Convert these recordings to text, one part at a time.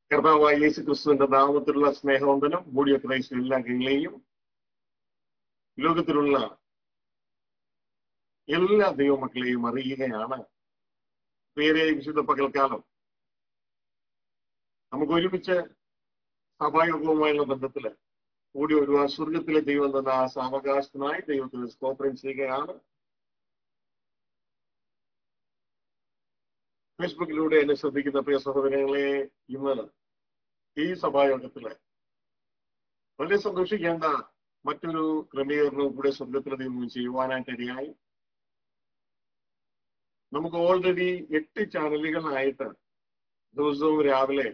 കർത്താവായ യേശു ക്രിസ്തുവിന്റെ നാമത്തിലുള്ള സ്നേഹവന്ദനം ബോഡി ഓഫ് ക്രൈസ്റ്റ് എല്ലാ അംഗങ്ങളെയും ലോകത്തിലുള്ള എല്ലാ ദൈവമക്കളെയും അറിയുകയാണ് പേരെ വിശുദ്ധ പകൽക്കാലം നമുക്ക് ഒരുമിച്ച് സഭായോഗവുമായുള്ള ബന്ധത്തില് കൂടി ഒരു സ്വർഗത്തിലെ ദൈവം തന്ന ആ സാവകാശത്തിനായി ദൈവത്തിന് സ്തോത്രം ചെയ്യുകയാണ് ഫേസ്ബുക്കിലൂടെ എന്നെ ശ്രദ്ധിക്കുന്ന പ്രിയ സഹോദരങ്ങളെ ഇന്ന് ഈ സഭായോഗത്തില് വളരെ സന്തോഷിക്കേണ്ട മറ്റൊരു ക്രമീകരണവും കൂടെ സ്വർഗത്തിലെ ദൈവം ചെയ്യുവാനായിട്ട് ഇടയായി നമുക്ക് ഓൾറെഡി എട്ട് ചാനലുകളായിട്ട് ദിവസവും രാവിലെ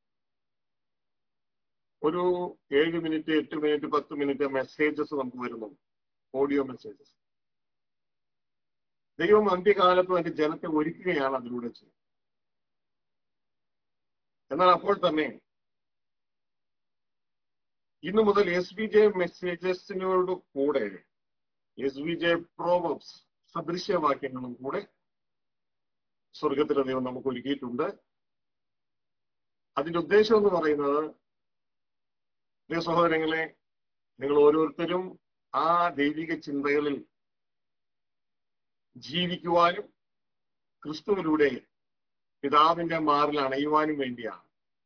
ഒരു ഏഴ് മിനിറ്റ് എട്ട് മിനിറ്റ് പത്ത് മിനിറ്റ് മെസ്സേജസ് നമുക്ക് വരുന്നു ഓഡിയോ മെസ്സേജസ് ദൈവം അന്ത്യകാലത്തും അതിന്റെ ജനത്തെ ഒരുക്കുകയാണ് അതിലൂടെ ചെയ്യുന്നത് എന്നാൽ അപ്പോൾ തന്നെ ഇന്നു മുതൽ എസ് ബി ജെ മെസ്സേജസിനോട് കൂടെ എസ് ബി ജെ പ്രോവബ്സ് സദൃശ്യവാക്യങ്ങളും കൂടെ സ്വർഗത്തിലെ ദൈവം നമുക്ക് ഒരുക്കിയിട്ടുണ്ട് അതിന്റെ ഉദ്ദേശം എന്ന് പറയുന്നത് പ്രിയ സഹോദരങ്ങളെ നിങ്ങൾ ഓരോരുത്തരും ആ ദൈവിക ചിന്തകളിൽ ജീവിക്കുവാനും ക്രിസ്തുവിലൂടെ പിതാവിന്റെ മാറിൽ അണയുവാനും വേണ്ടിയാണ്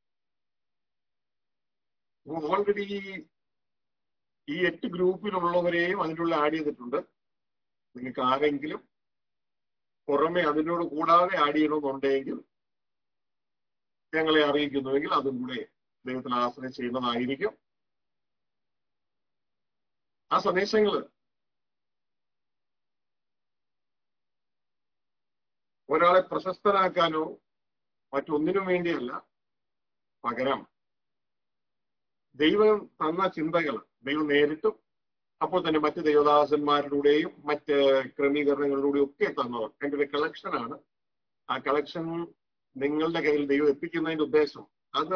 ഓൾറെഡി ഈ എട്ട് ഗ്രൂപ്പിലുള്ളവരെയും അതിനുള്ള ആഡ് ചെയ്തിട്ടുണ്ട് നിങ്ങൾക്ക് ആരെങ്കിലും പുറമെ അതിനോട് കൂടാതെ ആഡ് ചെയ്യണമെന്നുണ്ടെങ്കിൽ ഞങ്ങളെ അറിയിക്കുന്നുവെങ്കിൽ അതും കൂടെ ദൈവത്തിൽ ആശ്രയം ചെയ്യുന്നതായിരിക്കും ആ സന്ദേശങ്ങള് ഒരാളെ പ്രശസ്തനാക്കാനോ മറ്റൊന്നിനും വേണ്ടിയല്ല പകരം ദൈവം തന്ന ചിന്തകൾ ദൈവം നേരിട്ടും അപ്പോൾ തന്നെ മറ്റ് ദൈവദാസന്മാരിലൂടെയും മറ്റ് ക്രമീകരണങ്ങളിലൂടെയും ഒക്കെ തന്നവർ എൻ്റെ ഒരു കളക്ഷനാണ് ആ കളക്ഷൻ നിങ്ങളുടെ കയ്യിൽ ദൈവം എത്തിക്കുന്നതിന്റെ ഉദ്ദേശം അത്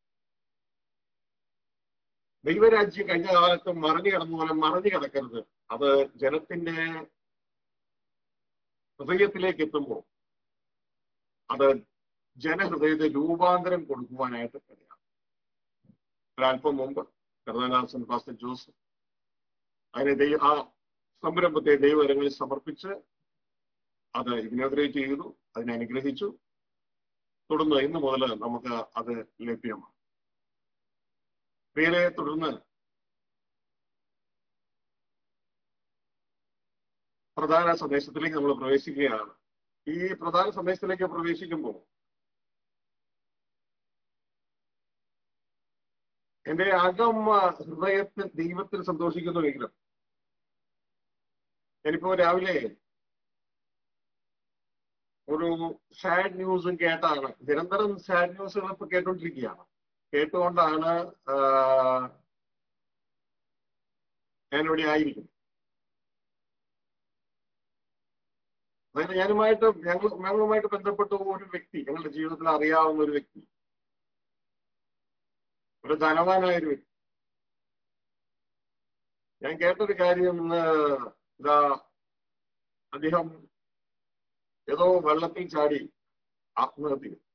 ദൈവരാജ്യം കഴിഞ്ഞ കാലത്ത് മറിഞ്ഞു കിടന്ന പോലെ മറിഞ്ഞു കിടക്കരുത് അത് ജനത്തിന്റെ ഹൃദയത്തിലേക്ക് എത്തുമ്പോൾ അത് ജനഹൃദയത്തെ രൂപാന്തരം കൊടുക്കുവാനായിട്ട് കഴിയാം ഒരല്പം മുമ്പ് കർണനാഥൻ ഫാസ്റ്റർ ജോസഫ് അതിനെ ദൈവ ആ സംരംഭത്തെ ദൈവകരങ്ങളിൽ സമർപ്പിച്ച് അത് ഇഗ്നോഗ്രേറ്റ് ചെയ്തു അതിനെ അനുഗ്രഹിച്ചു തുടർന്ന് ഇന്ന് മുതൽ നമുക്ക് അത് ലഭ്യമാണ് പേരെ തുടർന്ന് പ്രധാന സന്ദേശത്തിലേക്ക് നമ്മൾ പ്രവേശിക്കുകയാണ് ഈ പ്രധാന സന്ദേശത്തിലേക്ക് പ്രവേശിക്കുമ്പോൾ എന്റെ അകം ഹൃദയത്തിൽ ദൈവത്തിൽ സന്തോഷിക്കുന്നുവെങ്കിലും ഞാനിപ്പോ രാവിലെ ഒരു സാഡ് ന്യൂസും കേട്ടാണ് നിരന്തരം സാഡ് ന്യൂസുകൾ ഇപ്പൊ കേട്ടോണ്ടിരിക്കുകയാണ് കേട്ടുകൊണ്ടാണ് ഞാനിവിടെ ആയിരിക്കും അതായത് ഞാനുമായിട്ട് ഞങ്ങൾ ഞങ്ങളുമായിട്ട് ബന്ധപ്പെട്ട ഒരു വ്യക്തി ഞങ്ങളുടെ ജീവിതത്തിൽ അറിയാവുന്ന ഒരു വ്യക്തി ഒരു ധനവാനായ ഒരു വ്യക്തി ഞാൻ കേട്ടൊരു കാര്യം ഇതാ അദ്ദേഹം ഏതോ വെള്ളത്തിൽ ചാടി ആത്മഹത്യ ചെയ്തു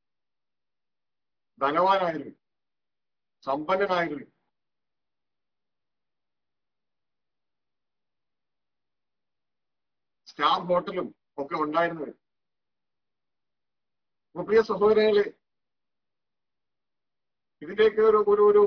ധനവാനായൊരു സമ്പന്നനായൊരു സ്റ്റാർ ഹോട്ടലും ഒക്കെ ഉണ്ടായിരുന്നത് പ്രിയ സഹോദരങ്ങളെ ഇതിലേക്ക് ഒരു ഒരു ഒരു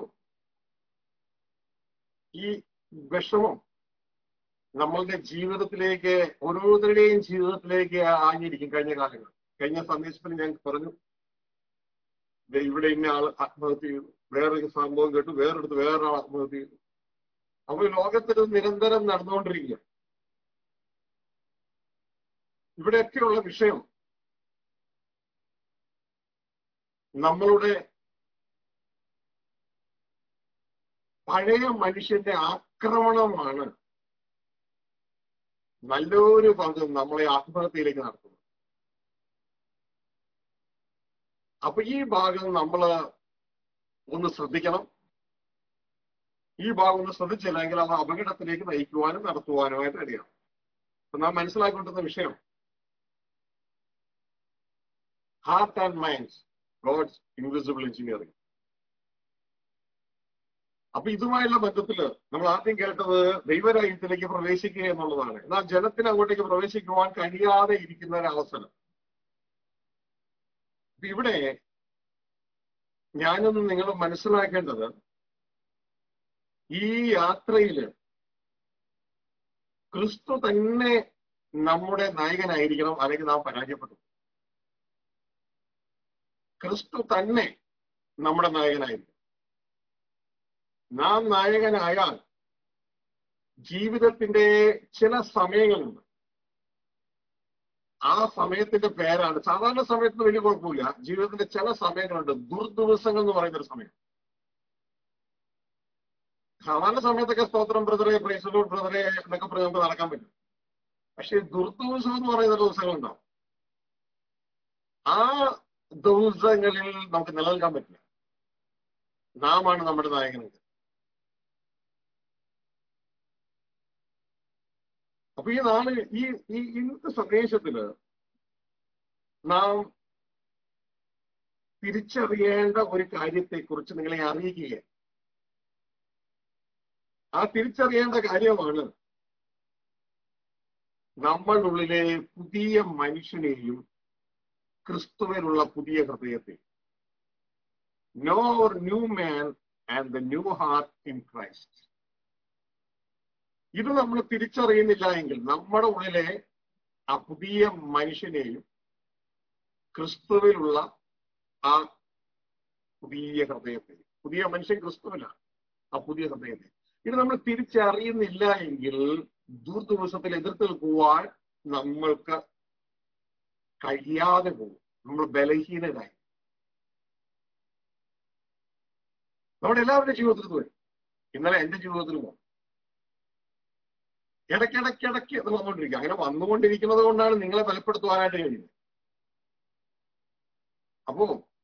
ഈ വിഷമം നമ്മളുടെ ജീവിതത്തിലേക്ക് ഓരോരുത്തരുടെയും ജീവിതത്തിലേക്ക് ആഞ്ഞിരിക്കും കഴിഞ്ഞ കാലങ്ങൾ കഴിഞ്ഞ സന്ദേശത്തിൽ ഞാൻ പറഞ്ഞു ഇവിടെ ഇന്ന ആൾ ആത്മഹത്യ ചെയ്തു വേറൊരു സംഭവം കേട്ടു വേറെടുത്ത് വേറൊരാൾ ആത്മഹത്യ ചെയ്തു അപ്പൊ ലോകത്തിൽ നിരന്തരം നടന്നുകൊണ്ടിരിക്കുക ഇവിടെയൊക്കെയുള്ള വിഷയം നമ്മളുടെ പഴയ മനുഷ്യന്റെ ആക്രമണമാണ് നല്ലൊരു പങ്ക് നമ്മളെ ആത്മഹത്യയിലേക്ക് നടത്തുന്നത് അപ്പൊ ഈ ഭാഗം നമ്മൾ ഒന്ന് ശ്രദ്ധിക്കണം ഈ ഭാഗം ഒന്ന് ശ്രദ്ധിച്ചില്ലെങ്കിൽ അത് അപകടത്തിലേക്ക് നയിക്കുവാനും നടത്തുവാനുമായിട്ട് ഇടയാണ് അപ്പൊ നാം മനസ്സിലാക്കൊണ്ടിരുന്ന വിഷയം heart and mind God's invisible engineering അപ്പൊ ഇതുമായുള്ള ബന്ധത്തില് നമ്മൾ ആദ്യം കേട്ടത് ദൈവരാജ്യത്തിലേക്ക് പ്രവേശിക്കുക എന്നുള്ളതാണ് എന്നാൽ ജനത്തിന് അങ്ങോട്ടേക്ക് പ്രവേശിക്കുവാൻ കഴിയാതെ ഇരിക്കുന്ന ഒരു അവസരം അപ്പൊ ഇവിടെ ഞാനൊന്ന് നിങ്ങൾ മനസ്സിലാക്കേണ്ടത് ഈ യാത്രയില് ക്രിസ്തു തന്നെ നമ്മുടെ നായകനായിരിക്കണം അല്ലെങ്കിൽ നാം പരാജയപ്പെട്ടു ക്രിസ്തു തന്നെ നമ്മുടെ നായകനായിരിക്കും നാം നായകനായാൽ ജീവിതത്തിന്റെ ചില സമയങ്ങളുണ്ട് ആ സമയത്തിന്റെ പേരാണ് സാധാരണ സമയത്ത് വലിയ കുഴപ്പമില്ല ജീവിതത്തിന്റെ ചില സമയങ്ങളുണ്ട് ദുർദിവസങ്ങൾ എന്ന് പറയുന്ന ഒരു സമയം സാധാരണ സമയത്തൊക്കെ സ്തോത്രം ബ്രദറെ പ്രൈസലോട് ബ്രദറെ എന്നൊക്കെ പറഞ്ഞ് നമുക്ക് നടക്കാൻ പറ്റും പക്ഷെ ദുർദിവസം എന്ന് പറയുന്ന ദിവസങ്ങളുണ്ടാവും ആ ദിവസങ്ങളിൽ നമുക്ക് നിലനിൽക്കാൻ പറ്റില്ല നാമാണ് നമ്മുടെ നായകനുണ്ട് അപ്പൊ ഈ നാള് ഈ ഈ ഇന്നത്തെ സന്ദേശത്തില് നാം തിരിച്ചറിയേണ്ട ഒരു കാര്യത്തെക്കുറിച്ച് നിങ്ങളെ അറിയിക്കുക ആ തിരിച്ചറിയേണ്ട കാര്യമാണ് നമ്മളുള്ളിലെ പുതിയ മനുഷ്യനെയും ക്രിസ്തുവിനുള്ള പുതിയ ഹൃദയത്തെ no or new man and the new heart in Christ ഇത് നമ്മൾ തിരിച്ചറിയുന്നില്ല എങ്കിൽ നമ്മുടെ ഉള്ളിലെ ആ പുതിയ മനുഷ്യനെയും ക്രിസ്തുവിലുള്ള ആ പുതിയ ഹൃദയത്തെ പുതിയ മനുഷ്യൻ ക്രിസ്തുവിലാണ് ആ പുതിയ ഹൃദയത്തെ ഇത് നമ്മൾ തിരിച്ചറിയുന്നില്ല എങ്കിൽ ദൂർദിവസത്തിൽ എതിർത്ത് നിൽക്കുവാൻ നമ്മൾക്ക് കഴിയാതെ പോകും നമ്മൾ ബലഹീനരായി നമ്മുടെ എല്ലാവരുടെ ജീവിതത്തിൽ വരും ഇന്നലെ എന്റെ ജീവിതത്തിൽ പോകും ഇടയ്ക്കിടയ്ക്കിടയ്ക്ക് അത് വന്നുകൊണ്ടിരിക്കുക അങ്ങനെ വന്നുകൊണ്ടിരിക്കുന്നത് കൊണ്ടാണ് നിങ്ങളെ ബലപ്പെടുത്തുവാനായിട്ട് കഴിയുന്നത് അപ്പോ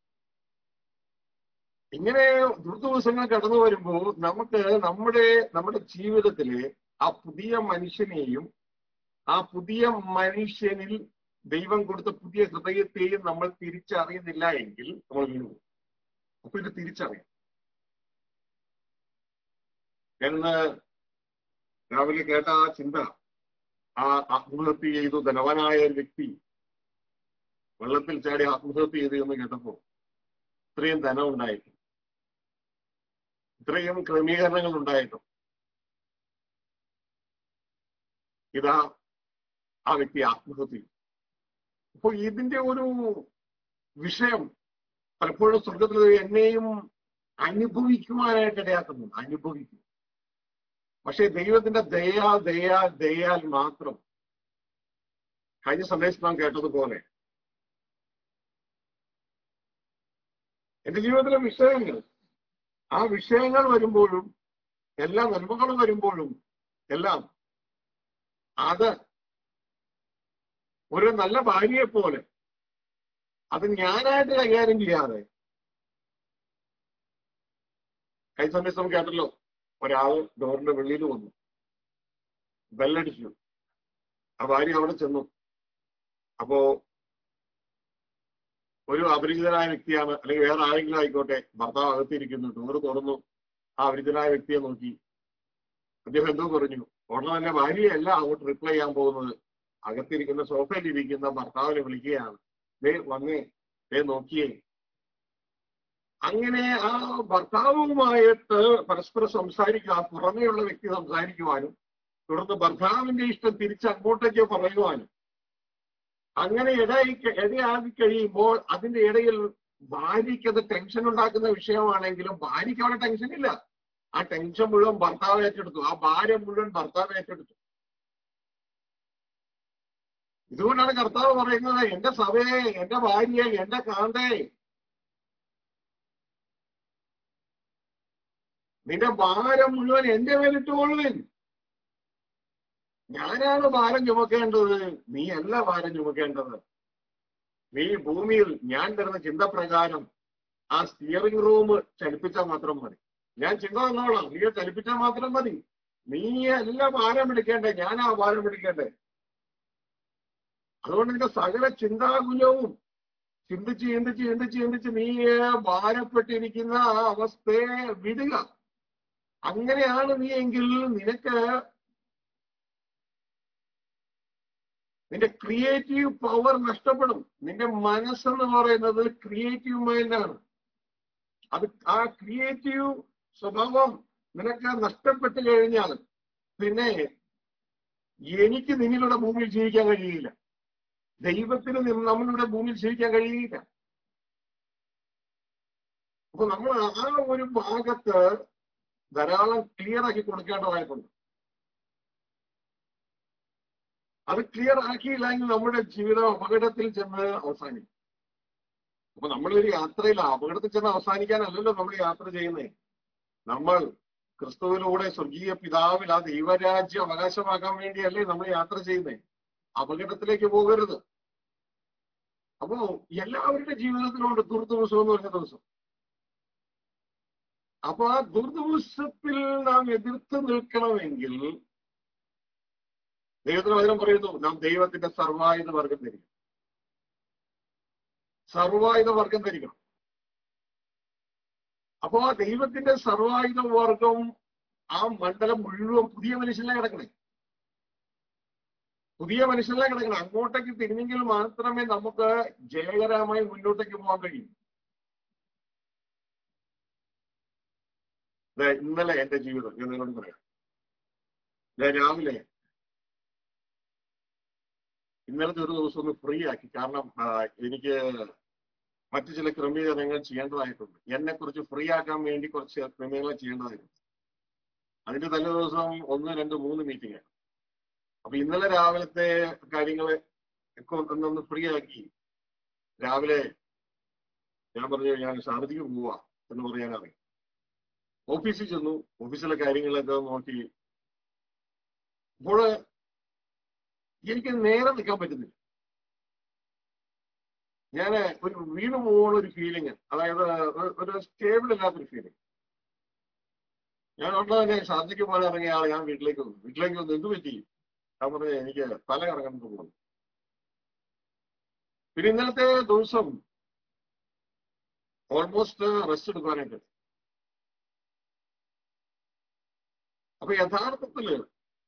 ഇങ്ങനെ ദുർദിവസങ്ങൾ കടന്നു വരുമ്പോൾ നമുക്ക് നമ്മുടെ നമ്മുടെ ജീവിതത്തിലെ ആ പുതിയ മനുഷ്യനെയും ആ പുതിയ മനുഷ്യനിൽ ദൈവം കൊടുത്ത പുതിയ ഹൃദയത്തെയും നമ്മൾ തിരിച്ചറിയുന്നില്ല എങ്കിൽ നമ്മൾ വീണു പോകും അപ്പൊ ഇത് തിരിച്ചറിയാം എന്ന് രാവിലെ കേട്ട ആ ചിന്ത ആ ആത്മഹത്യ ചെയ്തു ധനവാനായ ഒരു വ്യക്തി വെള്ളത്തിൽ ചാടി ആത്മഹത്യ ചെയ്തു എന്ന് കേട്ടപ്പോ ഇത്രയും ധനം ഉണ്ടായിട്ടും ഇത്രയും ക്രമീകരണങ്ങൾ ഉണ്ടായിട്ടും ഇതാ ആ വ്യക്തി ആത്മഹത്യ ചെയ്തു അപ്പൊ ഇതിന്റെ ഒരു വിഷയം പലപ്പോഴും സ്വർഗത്തിൽ എന്നെയും അനുഭവിക്കുവാനായിട്ട് ഇടയാക്കുന്നുണ്ട് അനുഭവിക്കും പക്ഷേ ദൈവത്തിന്റെ ദയാ ദയാ ദയാൽ മാത്രം കഴിഞ്ഞ സന്ദേശം നാം കേട്ടതുപോലെ എന്റെ ജീവിതത്തിലെ വിഷയങ്ങൾ ആ വിഷയങ്ങൾ വരുമ്പോഴും എല്ലാ നന്മകളും വരുമ്പോഴും എല്ലാം അത് ഒരു നല്ല ഭാര്യയെ പോലെ അത് ഞാനായിട്ട് കൈകാര്യം ചെയ്യാതെ കഴിഞ്ഞ സമയത്ത് നമുക്ക് കേട്ടല്ലോ ഒരാള് ഡോറിന്റെ വെളിയിൽ വന്നു ബെല്ലടിച്ചു ആ ഭാര്യ അവിടെ ചെന്നു അപ്പോ ഒരു അപരിചിതനായ വ്യക്തിയാണ് അല്ലെങ്കിൽ വേറെ ആരെങ്കിലും ആയിക്കോട്ടെ ഭർത്താവ് അകത്തിരിക്കുന്നു ഡോറ് തുറന്നു ആ അപരിചിതനായ വ്യക്തിയെ നോക്കി അദ്ദേഹം എന്തോ പറഞ്ഞു ഉടനെ തന്നെ ഭാര്യയല്ല അങ്ങോട്ട് റിപ്ലൈ ചെയ്യാൻ പോകുന്നത് അകത്തിരിക്കുന്ന സോഫയിൽ ഇരിക്കുന്ന ഭർത്താവിനെ വിളിക്കുകയാണ് ദേ വന്നേ ദേ നോക്കിയേ അങ്ങനെ ആ ഭർത്താവുമായിട്ട് പരസ്പരം സംസാരിക്കുക പുറമേയുള്ള വ്യക്തി സംസാരിക്കുവാനും തുടർന്ന് ഭർത്താവിന്റെ ഇഷ്ടം തിരിച്ച് അങ്ങോട്ടേക്ക് പറയുവാനും അങ്ങനെ ഇടയി ഇടയാക്കി കഴിയുമ്പോൾ അതിന്റെ ഇടയിൽ ഭാര്യയ്ക്ക് അത് ടെൻഷൻ ഉണ്ടാക്കുന്ന വിഷയമാണെങ്കിലും ഭാര്യയ്ക്ക് അവിടെ ടെൻഷൻ ഇല്ല ആ ടെൻഷൻ മുഴുവൻ ഭർത്താവ് ഏറ്റെടുത്തു ആ ഭാര്യ മുഴുവൻ ഭർത്താവ് ഏറ്റെടുത്തു ഇതുകൊണ്ടാണ് കർത്താവ് പറയുന്നത് എന്റെ സഭയെ എന്റെ ഭാര്യയെ എന്റെ കാന്തേ നിന്റെ ഭാരം മുഴുവൻ എന്റെ മേലിട്ടുകൊള്ളുവിൻ ഞാനാണ് ഭാരം ചുമക്കേണ്ടത് നീ അല്ല ഭാരം ചുമക്കേണ്ടത് നീ ഭൂമിയിൽ ഞാൻ തരുന്ന ചിന്ത പ്രകാരം ആ സ്റ്റിയറിംഗ് റൂം ചലിപ്പിച്ചാൽ മാത്രം മതി ഞാൻ ചിന്ത തന്നോളാം നീ ചലിപ്പിച്ചാൽ മാത്രം മതി നീ അല്ല ഭാരം പിടിക്കേണ്ടേ ഞാനാ ഭാരം പിടിക്കേണ്ടേ അതുകൊണ്ട് നിന്റെ സകല ചിന്താകുലവും ചിന്തിച്ച് ചിന്തിച്ച് ചിന്തിച്ച് ചിന്തിച്ച് നീ ഭാരപ്പെട്ടിരിക്കുന്ന ആ അവസ്ഥയെ വിടുക അങ്ങനെയാണ് നീ എങ്കിൽ നിനക്ക് നിന്റെ ക്രിയേറ്റീവ് പവർ നഷ്ടപ്പെടും നിന്റെ മനസ്സെന്ന് പറയുന്നത് ക്രിയേറ്റീവ് മൈൻഡാണ് അത് ആ ക്രിയേറ്റീവ് സ്വഭാവം നിനക്ക് നഷ്ടപ്പെട്ടു കഴിഞ്ഞാൽ പിന്നെ എനിക്ക് നിന്നിലൂടെ ഭൂമിയിൽ ജീവിക്കാൻ കഴിയില്ല ദൈവത്തിന് നി- നമ്മളിലൂടെ ഭൂമിയിൽ ജീവിക്കാൻ കഴിയില്ല അപ്പൊ നമ്മൾ ആ ഒരു ഭാഗത്ത് ധാരാളം ക്ലിയർ ആക്കി കൊടുക്കേണ്ടതായിട്ടുണ്ട് അത് ക്ലിയർ ആക്കിയില്ലെങ്കിൽ നമ്മുടെ ജീവിതം അപകടത്തിൽ ചെന്ന് അവസാനിക്കും അപ്പൊ നമ്മളൊരു യാത്രയിൽ അപകടത്തിൽ ചെന്ന് അവസാനിക്കാനല്ലല്ലോ നമ്മൾ യാത്ര ചെയ്യുന്നേ നമ്മൾ ക്രിസ്തുവിലൂടെ സ്വർഗീയ പിതാവിൽ ആ ദൈവരാജ്യം അവകാശമാക്കാൻ വേണ്ടിയല്ലേ നമ്മൾ യാത്ര ചെയ്യുന്നേ അപകടത്തിലേക്ക് പോകരുത് അപ്പോ എല്ലാവരുടെ ജീവിതത്തിലുണ്ട് ദുർദിവസം എന്ന് പറഞ്ഞ ദിവസം അപ്പൊ ആ ദുർദിവസത്തിൽ നാം എതിർത്ത് നിൽക്കണമെങ്കിൽ ദൈവത്തിന് വചനം പറയുന്നു നാം ദൈവത്തിന്റെ സർവായുധ വർഗം ധരിക്കണം സർവായുധ വർഗം ധരിക്കണം അപ്പോ ആ ദൈവത്തിന്റെ സർവായുധ വർഗം ആ മണ്ഡലം മുഴുവൻ പുതിയ മനുഷ്യനെ കിടക്കണേ പുതിയ മനുഷ്യനെ കിടക്കണം അങ്ങോട്ടേക്ക് തിരിഞ്ഞെങ്കിൽ മാത്രമേ നമുക്ക് ജയകരമായി മുന്നോട്ടേക്ക് പോകാൻ കഴിയൂ ദേ, ഇന്നലെ എന്റെ ജീവിതം ഞാൻ നിങ്ങളോട് പറയാം ഞാൻ രാവിലെ ഇന്നലത്തെ ഒരു ദിവസം ഒന്ന് ഫ്രീ ആക്കി കാരണം ആ, എനിക്ക് മറ്റു ചില ക്രമീകരണങ്ങൾ ചെയ്യേണ്ടതായിട്ടുണ്ട് എന്നെ കുറിച്ച് ഫ്രീ ആക്കാൻ വേണ്ടി കുറച്ച് ക്രമീകരണങ്ങൾ ചെയ്യേണ്ടതായിട്ടുണ്ട് അതിന്റെ തലേ ദിവസം ഒന്ന് രണ്ട് മൂന്ന് മീറ്റിംഗ് അപ്പൊ ഇന്നലെ രാവിലത്തെ കാര്യങ്ങൾ ഒക്കെ ഒന്നൊന്ന് ഫ്രീ ആക്കി രാവിലെ ഞാൻ പറഞ്ഞു ഞാൻ ഷാർജയ്ക്ക് പോവാ എന്ന് പറയാനറിയാം ഓഫീസിൽ ചെന്നു ഓഫീസിലെ കാര്യങ്ങളൊക്കെ നോക്കി അപ്പോൾ എനിക്ക് നേരെ നിൽക്കാൻ പറ്റുന്നില്ല ഞാൻ ഒരു വീണ് പോകുന്ന ഒരു ഫീലിംഗ് അതായത് ഒരു- ഒരു സ്റ്റേബിൾ ഇല്ലാത്തൊരു ഫീലിംഗ് ഞാൻ ഉള്ളത് തന്നെ ഷാർജയ്ക്ക് പോലെ ഇറങ്ങിയ ആൾ ഞാൻ വീട്ടിലേക്ക് വന്നു വീട്ടിലേക്ക് വന്നു എന്ത് പറ്റി ഞാൻ പറഞ്ഞു എനിക്ക് തല കറങ്ങാൻ പോകുന്നു പിന്നെ ഇന്നലത്തെ ദിവസം ഓൾമോസ്റ്റ് റെസ്റ്റ് എടുക്കാനായിട്ട് അപ്പൊ യഥാർത്ഥത്തില്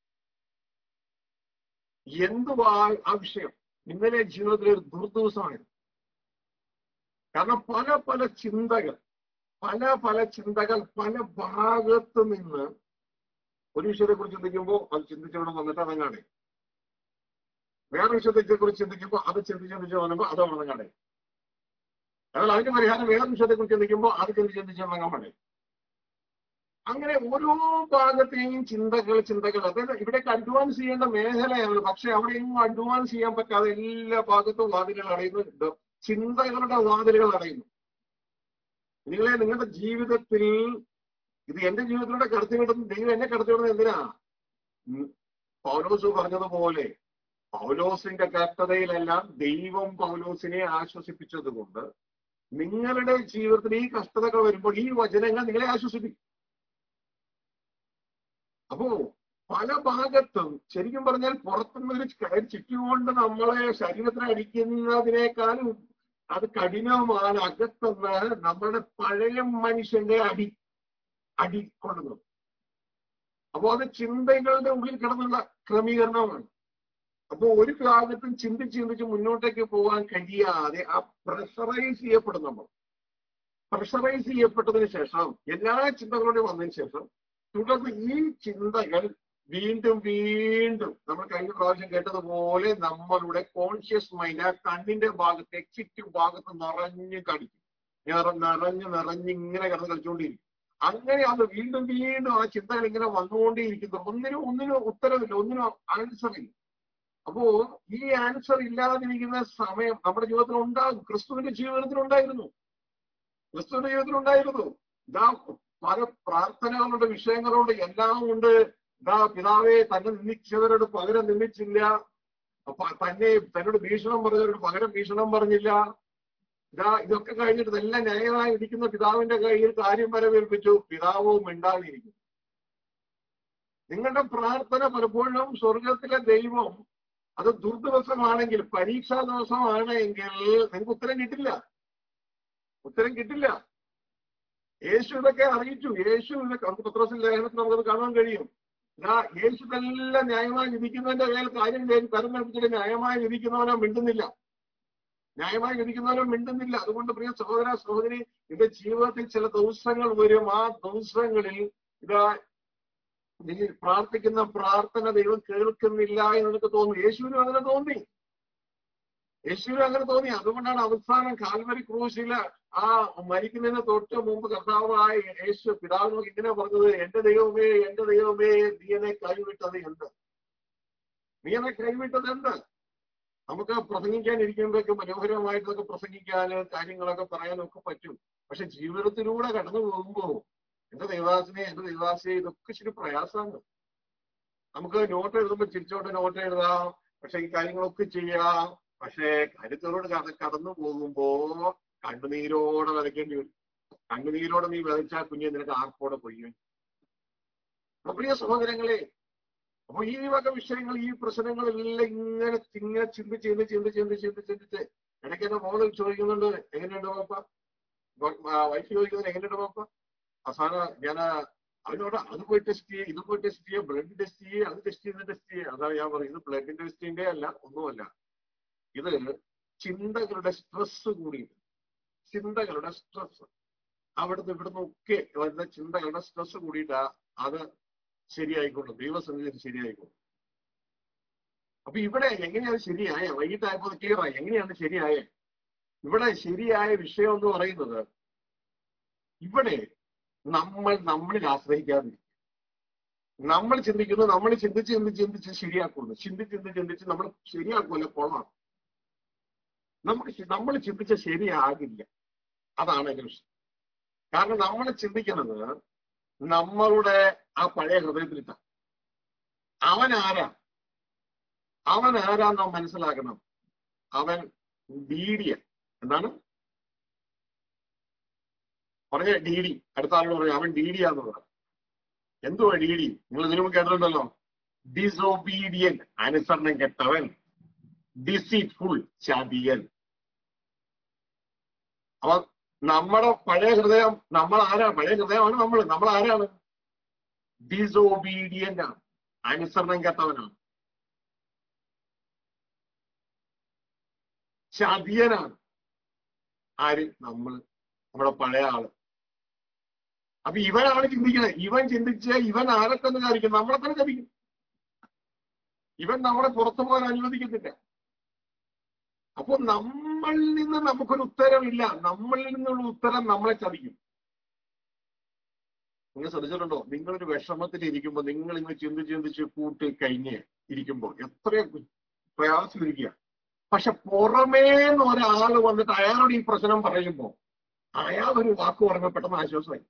എന്തുവാ ആ വിഷയം ഇന്നലെ ജീവിതത്തിലെ ഒരു ദുർദിവസമായിരുന്നു കാരണം പല പല ചിന്തകൾ പല പല ചിന്തകൾ പല ഭാഗത്ത് നിന്ന് ഒരു വിഷയത്തെ കുറിച്ച് ചിന്തിക്കുമ്പോൾ അത് ചിന്തിച്ചവിടെ വന്നിട്ട് അതങ്ങാടെ വേറെ വിഷയത്തെ കുറിച്ച് ചിന്തിക്കുമ്പോൾ അത് ചിന്തിച്ച് ചിന്തിച്ച് വന്നപ്പോൾ അത് അതങ്ങാടെ എന്നാൽ അതിന്റെ പരിഹാരം വേറെ വിഷയത്തെ കുറിച്ച് ചിന്തിക്കുമ്പോൾ അത് ചിന്തിച്ച് ചിന്തിച്ച് വന്നങ്ങാടെ അങ്ങനെ ഓരോ ഭാഗത്തെയും ചിന്തകൾ ചിന്തകൾ അതായത് ഇവിടേക്ക് അഡ്വാൻസ് ചെയ്യേണ്ട മേഖലയാണ് പക്ഷെ അവിടെ എങ്ങും അഡ്വാൻസ് ചെയ്യാൻ പറ്റാതെ എല്ലാ ഭാഗത്തും വാതിലുകൾ അടയുന്നു ഇത് ചിന്തകളുടെ വാതിലുകൾ അടയുന്നു നിങ്ങളെ നിങ്ങളുടെ ജീവിതത്തിൽ ഇത് എന്റെ ജീവിതത്തിലൂടെ കടത്തിവിടുന്ന ദൈവം എന്നെ കടത്തിവിടുന്നത് എന്തിനാ ഉം, പൗലോസ് പറഞ്ഞതുപോലെ പൗലോസിന്റെ കഷ്ടതയിലെല്ലാം ദൈവം പൗലോസിനെ ആശ്വസിപ്പിച്ചത് കൊണ്ട് നിങ്ങളുടെ ജീവിതത്തിൽ ഈ കഷ്ടതകൾ വരുമ്പോൾ ഈ വചനങ്ങൾ നിങ്ങളെ ആശ്വസിപ്പിക്കും അപ്പോ പല ഭാഗത്തും ശരിക്കും പറഞ്ഞാൽ പുറത്തുനിന്ന് ഒരു കയർ ചുറ്റുകൊണ്ട് നമ്മളെ ശരീരത്തിന് അടിക്കുന്നതിനേക്കാളും അത് കഠിനമാണ് അകത്തുനിന്ന് നമ്മുടെ പഴയ മനുഷ്യന്റെ അടി അടി കൊള്ളുന്നത് അപ്പോ അത് ചിന്തകളുടെ ഉള്ളിൽ കിടന്നുള്ള ക്രമീകരണമാണ് അപ്പോ ഒരു ഭാഗത്തും ചിന്തിച്ച് ചിന്തിച്ച് മുന്നോട്ടേക്ക് പോകാൻ കഴിയാതെ ആ പ്രഷറൈസ് ചെയ്യപ്പെടും നമ്മൾ പ്രഷറൈസ് ചെയ്യപ്പെട്ടതിന് ശേഷം എല്ലാ ചിന്തകളുടെയും വന്നതിന് ശേഷം തുടർന്ന് ഈ ചിന്തകൾ വീണ്ടും വീണ്ടും നമ്മൾ കഴിഞ്ഞ പ്രാവശ്യം കേട്ടതുപോലെ നമ്മളുടെ കോൺഷ്യസ് മൈൻഡ് ആ കണ്ണിന്റെ ഭാഗത്ത് എക്സിറ്റീവ് ഭാഗത്ത് നിറഞ്ഞു കടിക്കും നിറ- നിറഞ്ഞ് നിറഞ്ഞ് ഇങ്ങനെ കിടന്ന് കളിച്ചുകൊണ്ടിരിക്കും അങ്ങനെ അത് വീണ്ടും വീണ്ടും ആ ചിന്തകൾ ഇങ്ങനെ വന്നുകൊണ്ടേയിരിക്കുന്നു ഒന്നിനും ഒന്നിനും ഉത്തരവില്ല ഒന്നിനും ആൻസർ ഇല്ല അപ്പോ ഈ ആൻസർ ഇല്ലാതിരിക്കുന്ന സമയം നമ്മുടെ ജീവിതത്തിൽ ഉണ്ടാകും ക്രിസ്തുവിന്റെ ജീവിതത്തിൽ ഉണ്ടായിരുന്നു ക്രിസ്തുവിന്റെ ജീവിതത്തിൽ ഉണ്ടായിരുന്നു ഇതാ പല പ്രാർത്ഥനകളുണ്ട് വിഷയങ്ങളുണ്ട് എല്ലാം ഉണ്ട് ഇതാ പിതാവെ തന്നെ നിന്ദിച്ചവരോട് പകരം നിന്ദിച്ചില്ല അപ്പൊ തന്നെ തന്നോട് ഭീഷണം പറഞ്ഞവരോട് പകരം ഭീഷണം പറഞ്ഞില്ല ഇതാ ഇതൊക്കെ കഴിഞ്ഞിട്ട് ഇതെല്ലാം ന്യായമായി ഇരിക്കുന്ന പിതാവിന്റെ കയ്യിൽ കാര്യം വരവേൽപ്പിച്ചു പിതാവും മിണ്ടാതിരിക്കും നിങ്ങളുടെ പ്രാർത്ഥന പലപ്പോഴും സ്വർഗത്തിലെ ദൈവം അത് ദുർദിവസമാണെങ്കിൽ പരീക്ഷാ ദിവസമാണ് എങ്കിൽ നിങ്ങൾക്ക് ഉത്തരം കിട്ടില്ല ഉത്തരം കിട്ടില്ല യേശു ഇതൊക്കെ അറിയിച്ചു യേശു ഇതൊക്കെ നമുക്ക് പത്രോസിന്റെ ലേഖനത്തിൽ നമുക്കത് കാണാൻ കഴിയും ഇതാ യേശു എല്ലാം ന്യായമായി വിധിക്കുന്നതിന്റെ മേൽ കാര്യം കരുന്നടിച്ചിട്ട് ന്യായമായി വിധിക്കുന്നവനോ മിണ്ടുന്നില്ല ന്യായമായി വിധിക്കുന്നവനോ മിണ്ടുന്നില്ല അതുകൊണ്ട് പ്രിയ സഹോദര സഹോദരി നിന്റെ ജീവിതത്തിൽ ചില ദിവസങ്ങൾ വരും ആ ദിവസങ്ങളിൽ ഇതാ നീ പ്രാർത്ഥിക്കുന്ന പ്രാർത്ഥന ദൈവം കേൾക്കുന്നില്ല എന്ന് നിനക്ക് തോന്നുന്നു യേശുവിനും അങ്ങനെ തോന്നി യേശുവിനും അങ്ങനെ തോന്നി അതുകൊണ്ടാണ് അവസാനം കാൽവരി ക്രൂശില് ആ മരിക്കുന്നതിന് തൊട്ട് മുമ്പ് കർത്താവായ യേശു പിതാവിനോട് ഇങ്ങനെ പറഞ്ഞത് എന്റെ ദൈവമേ എന്റെ ദൈവമേ നീ എന്നെ കൈവിട്ടത് എന്ത് നീ എന്നെ കൈവിട്ടത് എന്ത് നമുക്ക് പ്രസംഗിക്കാൻ ഇരിക്കുമ്പോഴൊക്കെ മനോഹരമായിട്ടൊക്കെ പ്രസംഗിക്കാന് കാര്യങ്ങളൊക്കെ പറയാനൊക്കെ പറ്റും പക്ഷെ ജീവിതത്തിലൂടെ കടന്നു പോകുമ്പോ എന്റെ ദൈവാസിനെ എന്റെ ദൈവാസിനെ ഇതൊക്കെ ശരി പ്രയാസമാണ് നമുക്ക് നോട്ട് എഴുതുമ്പോൾ ചിരിച്ചോട്ട് നോട്ട് എഴുതാം പക്ഷെ ഈ കാര്യങ്ങളൊക്കെ ചെയ്യാം പക്ഷേ കാര്യത്തോട് കട കടന്നു പോകുമ്പോ കണ്ണുനീരോടെ വിതയ്ക്കേണ്ടി വരും കണ്ണുനീരോടെ നീ വിതച്ചാൽ കുഞ്ഞെ നിനക്ക് ആർപ്പോടെ പൊയ്യും അപ്പൊ പ്രിയ സഹോദരങ്ങളെ അപ്പൊ ഈ വക വിഷയങ്ങൾ ഈ പ്രശ്നങ്ങളെല്ലാം ഇങ്ങനെ ഇങ്ങനെ ചിന്തിച്ച് ചിന്തിച്ച് ചിന്തിച്ച് ചിന്തിച്ച് ചിന്തിച്ച് ചിന്തിച്ച് ഇടയ്ക്ക് എന്റെ മോള് ചോദിക്കുന്നുണ്ട് എങ്ങനെയുണ്ട് പാപ്പ വൈഫ് ചോദിക്കുന്നുണ്ട് എങ്ങനെയുണ്ട് പാപ്പ അവസാനം ഞാൻ അവനോട് അത് പോയി ടെസ്റ്റ് ചെയ്യുക ഇത് പോയി ടെസ്റ്റ് ചെയ്യുക ബ്ലഡ് ടെസ്റ്റ് ചെയ്യുക അത് ടെസ്റ്റ് ചെയ്ത് ടെസ്റ്റ് ചെയ്യുക അതാണ് ഞാൻ പറയുന്നത് ബ്ലഡിന്റെ ടെസ്റ്റിന്റെ അല്ല ഒന്നുമല്ല ഇത് ചിന്തകളുടെ സ്ട്രെസ് കൂടിയിട്ട് ചിന്തകളുടെ സ്ട്രെസ് അവിടുന്ന് ഇവിടുന്ന് ഒക്കെ വരുന്ന ചിന്തകളുടെ സ്ട്രെസ് കൂടിയിട്ടാ അത് ശരിയായിക്കോളും ദൈവസന്നിധിയിൽ ശരിയായിക്കോളും അപ്പൊ ഇവിടെ എങ്ങനെയാണ് ശരിയായ വൈകിട്ടായപ്പോൾ ക്ലിയർ ആയി എങ്ങനെയാണ് ശരിയായ ഇവിടെ ശരിയായ വിഷയം എന്ന് പറയുന്നത് ഇവിടെ നമ്മൾ നമ്മളിൽ ആശ്രയിക്കാതിരിക്കും നമ്മൾ ചിന്തിക്കുന്നു നമ്മൾ ചിന്തിച്ച് ചിന്തിച്ച് ചിന്തിച്ച് ശരിയാക്കുന്നു ചിന്തിച്ച് ചിന്തിച്ച് ചിന്തിച്ച് നമ്മൾ ശരിയാക്കുമല്ല കൊള്ളാം നമുക്ക് നമ്മൾ ചിന്തിച്ച ശരിയാകില്ല അതാണ് എന്റെ വിഷയം കാരണം നമ്മൾ ചിന്തിക്കുന്നത് നമ്മളുടെ ആ പഴയ ഹൃദയത്തിലിട്ട അവൻ ആരാ അവൻ ആരാ നാം മനസ്സിലാക്കണം അവൻ ഡീഡിയ എന്താണ് പറഞ്ഞ ഡി ഡി അടുത്ത ആളോട് പറഞ്ഞു അവൻ ഡി ഡി ആന്ന് പറഞ്ഞു എന്തുവാ ഡി ഡി നിങ്ങൾ ഇതിനു മുമ്പ് കേട്ടിട്ടുണ്ടല്ലോ ഡിസോബീഡിയൻ അനുസരണം കെട്ടവൻ ഡിസീറ്റ്ഫുൾ ചതിയൻ അപ്പൊ നമ്മുടെ പഴയ ഹൃദയം നമ്മൾ ആരാ പഴയ ഹൃദയമാണ് നമ്മൾ നമ്മൾ ആരാണ് ഡിസോബീഡിയന്റ് ആണ് അനുസരണം കെട്ടവനാണ് ചതിയനാണ് ആര് നമ്മൾ നമ്മുടെ പഴയ ആള് അപ്പൊ ഇവനാണ് ചിന്തിക്കുന്നത് ഇവൻ ചിന്തിച്ച് ഇവൻ ആരെ തന്നെ ചതിക്കും നമ്മളെ തന്നെ ചതിക്കും ഇവൻ നമ്മളെ പുറത്തു പോകാൻ അനുവദിക്കത്തില്ല അപ്പൊ നമ്മളിൽ നിന്ന് നമുക്കൊരു ഉത്തരമില്ല നമ്മളിൽ നിന്നുള്ള ഉത്തരം നമ്മളെ ചതിക്കും നിങ്ങൾ ശ്രദ്ധിച്ചിട്ടുണ്ടോ നിങ്ങളൊരു വിഷമത്തിൽ ഇരിക്കുമ്പോൾ നിങ്ങൾ ഇങ്ങനെ ചിന്തിച്ച് ചിന്തിച്ച് കൂട്ടി കഴിഞ്ഞ് ഇരിക്കുമ്പോൾ എത്ര പ്രയാസം ഇരിക്കുക പക്ഷെ പുറമേന്ന് ഒരാൾ വന്നിട്ട് അയാളോട് ഈ പ്രശ്നം പറയുമ്പോൾ അയാൾ ഒരു വാക്ക് പറഞ്ഞ പെട്ടെന്ന് ആശ്വാസമായി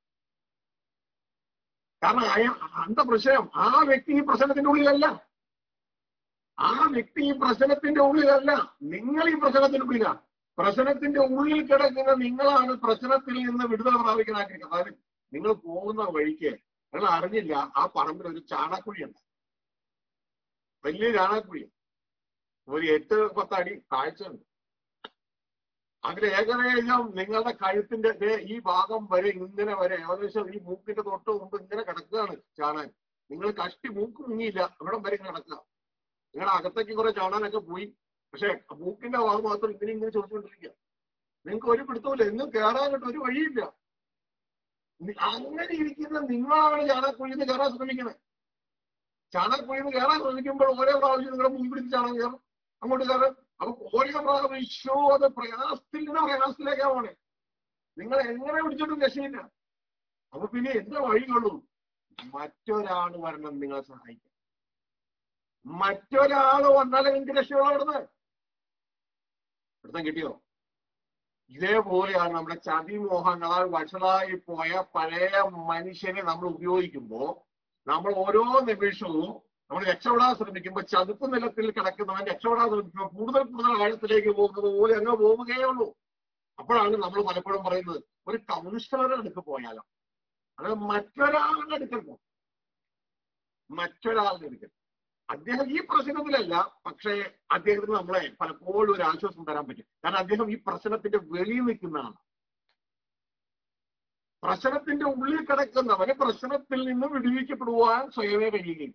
കാരണം അയാൾ എന്താ പ്രശ്നം ആ വ്യക്തി ഈ പ്രശ്നത്തിന്റെ ഉള്ളിലല്ല ആ വ്യക്തി ഈ പ്രശ്നത്തിന്റെ ഉള്ളിലല്ല നിങ്ങൾ ഈ പ്രശ്നത്തിന്റെ ഉള്ളിലാ പ്രശ്നത്തിന്റെ ഉള്ളിൽ കിടക്കുന്ന നിങ്ങളാണ് പ്രശ്നത്തിൽ നിന്ന് വിടുതല പ്രാപിക്കാൻ ആഗ്രഹിക്കുന്നത് അതായത് നിങ്ങൾ പോകുന്ന വഴിക്ക് നിങ്ങൾ അറിഞ്ഞില്ല ആ പറമ്പിൽ ഒരു ചാണാക്കുഴിയുണ്ട് വലിയ ചാണാക്കുഴി ഒരു എട്ട് പത്തടി താഴ്ചയുണ്ട് അതിൽ ഏകദേശം നിങ്ങളുടെ കഴുത്തിന്റെ ദേ ഈ ഭാഗം വരെ ഇങ്ങനെ വരെ ഏകദേശം ഈ മൂക്കിന്റെ തൊട്ട് മുമ്പ് ഇങ്ങനെ കിടക്കുകയാണ് ചാണാൻ നിങ്ങൾ കഷ്ടി മൂക്ക് മുങ്ങിയില്ല ഇവിടം വരെ ഇങ്ങനെ കിടക്കുക നിങ്ങളുടെ അകത്തേക്ക് കുറെ ചാണാനൊക്കെ പോയി പക്ഷെ മൂക്കിന്റെ ഭാഗം മാത്രം ഇങ്ങനെ ഇങ്ങനെ ചോദിച്ചുകൊണ്ടിരിക്കുക നിങ്ങൾക്ക് ഒരു പിടുത്തമില്ല എന്നും കയറാനായിട്ട് ഒരു വഴിയില്ല നി- അങ്ങനെ ഇരിക്കുന്ന നിങ്ങളാണ് ചാണകക്കുഴിന്ന് കയറാൻ ശ്രമിക്കുന്നത് ചാണകക്കുഴിന്ന് കയറാൻ ശ്രമിക്കുമ്പോൾ ഓരോ പ്രാവശ്യം നിങ്ങളുടെ മുമ്പിൽ പിടിച്ച് ചാണകം കയറും അങ്ങോട്ട് കയറും അപ്പൊ ഓരോ പ്രാവശ്യവും അത് പ്രയാസത്തിൽ നിന്ന് പ്രയാസത്തിലേക്കാ പോണേ നിങ്ങൾ എങ്ങനെ പിടിച്ചിട്ടും രക്ഷയില്ല അപ്പൊ പിന്നെ എന്താ വഴിയുള്ളൂ മറ്റൊരാൾ വരണം നിങ്ങളെ സഹായിക്കാൻ മറ്റൊരാൾ വന്നാലേ നിങ്ങൾക്ക് രക്ഷയുള്ളൂ അവിടുന്ന് പിടുത്തം കിട്ടിയോ ഇതേപോലെയാണ് നമ്മുടെ ചതിമോഹങ്ങളാൽ വഷളായി പോയ പഴയ മനുഷ്യനെ നമ്മൾ ഉപയോഗിക്കുമ്പോ നമ്മൾ ഓരോ നിമിഷവും നമ്മൾ രക്ഷപ്പെടാൻ ശ്രമിക്കുമ്പോൾ ചതുപ്പ് നിലത്തിൽ കിടക്കുന്നവൻ രക്ഷപ്പെടാൻ ശ്രമിക്കുമ്പോൾ കൂടുതൽ കൂടുതൽ ആഴത്തിലേക്ക് പോകുന്നത് പോലെ അങ്ങ് പോവുകയേ ഉള്ളൂ അപ്പോഴാണ് നമ്മൾ പലപ്പോഴും പറയുന്നത് ഒരു കൗൺസിലറുടെ അടുക്ക് പോയാലോ അത് മറ്റൊരാളുടെ അടുക്കൽ പോകും മറ്റൊരാളുടെ അടുക്കൽ അദ്ദേഹം ഈ പ്രശ്നത്തിലല്ല പക്ഷേ അദ്ദേഹത്തിന് നമ്മളെ പലപ്പോഴും ഒരു ആശ്വാസം തരാൻ പറ്റും കാരണം അദ്ദേഹം ഈ പ്രശ്നത്തിന്റെ വെളിയിൽ നിൽക്കുന്നതാണ് പ്രശ്നത്തിന്റെ ഉള്ളിൽ കിടക്കുന്നവന് പ്രശ്നത്തിൽ നിന്ന് വിടുവിക്കപ്പെടുവാൻ സ്വയമേ കഴിയുകയില്ല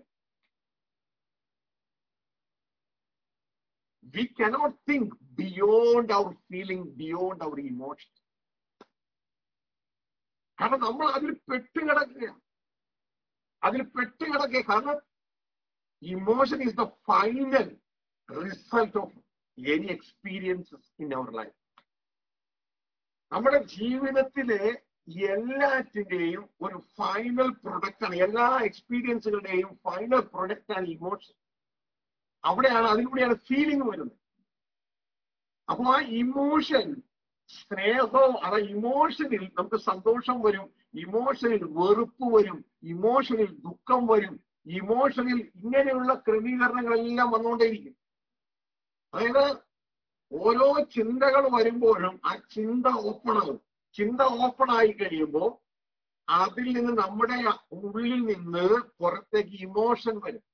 we cannot think beyond our feeling beyond our emotion കാരണം നമ്മൾ അതിൽ പെട്ടുകിടക്കുക അതിൽ പെട്ടുകിടക്കുക കാരണം emotion is the final result of any experiences in our life നമ്മുടെ ജീവിതത്തിലെ എല്ലാറ്റിന്റെയും ഒരു ഫൈനൽ പ്രൊഡക്റ്റ് ആണ് എല്ലാ എക്സ്പീരിയൻസുകളുടെയും ഫൈനൽ പ്രൊഡക്റ്റ് ആണ് ഇമോഷൻ അവിടെയാണ് അതിലൂടെയാണ് ഫീലിംഗ് വരുന്നത് അപ്പൊ ആ ഇമോഷൻ സ്നേഹവും അത് ഇമോഷനിൽ നമുക്ക് സന്തോഷം വരും ഇമോഷനിൽ വെറുപ്പ് വരും ഇമോഷനിൽ ദുഃഖം വരും ഇമോഷനിൽ ഇങ്ങനെയുള്ള ക്രമീകരണങ്ങളെല്ലാം വന്നുകൊണ്ടേയിരിക്കും അതായത് ഓരോ ചിന്തകൾ വരുമ്പോഴും ആ ചിന്ത ഓപ്പൺ ആകും ചിന്ത ഓപ്പൺ ആയി കഴിയുമ്പോൾ അതിൽ നിന്ന് നമ്മുടെ ഉള്ളിൽ നിന്ന് പുറത്തേക്ക് ഇമോഷൻ വരും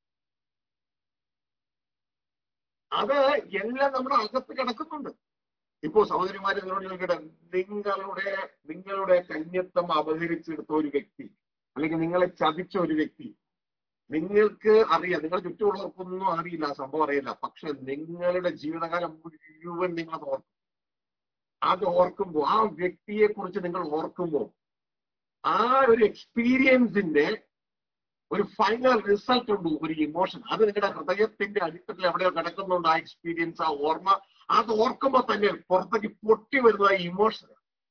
അത് എല്ലാം നമ്മുടെ അകത്ത് കിടക്കുന്നുണ്ട് ഇപ്പോ സഹോദരിമാരെ നിങ്ങളോട് ചോദിക്കട്ടെ നിങ്ങളുടെ നിങ്ങളുടെ കന്യത്വം അപഹരിച്ചെടുത്ത ഒരു വ്യക്തി അല്ലെങ്കിൽ നിങ്ങളെ ചതിച്ച ഒരു വ്യക്തി നിങ്ങൾക്ക് അറിയാം നിങ്ങളുടെ ചുറ്റുമുള്ളവർക്കൊന്നും അറിയില്ല ആ സംഭവം അറിയില്ല പക്ഷെ നിങ്ങളുടെ ജീവിതകാലം മുഴുവൻ നിങ്ങൾ അത് ഓർക്കും അത് ഓർക്കുമ്പോൾ ആ വ്യക്തിയെ കുറിച്ച് നിങ്ങൾ ഓർക്കുമ്പോൾ ആ ഒരു എക്സ്പീരിയൻസിന്റെ ഒരു ഫൈനൽ റിസൾട്ട് ഉണ്ട് ഒരു ഇമോഷൻ അത് നിങ്ങളുടെ ഹൃദയത്തിന്റെ അടിത്തട്ടിൽ എവിടെയോ കിടക്കുന്നുണ്ട് ആ എക്സ്പീരിയൻസ് ആ ഓർമ്മ അത് ഓർക്കുമ്പോ തന്നെ പുറത്തേക്ക് പൊട്ടി വരുന്ന ആ ഇമോഷൻ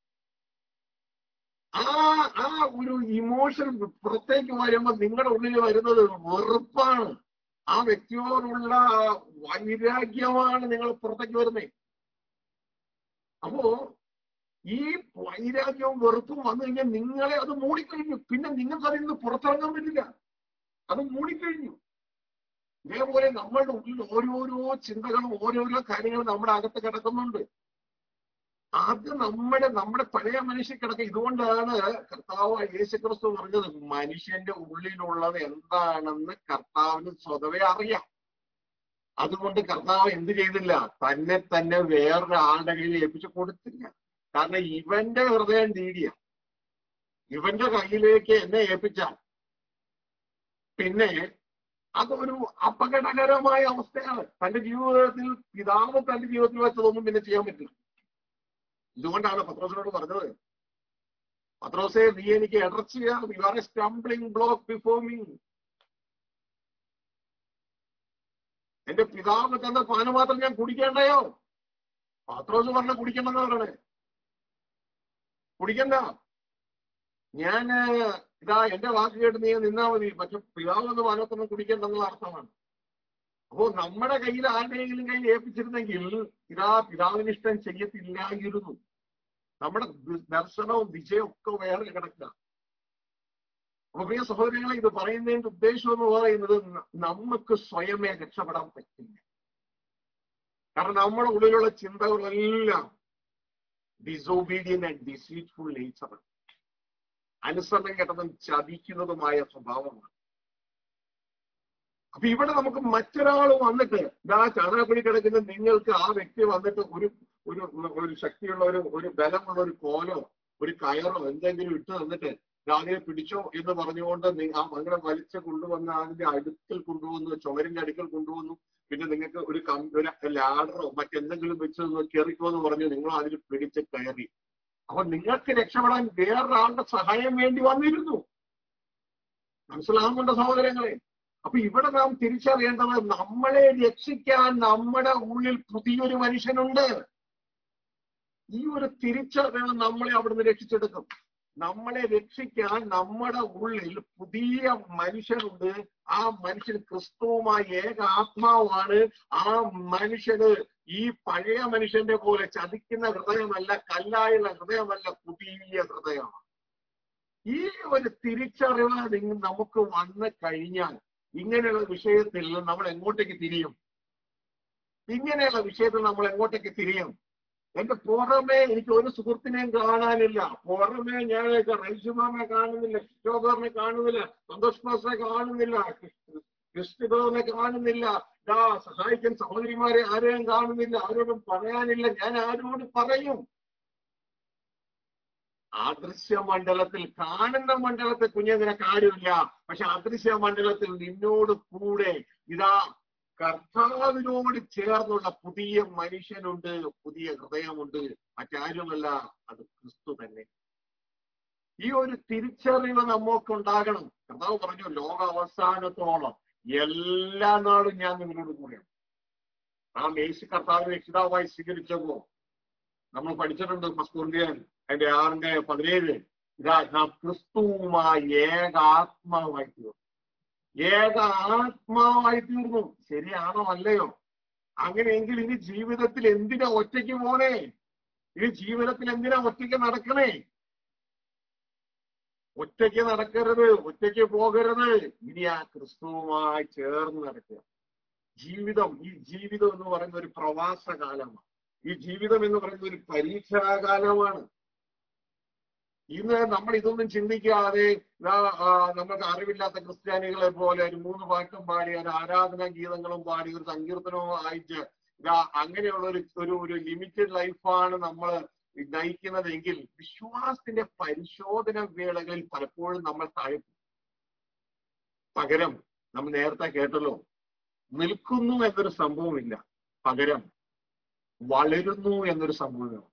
ആ ആ ഒരു ഇമോഷൻ പുറത്തേക്ക് വരുമ്പോൾ നിങ്ങളുടെ ഉള്ളിൽ വരുന്നത് വെറുപ്പാണ് ആ വ്യക്തിയോടുള്ള വൈരാഗ്യമാണ് നിങ്ങൾ പുറത്തേക്ക് വരുന്നത് അപ്പോ ഈ വൈരാഗ്യവും വെറുപ്പും വന്നു കഴിഞ്ഞാൽ നിങ്ങളെ അത് മൂടിക്കഴിഞ്ഞു പിന്നെ നിങ്ങൾക്ക് അതിൽ നിന്ന് പുറത്തിറങ്ങാൻ പറ്റില്ല അത് മൂടിക്കഴിഞ്ഞു ഇതേപോലെ നമ്മളുടെ ഉള്ളിൽ ഓരോരോ ചിന്തകളും ഓരോരോ കാര്യങ്ങളും നമ്മുടെ അകത്ത് കിടക്കുന്നുണ്ട് അത് നമ്മുടെ നമ്മുടെ പഴയ മനുഷ്യ കിടക്കുക ഇതുകൊണ്ടാണ് കർത്താവ് യേശുക്രിസ്തു പറഞ്ഞത് മനുഷ്യന്റെ ഉള്ളിലുള്ളത് എന്താണെന്ന് കർത്താവിന് സ്വതവേ അറിയാം അതുകൊണ്ട് കർത്താവ് എന്ത് ചെയ്തില്ല തന്നെ തന്നെ വേറൊരാളുടെ കയ്യിൽ ഏൽപ്പിച്ചു കൊടുത്തില്ല കാരണം ഇവന്റെ ഹൃദയം നീടിയ ഇവന്റെ കയ്യിലേക്ക് എന്നെ ഏൽപ്പിച്ചാൽ പിന്നെ അതൊരു അപകടകരമായ അവസ്ഥയാണ് തന്റെ ജീവിതത്തിൽ പിതാവ് തന്റെ ജീവിതത്തിൽ വെച്ചതൊന്നും പിന്നെ ചെയ്യാൻ പറ്റില്ല ഇതുകൊണ്ടാണ് പത്രോസിനോട് പറഞ്ഞത് പത്രോസെ നീ എനിക്ക് ഇടർച്ചയാണ് you are a stumbling block before me എന്റെ പിതാവ് തന്ന പാനമാത്രം ഞാൻ കുടിക്കേണ്ടയോ പത്രോസ് പറഞ്ഞ കുടിക്കണ്ടെന്ന് പറയണേ കുടിക്കണ്ട ഞാൻ ഇതാ എന്റെ വാക്ക് കേട്ട് നീ നിന്നാ മതി പക്ഷെ പിതാവ് എന്ന പാനത്തൊന്നും കുടിക്കണ്ടെന്നുള്ള അർത്ഥമാണ് അപ്പോ നമ്മുടെ കയ്യിൽ ആരുടെയെങ്കിലും കയ്യിൽ ഏൽപ്പിച്ചിരുന്നെങ്കിൽ ഇതാ പിതാവിന് ഇഷ്ടം ചെയ്യത്തില്ലായിരുന്നു നമ്മുടെ ദർശനവും വിജയവും ഒക്കെ വേറെ കിടക്കുക അപ്പൊ പ്രിയ സഹോദരങ്ങളെ ഇത് പറയുന്നതിന്റെ ഉദ്ദേശം എന്ന് പറയുന്നത് നമുക്ക് സ്വയമേ രക്ഷപ്പെടാൻ പറ്റില്ല കാരണം നമ്മുടെ ഉള്ളിലുള്ള ചിന്തകളെല്ലാം ഡിസോബീഡിയൻ ആൻഡ് ഡിസീറ്റ്ഫുൾ നേച്ചർ അനുസരണം കേട്ടതും ചതിക്കുന്നതുമായ സ്വഭാവമാണ് അപ്പൊ ഇവിടെ നമുക്ക് മറ്റൊരാൾ വന്നിട്ട് ഇതാ ചാണകപ്പടി കിടക്കുന്ന നിങ്ങൾക്ക് ആ വ്യക്തി വന്നിട്ട് ഒരു ഒരു ഒരു ശക്തിയുള്ള ഒരു ഒരു ബലമുള്ള ഒരു കോലോ ഒരു കയറോ എന്തെങ്കിലും ഇട്ട് തന്നിട്ട് അതിനെ പിടിച്ചോ എന്ന് പറഞ്ഞുകൊണ്ട് ആ അങ്ങനെ വലിച്ച് കൊണ്ടുവന്ന് അതിന്റെ അടുക്കൽ കൊണ്ടുവന്നു ചുമരിന്റെ അടുക്കൽ കൊണ്ടുവന്നു പിന്നെ നിങ്ങൾക്ക് ഒരു ഒരു ലാഡറോ മറ്റെന്തെങ്കിലും വെച്ച് കയറിക്കോ എന്ന് പറഞ്ഞു നിങ്ങൾ അതിൽ പിടിച്ച് കയറി അപ്പൊ നിങ്ങൾക്ക് രക്ഷപ്പെടാൻ വേറൊരാളുടെ സഹായം വേണ്ടി വന്നിരുന്നു മനസ്സിലാകുന്നുണ്ട് സഹോദരങ്ങളെ അപ്പൊ ഇവിടെ നാം തിരിച്ചറിയേണ്ടത് നമ്മളെ രക്ഷിക്കാൻ നമ്മുടെ ഉള്ളിൽ പുതിയൊരു മനുഷ്യനുണ്ട് ഈ ഒരു തിരിച്ചറിവ് നമ്മളെ അവിടുന്ന് രക്ഷിച്ചെടുക്കും നമ്മളെ രക്ഷിക്കാൻ നമ്മുടെ ഉള്ളിൽ പുതിയ മനുഷ്യനുണ്ട് ആ മനുഷ്യൻ ക്രിസ്തുവുമായി ഏക ആത്മാവാണ് ആ മനുഷ്യന് ഈ പഴയ മനുഷ്യന്റെ പോലെ ചതിക്കുന്ന ഹൃദയമല്ല കല്ലായുള്ള ഹൃദയമല്ല പുതിയ ഹൃദയമാണ് ഈ ഒരു തിരിച്ചറിവ് നിങ്ങൾ നമുക്ക് വന്നു കഴിഞ്ഞാൽ ഇങ്ങനെയുള്ള വിഷയത്തിൽ നമ്മൾ എങ്ങോട്ടേക്ക് തിരിയും ഇങ്ങനെയുള്ള വിഷയത്തിൽ നമ്മൾ എങ്ങോട്ടേക്ക് തിരിയും എന്റെ പുറമെ എനിക്ക് ഒരു സുഹൃത്തിനെയും കാണാനില്ല പുറമെ ഞാൻ റൈസുമാമെ കാണുന്നില്ല കിഷോബറിനെ കാണുന്നില്ല സന്തോഷ് മാസ്റ്ററെ കാണുന്നില്ല ക്രിസ്തുബോധനെ കാണുന്നില്ല ദാ സഹായിക്കാൻ സഹോദരിമാരെ ആരെയും കാണുന്നില്ല ആരോടും പറയാനില്ല ഞാൻ ആരോട് പറയും അദൃശ്യ മണ്ഡലത്തിൽ കാണുന്ന മണ്ഡലത്തിൽ കുഞ്ഞെ നിനക്ക് ആരുമില്ല പക്ഷെ അദൃശ്യ മണ്ഡലത്തിൽ നിന്നോട് കൂടെ ഇതാ കർത്താവിനോട് ചേർന്നുള്ള പുതിയ മനുഷ്യനുണ്ട് പുതിയ ഹൃദയമുണ്ട് മറ്റാരുമല്ല അത് ക്രിസ്തു തന്നെ ഈ ഒരു തിരിച്ചറിവ് നമുക്കുണ്ടാകണം കർത്താവ് പറഞ്ഞു ലോക അവസാനത്തോളം എല്ലാ നാളും ഞാൻ നിങ്ങളോട് കൂടെയാണ് നാം യേശു കർത്താവിനെ രക്ഷിതാവായി സ്വീകരിച്ചപ്പോ നമ്മൾ പഠിച്ചിട്ടുണ്ട് മസ്കൂർദിയൻ അതിന്റെ ആറിന്റെ പതിനേഴ് ഇതാ നാം ക്രിസ്തുവുമായി ഏക ആത്മാവായി തീർന്നു ഏക ആത്മാവായി തീർന്നു ശരിയാണോ അല്ലയോ അങ്ങനെയെങ്കിൽ ഇനി ജീവിതത്തിൽ എന്തിനാ ഒറ്റയ്ക്ക് പോണേ ഇനി ജീവിതത്തിൽ എന്തിനാ ഒറ്റയ്ക്ക് നടക്കണേ ഒറ്റയ്ക്ക് നടക്കരുത് ഒറ്റയ്ക്ക് പോകരുത് ഇനി ആ ക്രിസ്തുവുമായി ചേർന്ന് നടക്കുക ജീവിതം ഈ ജീവിതം എന്ന് പറയുന്ന ഒരു പ്രവാസ കാലമാണ് ഈ ജീവിതം എന്ന് പറയുന്ന ഒരു പരീക്ഷാകാലമാണ് ഇന്ന് നമ്മൾ ഇതൊന്നും ചിന്തിക്കാതെ ഇതാ, ആ, നമുക്ക് അറിവില്ലാത്ത ക്രിസ്ത്യാനികളെ പോലെ ഒരു മൂന്ന് പാട്ടും പാടി ഒരു ആരാധനാ ഗീതങ്ങളും പാടി ഒരു സങ്കീർത്തനവും അയച്ച് ഇതാ അങ്ങനെയുള്ള ഒരു ഒരു ഒരു ലിമിറ്റഡ് ലൈഫാണ് നമ്മൾ നയിക്കുന്നതെങ്കിൽ വിശ്വാസത്തിന്റെ പരിശോധന വേളകളിൽ പലപ്പോഴും നമ്മൾ താഴെ പോകും. പകരം നമ്മൾ നേരത്തെ കേട്ടല്ലോ നിൽക്കുന്നു എന്നൊരു സംഭവമില്ല പകരം വളരുന്നു എന്നൊരു സംഭവമാണ്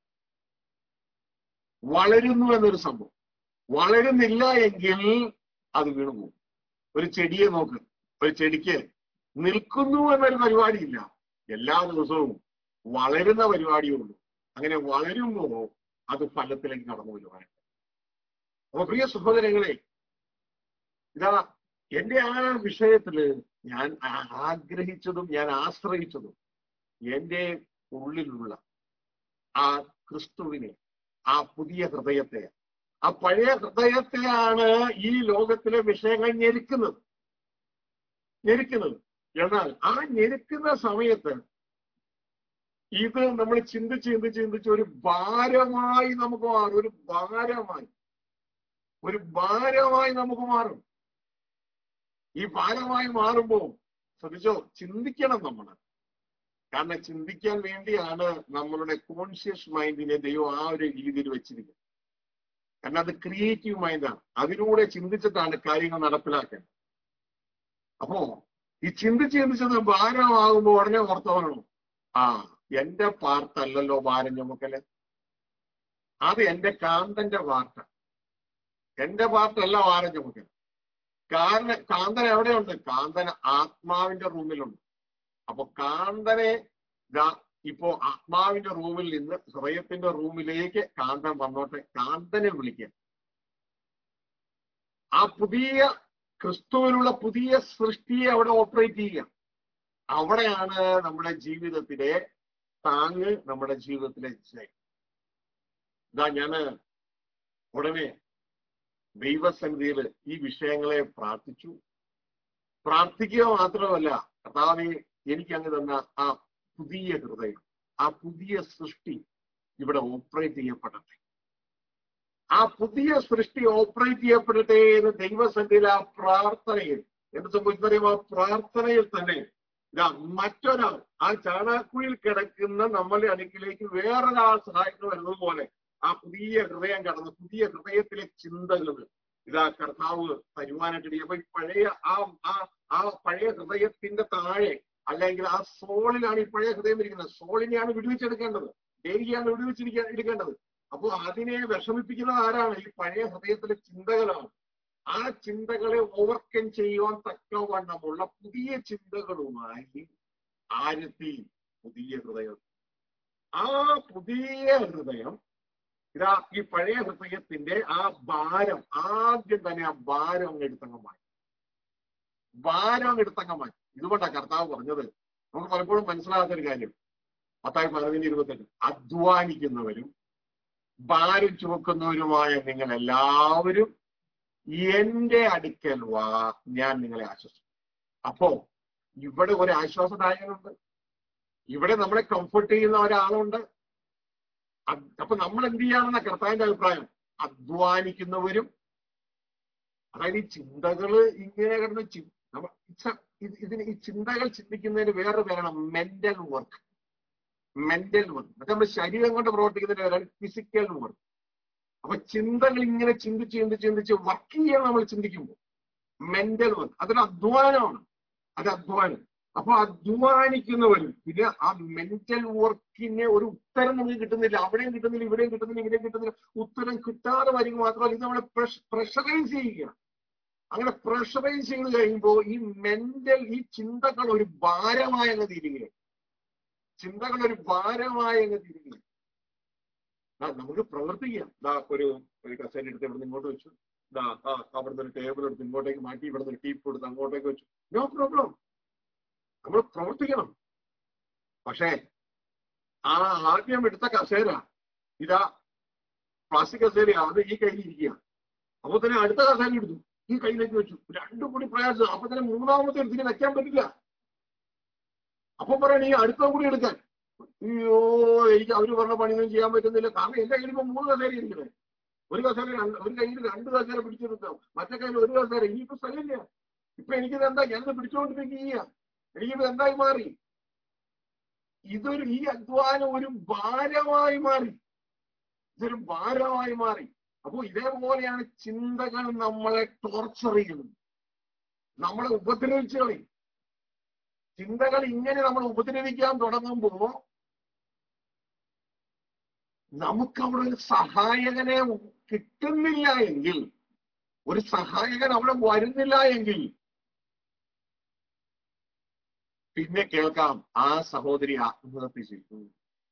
വളരുന്നു എന്നൊരു സംഭവം വളരുന്നില്ല എങ്കിൽ അത് വീണു പോകും ഒരു ചെടിയെ നോക്ക് ഒരു ചെടിക്ക് നിൽക്കുന്നു എന്നൊരു പരിപാടിയില്ല എല്ലാ ദിവസവും വളരുന്ന പരിപാടിയേ ഉള്ളൂ അങ്ങനെ വളരുമ്പോ അത് ഫലത്തിലേക്ക് കടന്നു വരുവാനായിട്ട് അപ്പൊ പ്രിയ സഹോദരങ്ങളെ ഇതാ എന്റെ ആ വിഷയത്തില് ഞാൻ ആ- ആഗ്രഹിച്ചതും ഞാൻ ആശ്രയിച്ചതും എന്റെ ഉള്ളിലുള്ള ആ ക്രിസ്തുവിനെ ആ പുതിയ ഹൃദയത്തെ ആ പഴയ ഹൃദയത്തെയാണ് ഈ ലോകത്തിലെ വിഷയങ്ങൾ ഞെരുക്കുന്നത് ഞെരുക്കുന്നത് എന്നാൽ ആ ഞെരുക്കുന്ന സമയത്ത് ഇത് നമ്മൾ ചിന്തിച്ച് ചിന്തിച്ച് ചിന്തിച്ച് ഒരു ഭാരമായി നമുക്ക് മാറും ഒരു ഭാരമായി ഒരു ഭാരമായി നമുക്ക് മാറും ഈ ഭാരമായി മാറുമ്പോ ശ്രദ്ധിച്ചോ ചിന്തിക്കണം നമ്മൾ കാരണം ചിന്തിക്കാൻ വേണ്ടിയാണ് നമ്മളുടെ കോൺഷ്യസ് മൈൻഡിനെ ദൈവം ആ ഒരു രീതിയിൽ വെച്ചിരിക്കുന്നത് കാരണം അത് ക്രിയേറ്റീവ് മൈൻഡാണ് അതിലൂടെ ചിന്തിച്ചിട്ടാണ് കാര്യങ്ങൾ നടപ്പിലാക്കേണ്ടത് അപ്പോ ഈ ചിന്തിച്ച് ചിന്തിച്ചത് ഭാരമാകുമ്പോ ഉടനെ ഓർത്തോളണം ആ എന്റെ പാർട്ടല്ലല്ലോ ഭാരം ചുമക്കല് അത് എന്റെ കാന്തന്റെ പാർട്ട് എന്റെ പാർട്ടല്ല ഭാരം ചുമക്കൽ കാരണം കാന്തൻ എവിടെയുണ്ട് കാന്തൻ ആത്മാവിന്റെ റൂമിലുണ്ട് അപ്പൊ കാന്തനെ ദാ ഇപ്പോ ആത്മാവിന്റെ റൂമിൽ നിന്ന് ഹൃദയത്തിന്റെ റൂമിലേക്ക് കാന്തൻ വന്നോട്ടെ കാന്തനെ വിളിക്കുക ആ പുതിയ ക്രിസ്തുവിലുള്ള പുതിയ സൃഷ്ടിയെ അവിടെ ഓപ്പറേറ്റ് ചെയ്യുക അവിടെയാണ് നമ്മുടെ ജീവിതത്തിലെ താങ്ങ് നമ്മുടെ ജീവിതത്തിലെ ജയം ഇതാ ഞാന് ഉടനെ ദൈവസന്നിധിയിൽ ഈ വിഷയങ്ങളെ പ്രാർത്ഥിച്ചു പ്രാർത്ഥിക്കുക മാത്രമല്ല കർത്താവെ എനിക്ക് അങ്ങ് തന്ന ആ പുതിയ ഹൃദയം ആ പുതിയ സൃഷ്ടി ഇവിടെ ഓപ്പറേറ്റ് ചെയ്യപ്പെടട്ടെ ആ പുതിയ സൃഷ്ടി ഓപ്പറേറ്റ് ചെയ്യപ്പെടട്ടെ എന്ന് ദൈവസന്നിധിയിൽ ആ പ്രാർത്ഥനയിൽ എന്ത് സംഭവിച്ചറിയാം ആ പ്രാർത്ഥനയിൽ തന്നെ ഇതാ മറ്റൊരാൾ ആ ചാണാക്കുഴിയിൽ കിടക്കുന്ന നമ്മളുടെ അടുക്കിലേക്ക് വേറൊരാൾ സഹായിക്കുന്നു വരുന്നത് പോലെ ആ പുതിയ ഹൃദയം കടന്ന് പുതിയ ഹൃദയത്തിലെ ചിന്തകൾ ഇതാ കർത്താവ് തരുവാനായിട്ട് അപ്പൊ ഈ പഴയ ആ ആ ആ പഴയ ഹൃദയത്തിന്റെ താഴെ അല്ലെങ്കിൽ ആ സോളിലാണ് ഈ പഴയ ഹൃദയം ഇരിക്കുന്നത് സോളിനെയാണ് വിടുവിച്ചെടുക്കേണ്ടത് ദേഹിയാണ് വിടുവിച്ചിരിക്കാൻ എടുക്കേണ്ടത് അപ്പോ അതിനെ വിഷമിപ്പിക്കുന്നത് ആരാണ് ഈ പഴയ ഹൃദയത്തിലെ ചിന്തകളാണ് ആ ചിന്തകളെ ഓവർകം ചെയ്യുവാൻ തക്കവണ്ണമുള്ള പുതിയ ചിന്തകളുമായി ആരത്തി പുതിയ ഹൃദയം ആ പുതിയ ഹൃദയം ഇതാ ഈ പഴയ ഹൃദയത്തിന്റെ ആ ഭാരം ആദ്യം തന്നെ ആ ഭാരം അങ്ങ് എടുത്തങ്ങ് മാറ്റി ഭാരം അങ്ങ് എടുത്തങ്ങ് മാറ്റി ഇതുകൊണ്ടാ കർത്താവ് പറഞ്ഞത് നമുക്ക് പലപ്പോഴും മനസ്സിലാകാത്ത ഒരു കാര്യം പത്തായി പതിനഞ്ച് ഇരുപത്തെട്ട് അധ്വാനിക്കുന്നവരും ഭാരം ചുമക്കുന്നവരുമായ നിങ്ങൾ എല്ലാവരും എന്റെ അടുക്കൽ വാ ഞാൻ നിങ്ങളെ ആശ്വസിക്കും അപ്പോ ഇവിടെ ഒരു ആശ്വാസദായകനുണ്ട് ഇവിടെ നമ്മളെ കംഫർട്ട് ചെയ്യുന്ന ഒരാളുണ്ട് അത് അപ്പൊ നമ്മൾ എന്ത് ചെയ്യാണെന്ന കർത്താവിന്റെ അഭിപ്രായം അധ്വാനിക്കുന്നവരും അതായത് ഈ ചിന്തകള് ഇങ്ങനെ കിടന്ന് ചി- നമ്മ it's a- ഇത് ഇതിന് ഈ ചിന്തകൾ ചിന്തിക്കുന്നതിന് വേറെ പേരാണ് മെന്റൽ വർക്ക് മെന്റൽ വർക്ക് അത് നമ്മുടെ ശരീരം കൊണ്ട് പ്രവർത്തിക്കുന്നതിന് പേരാണ് ഫിസിക്കൽ വർക്ക് അപ്പൊ ചിന്തകൾ ഇങ്ങനെ ചിന്തിച്ച് ചിന്തിച്ച് ചിന്തിച്ച് വർക്ക് ചെയ്യാൻ നമ്മൾ ചിന്തിക്കുമ്പോൾ മെന്റൽ വർക്ക് അതൊരു അധ്വാനമാണ് അത് അധ്വാനം അപ്പൊ അധ്വാനിക്കുന്നവരും പിന്നെ ആ മെന്റൽ വർക്കിന് ഒരു ഉത്തരം നമുക്ക് കിട്ടുന്നില്ല അവിടെയും കിട്ടുന്നില്ല ഇവിടെയും കിട്ടുന്നില്ല ഇവിടെയും കിട്ടുന്നില്ല ഉത്തരം കിട്ടാതെ വരിക മാത്രമല്ല ഇത് നമ്മളെ പ്രഷറൈസ് ചെയ്യുക അങ്ങനെ പ്രഷറൈസ് ചെയ്ത് കഴിയുമ്പോൾ ഈ മെന്റൽ ഈ ചിന്തകൾ ഒരു ഭാരമായ അങ്ങ് തീരുകയാണ് ചിന്തകൾ ഒരു ഭാരമായ അങ്ങ് തീരുകയാണ് ആ, നമുക്ക് പ്രവർത്തിക്കാം ദാ ഒരു ഒരു കസേര എടുത്ത് ഇവിടെ ഇങ്ങോട്ട് വെച്ചു ദാ ആ അവിടുന്ന് ഒരു ടേബിൾ എടുത്ത് ഇങ്ങോട്ടേക്ക് മാറ്റി ഇവിടുന്ന് ഒരു ടീപ്പ് എടുത്ത് അങ്ങോട്ടേക്ക് വെച്ചു നോ പ്രോബ്ലം നമ്മൾ പ്രവർത്തിക്കണം പക്ഷേ ആ ആദ്യം എടുത്ത കസേര ഇതാ പ്ലാസ്റ്റിക് കസേര അത് ഈ കയ്യിൽ ഇരിക്കുക അപ്പൊ തന്നെ അടുത്ത കസേര എടുത്തു ഈ കയ്യിലേക്ക് വെച്ചു രണ്ടും കൂടി പ്രയാസം അപ്പൊ തന്നെ മൂന്നാമത്തെ എടുത്തിട്ട് വെക്കാൻ പറ്റില്ല അപ്പൊ പറയണ ഈ അടുത്ത കൂടി എടുക്കാൻ അയ്യോ എനിക്ക് അവര് പറഞ്ഞ പണിയൊന്നും ചെയ്യാൻ പറ്റുന്നില്ല കാരണം എന്റെ കയ്യിൽ ഇപ്പൊ മൂന്ന് കസേര ഇരിക്കണേ ഒരു കസേര രണ്ട് ഒരു കയ്യിൽ രണ്ട് കസേര പിടിച്ചെടുക്കാം മറ്റേ കയ്യിൽ ഒരു കസേര ഇനിയിപ്പോ സ്ഥലമില്ല ഇപ്പൊ എനിക്കിത് എന്താ ഞാനിത് പിടിച്ചുകൊണ്ടിരിക്കുക എനിക്കിത് എന്തായി മാറി ഇതൊരു ഈ അധ്വാനം ഒരു ഭാരമായി മാറി ഇതൊരു ഭാരമായി മാറി അപ്പോ ഇതേപോലെയാണ് ചിന്തകൾ നമ്മളെ ടോർച്ചർ ചെയ്യുന്നത് നമ്മളെ ഉപദ്രവിച്ചു കളയും ചിന്തകൾ ഇങ്ങനെ നമ്മൾ ഉപദ്രവിക്കാൻ തുടങ്ങുമ്പോ നമുക്ക് അവിടെ ഒരു സഹായകനെ കിട്ടുന്നില്ല എങ്കിൽ ഒരു സഹായകൻ അവിടെ വരുന്നില്ല എങ്കിൽ പിന്നെ കേൾക്കാം ആ സഹോദരി ആത്മഹത്യ ചെയ്തു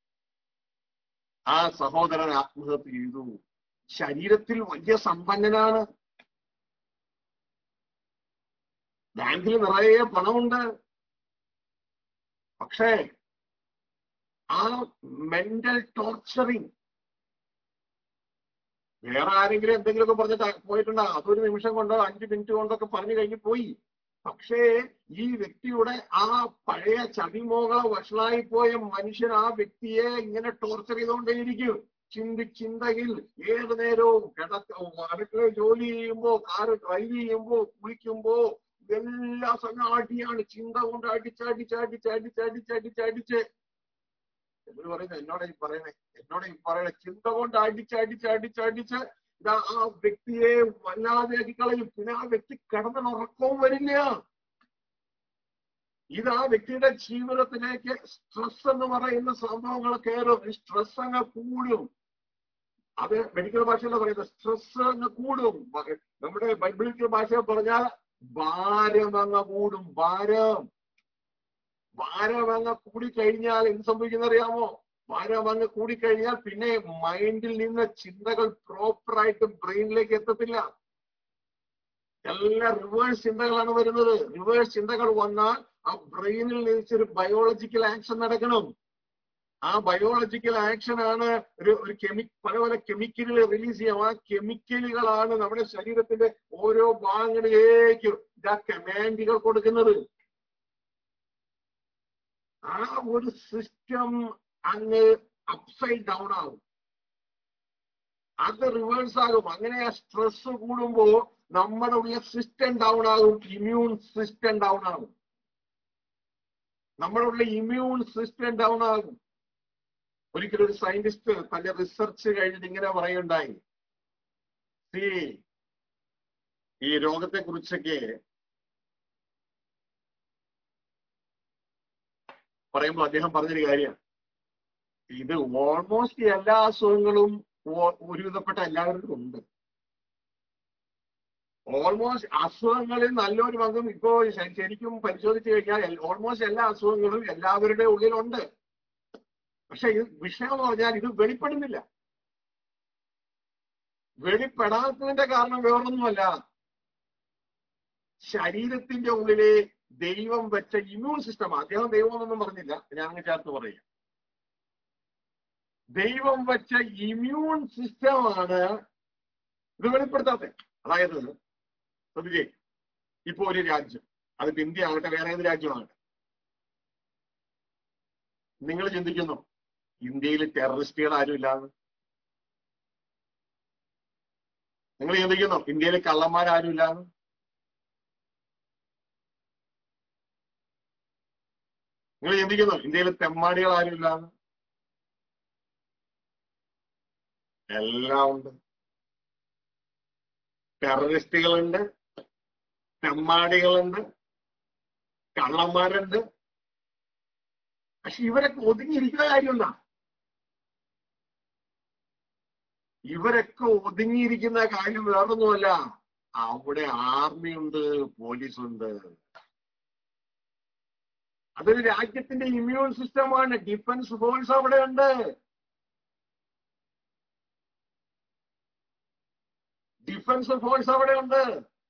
ആ സഹോദരൻ ആത്മഹത്യ ചെയ്തു ശരീരത്തിൽ വലിയ സമ്പന്നനാണ് ബാങ്കിൽ നിറയെ പണമുണ്ട് പക്ഷേ ആ മെന്റൽ ടോർച്ചറിങ് വേറെ ആരെങ്കിലും എന്തെങ്കിലുമൊക്കെ പറഞ്ഞിട്ട് പോയിട്ടുണ്ടാകും അതൊരു നിമിഷം കൊണ്ടോ അഞ്ച് മിനിറ്റ് കൊണ്ടൊക്കെ പറഞ്ഞു കഴിഞ്ഞ് പോയി പക്ഷേ ഈ വ്യക്തിയുടെ ആ പഴയ ചതിമോകള വഷളായി പോയ മനുഷ്യൻ ആ വ്യക്തിയെ ഇങ്ങനെ ടോർച്ചർ ചെയ്തുകൊണ്ടേയിരിക്കും ചിന്തി ചിന്തയിൽ ഏത് നേരവും കിടക്ക അടുക്കള ജോലി ചെയ്യുമ്പോ കാറ് ഡ്രൈവ് ചെയ്യുമ്പോ കുളിക്കുമ്പോ എല്ലാ സമയം അടിയാണ് ചിന്ത കൊണ്ട് അടിച്ചടിച്ചടിച്ചടിച്ചടിച്ചടിച്ചടിച്ച് എന്നോട് പറയുന്നത് എന്നോട് ഈ പറയണേ എന്നോട് ഈ പറയണേ ചിന്ത കൊണ്ട് അടിച്ചടിച്ചടിച്ചടിച്ച് ഇതാ ആ വ്യക്തിയെ വല്ലാതെ കളയും പിന്നെ ആ വ്യക്തി കിടന്ന ഉറക്കവും വരില്ല ഇത് ആ വ്യക്തിയുടെ ജീവിതത്തിലേക്ക് സ്ട്രെസ് എന്ന് പറയുന്ന സംഭവങ്ങൾ കയറും ഈ സ്ട്രെസ് അങ്ങ് കൂടും അത് മെഡിക്കൽ ഭാഷയിലാണ് പറയുന്നത് സ്ട്രെസ് അങ്ങ് കൂടും നമ്മുടെ ബൈബിളിക്കൽ ഭാഷ പറഞ്ഞാൽ ഭാരം അങ്ങ് കൂടും ഭാരം ഭാരം അങ്ങ് കൂടിക്കഴിഞ്ഞാൽ എന്ത് സംഭവിക്കുന്ന അറിയാമോ ഭാരം അങ്ങ് കൂടിക്കഴിഞ്ഞാൽ പിന്നെ മൈൻഡിൽ നിന്ന് ചിന്തകൾ പ്രോപ്പറായിട്ട് ബ്രെയിനിലേക്ക് എത്തത്തില്ല എല്ലാ റിവേഴ്സ് ചിന്തകളാണ് വരുന്നത് റിവേഴ്സ് ചിന്തകൾ വന്നാൽ ആ ബ്രെയിനിൽ നിന്നൊരു ബയോളജിക്കൽ ആക്ഷൻ നടക്കണം ആ ബയോളജിക്കൽ ആക്ഷൻ ആണ് ഒരു ഒരു കെമി പല പല കെമിക്കലുകൾ റിലീസ് ചെയ്യാം ആ കെമിക്കലുകളാണ് നമ്മുടെ ശരീരത്തിന്റെ ഓരോ ഭാഗങ്ങളിലേക്കും ഇതാ കമാൻഡുകൾ കൊടുക്കുന്നത് ആ ഒരു സിസ്റ്റം അങ്ങ് അപ്സൈഡ് ഡൗൺ ആകും അത് റിവേഴ്സ് ആകും അങ്ങനെ ആ സ്ട്രെസ് കൂടുമ്പോ നമ്മുടെ ഉള്ളിലെ സിസ്റ്റം ഡൗൺ ആകും ഇമ്മ്യൂൺ സിസ്റ്റം ഡൗൺ ആകും നമ്മുടെ ഉള്ളിലെ ഇമ്മ്യൂൺ സിസ്റ്റം ഡൗൺ ആകും ഒരിക്കലും ഒരു സയന്റിസ്റ്റ് തന്റെ റിസർച്ച് കഴിഞ്ഞിട്ട് ഇങ്ങനെ പറയുണ്ടായി സി ഈ രോഗത്തെ കുറിച്ചൊക്കെ പറയുമ്പോൾ അദ്ദേഹം പറഞ്ഞൊരു കാര്യമാണ് ഇത് ഓൾമോസ്റ്റ് എല്ലാ അസുഖങ്ങളും ഒരുവിധപ്പെട്ട എല്ലാവർക്കും ഉണ്ട് ഓൾമോസ്റ്റ് അസുഖങ്ങളിൽ നല്ലൊരു പങ്കും ഇപ്പോ ശരിക്കും പരിശോധിച്ചു കഴിഞ്ഞാൽ ഓൾമോസ്റ്റ് എല്ലാ അസുഖങ്ങളും എല്ലാവരുടെ ഉള്ളിലുണ്ട് പക്ഷെ ഇത് വിഷയം എന്ന് പറഞ്ഞാൽ ഇത് വെളിപ്പെടുന്നില്ല വെളിപ്പെടാത്തതിന്റെ കാരണം വേറൊന്നുമല്ല ശരീരത്തിന്റെ ഉള്ളിലെ ദൈവം വെച്ച ഇമ്മ്യൂൺ സിസ്റ്റം അദ്ദേഹം ദൈവം എന്നൊന്നും പറഞ്ഞില്ല ഞാൻ അങ്ങ് ചേർത്ത് പറയുക ദൈവം വെച്ച ഇമ്മ്യൂൺ സിസ്റ്റമാണ് ഇത് വെളിപ്പെടുത്താത്തത് അതായത് ശ്രദ്ധിച്ചേ ഇപ്പൊ ഒരു രാജ്യം അതിപ്പോ ഇന്ത്യ ആകട്ടെ വേറെ ഏത് രാജ്യമാകട്ടെ നിങ്ങൾ ചിന്തിക്കുന്നു ഇന്ത്യയിൽ ടെററിസ്റ്റുകൾ ആരും ഇല്ലാന്ന് നിങ്ങൾ ചിന്തിക്കുന്നു ഇന്ത്യയിൽ കള്ളന്മാരാരും ഇല്ലാന്ന് നിങ്ങൾ ചിന്തിക്കുന്നു ഇന്ത്യയിൽ തെമ്മാടികൾ ആരുമില്ല എല്ലാം ഉണ്ട് ടെററിസ്റ്റുകളുണ്ട് തെമ്മാടികളുണ്ട് കള്ളന്മാരുണ്ട് പക്ഷെ ഇവരൊക്കെ ഒതുങ്ങിയിരിക്കുന്ന കാര്യം എന്താ ഇവരൊക്കെ ഒതുങ്ങിയിരിക്കുന്ന കാര്യം വേറൊന്നുമല്ല അവിടെ ആർമി ഉണ്ട് പോലീസ് ഉണ്ട് അതൊരു രാജ്യത്തിന്റെ ഇമ്മ്യൂൺ സിസ്റ്റമാണ് ഡിഫൻസ് ഫോഴ്സ് അവിടെ ഉണ്ട് ഡിഫൻസ് ഫോഴ്സ് അവിടെ ഉണ്ട്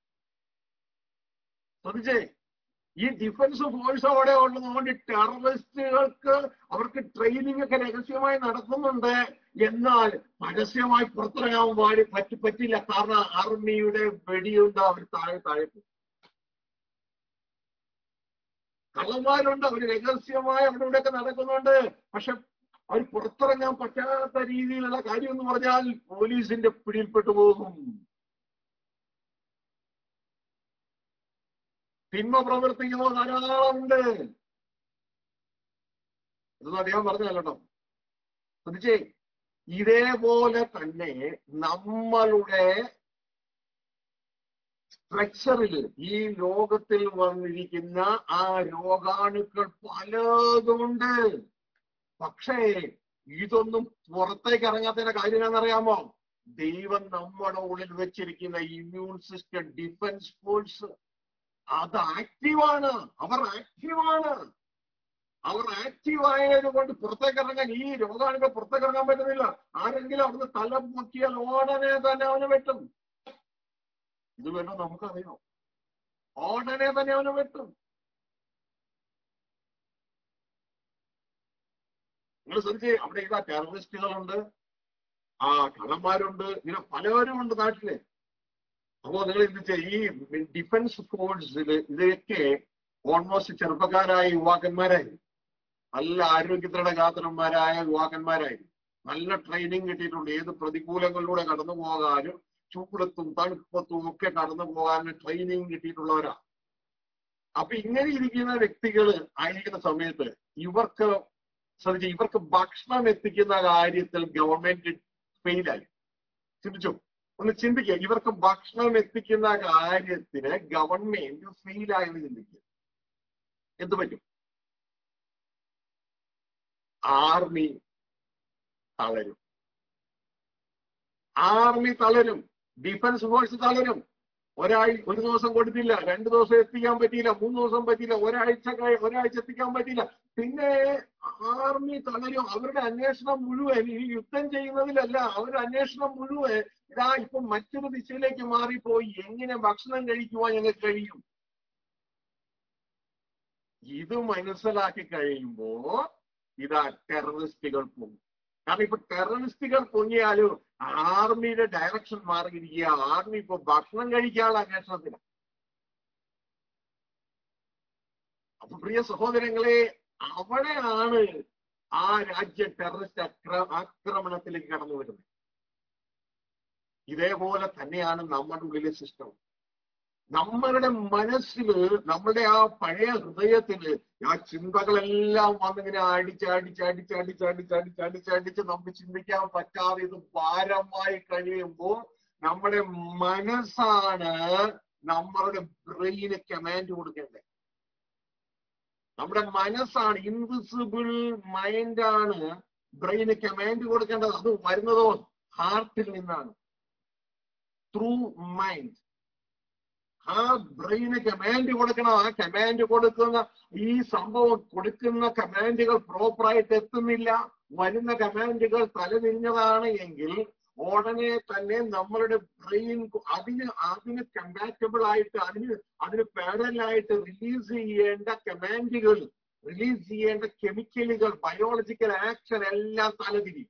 ശ്രദ്ധിച്ചേ ഈ ഡിഫൻസ് ഫോഴ്സ് അവിടെ ഉള്ളതുകൊണ്ട് ടെററിസ്റ്റുകൾക്ക് അവർക്ക് ട്രെയിനിങ് ഒക്കെ രഹസ്യമായി നടത്തുന്നുണ്ട് എന്നാൽ പരസ്യമായി പുറത്തിറങ്ങാൻ പാടി പറ്റി പറ്റില്ല കാരണം ആർമിയുടെ വെടിയുണ്ട് അവർ താഴെ താഴെ പോകും. കള്ളന്മാരുണ്ട് അവർ രഹസ്യമായി അവിടെ ഇവിടെയൊക്കെ നടക്കുന്നുണ്ട് പക്ഷെ അവർ പുറത്തിറങ്ങാൻ പറ്റാത്ത രീതിയിലുള്ള കാര്യം എന്ന് പറഞ്ഞാൽ പോലീസിന്റെ പിടിയിൽപ്പെട്ടു പോകും തിന്മ പ്രവർത്തിക്കുന്ന ധാരാളമുണ്ട് ഇതൊന്നും അദ്ദേഹം പറഞ്ഞതല്ല കേട്ടോ ശ്രദ്ധിച്ചേ ഇതേപോലെ തന്നെ നമ്മളുടെ സ്ട്രക്ചറിൽ ഈ ലോകത്തിൽ വന്നിരിക്കുന്ന ആ രോഗാണുക്കൾ പലതുമുണ്ട് പക്ഷേ ഇതൊന്നും പുറത്തേക്ക് ഇറങ്ങാത്തതിന്റെ കാര്യം എന്താണെന്നറിയാമോ ദൈവം നമ്മുടെ ഉള്ളിൽ വെച്ചിരിക്കുന്ന ഇമ്മ്യൂൺ സിസ്റ്റം ഡിഫൻസ് ഫോഴ്സ് അത് ആക്റ്റീവാണ് അവർ ആക്റ്റീവാണ് അവർ ആക്റ്റീവ് ആയത് കൊണ്ട് പുറത്തേക്ക് ഇറങ്ങാൻ ഈ രോഗാണുക്കൾ പുറത്തേക്ക് ഇറങ്ങാൻ പറ്റുന്നില്ല ആരെങ്കിലും അവിടുന്ന് തല മുക്കിയാൽ ഉടനെ തന്നെ അവന് വെട്ടും ഇത് വല്ലതും നമുക്കറിയാം ഉടനെ തന്നെ അവന് വെട്ടും നിങ്ങൾ ശ്രദ്ധിച്ച് അവിടെ ഇതാ ടെററിസ്റ്റുകളുണ്ട് ആ കള്ളന്മാരുണ്ട് ഇങ്ങനെ പലവരും ഉണ്ട് നാട്ടില് അപ്പോ നിങ്ങൾ ചിന്തിച്ച ഈ ഡിഫൻസ് ഫോഴ്സിൽ ഇതൊക്കെ ഓൾമോസ്റ്റ് ചെറുപ്പക്കാരായ യുവാക്കന്മാരായി നല്ല ആരോഗ്യത്തിലുള്ള ഗാത്രന്മാരായ യുവാക്കന്മാരായി നല്ല ട്രെയിനിങ് കിട്ടിയിട്ടുണ്ട് ഏത് പ്രതികൂലങ്ങളിലൂടെ കടന്നു പോകാനും ചൂടത്തും തണുപ്പത്തും ഒക്കെ കടന്നു പോകാനും ട്രെയിനിങ് കിട്ടിയിട്ടുള്ളവരാ അപ്പൊ ഇങ്ങനെ ഇരിക്കുന്ന വ്യക്തികൾ ആയിരിക്കുന്ന സമയത്ത് ഇവർക്ക് ശ്രദ്ധിച്ച് ഇവർക്ക് ഭക്ഷണം എത്തിക്കുന്ന കാര്യത്തിൽ ഗവൺമെന്റ് ഫെയിലായി ചിന്തിച്ചു ഒന്ന് ചിന്തിക്കുക ഇവർക്ക് ഭക്ഷണം എത്തിക്കുന്ന കാര്യത്തിന് ഗവൺമെന്റ് ഫെയിലായെന്ന് ചിന്തിക്കുക എന്ത് പറ്റും ആർമി തളരും ആർമി തളരും ഡിഫൻസ് ഫോഴ്സ് തളരും ഒരാൾ ഒരു ദിവസം കൊടുത്തില്ല രണ്ടു ദിവസം എത്തിക്കാൻ പറ്റിയില്ല മൂന്ന് ദിവസം പറ്റിയില്ല ഒരാഴ്ച കഴി- ഒരാഴ്ച എത്തിക്കാൻ പറ്റിയില്ല പിന്നെ ആർമി തളരും അവരുടെ അന്വേഷണം മുഴുവൻ ഈ യുദ്ധം ചെയ്യുന്നതിലല്ല അവരുടെ അന്വേഷണം മുഴുവൻ ഇതാ ഇപ്പൊ മറ്റൊരു ദിശയിലേക്ക് മാറിപ്പോയി എങ്ങനെ ഭക്ഷണം കഴിക്കുവാൻ ഞങ്ങൾക്ക് കഴിയും ഇത് മനസ്സിലാക്കി കഴിയുമ്പോ ഇതാ ടെററിസ്റ്റുകൾ പോകും കാരണം ഇപ്പൊ ടെററിസ്റ്റുകൾ പൊങ്ങിയാലും ആർമിയുടെ ഡയറക്ഷൻ മാറിയിരിക്കുക ആർമി ഇപ്പൊ ഭക്ഷണം കഴിക്കാനുള്ള അന്വേഷണത്തിലാണ് അപ്പൊ പ്രിയ സഹോദരങ്ങളെ അവിടെയാണ് ആ രാജ്യം ടെററിസ്റ്റ് അക്ര ആക്രമണത്തിലേക്ക് കടന്നു വരുന്നത് ഇതേപോലെ തന്നെയാണ് നമ്മുടെ ഉള്ളിലെ സിസ്റ്റം നമ്മളുടെ മനസ്സില് നമ്മളുടെ ആ പഴയ ഹൃദയത്തില് ആ ചിന്തകളെല്ലാം വന്നിങ്ങനെ അടിച്ച് അടിച്ച് അടിച്ച് അടിച്ച് അടിച്ച് അടിച്ച് അടിച്ച് അടിച്ച് നമുക്ക് ചിന്തിക്കാൻ പറ്റാതെ ഇത് ഭാരമായി കഴിയുമ്പോൾ നമ്മുടെ മനസ്സാണ് നമ്മളുടെ ബ്രെയിന് കമാൻഡ് കൊടുക്കേണ്ടത് നമ്മുടെ മനസ്സാണ് ഇൻവിസിബിൾ മൈൻഡാണ് ബ്രെയിന് കമാൻഡ് കൊടുക്കേണ്ടത് അത് വരുന്നതോ ഹാർട്ടിൽ നിന്നാണ് ത്രൂ മൈൻഡ് ആ ബ്രെയിന് കമാൻഡ് കൊടുക്കണം ആ കമാൻഡ് കൊടുക്കുന്ന ഈ സംഭവം കൊടുക്കുന്ന കമാൻഡുകൾ പ്രോപ്പറായിട്ട് എത്തുന്നില്ല വരുന്ന കമാൻഡുകൾ തലതിരിഞ്ഞതാണ് എങ്കിൽ ഉടനെ തന്നെ നമ്മളുടെ ബ്രെയിൻ അതിന് അതിന് കമ്പാറ്റബിൾ ആയിട്ട് അതിന് അതിന് പാരലായിട്ട് റിലീസ് ചെയ്യേണ്ട കമാൻഡുകൾ റിലീസ് ചെയ്യേണ്ട കെമിക്കലുകൾ ബയോളജിക്കൽ ആക്ഷൻ എല്ലാം തലതിരിയും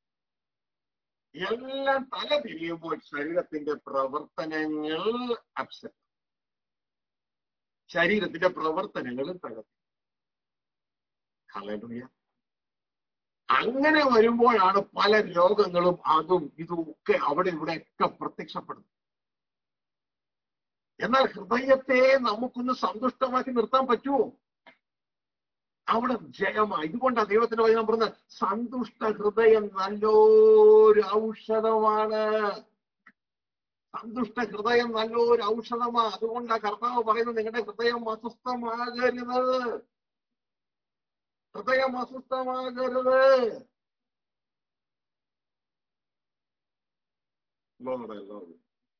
എല്ലാം തല തിരിയുമ്പോൾ ശരീരത്തിന്റെ പ്രവർത്തനങ്ങൾ അപ്സെറ്റ് ശരീരത്തിന്റെ പ്രവർത്തനങ്ങൾ തകർത്തി ഹല്ലേലൂയ അങ്ങനെ വരുമ്പോഴാണ് പല രോഗങ്ങളും അതും ഇതും ഒക്കെ അവിടെ ഇവിടെ ഒക്കെ പ്രത്യക്ഷപ്പെടുന്നത് എന്നാൽ ഹൃദയത്തെ നമുക്കൊന്ന് സന്തുഷ്ടമാക്കി നിർത്താൻ പറ്റുമോ അവിടെ ജയമായി ഇതുകൊണ്ടാണ് ദൈവത്തിന്റെ വചനം പറഞ്ഞത് സന്തുഷ്ട ഹൃദയം നല്ലൊരു ഔഷധമാണ് സന്തുഷ്ട ഹൃദയം നല്ലൊരു ഔഷധമാണ് അതുകൊണ്ടാണ് കർത്താവ് പറയുന്നത് നിങ്ങളുടെ ഹൃദയം അസ്വസ്ഥമാകരുത് ഹൃദയം അസ്വസ്ഥമാകരുത് ലോകടെ ലോകം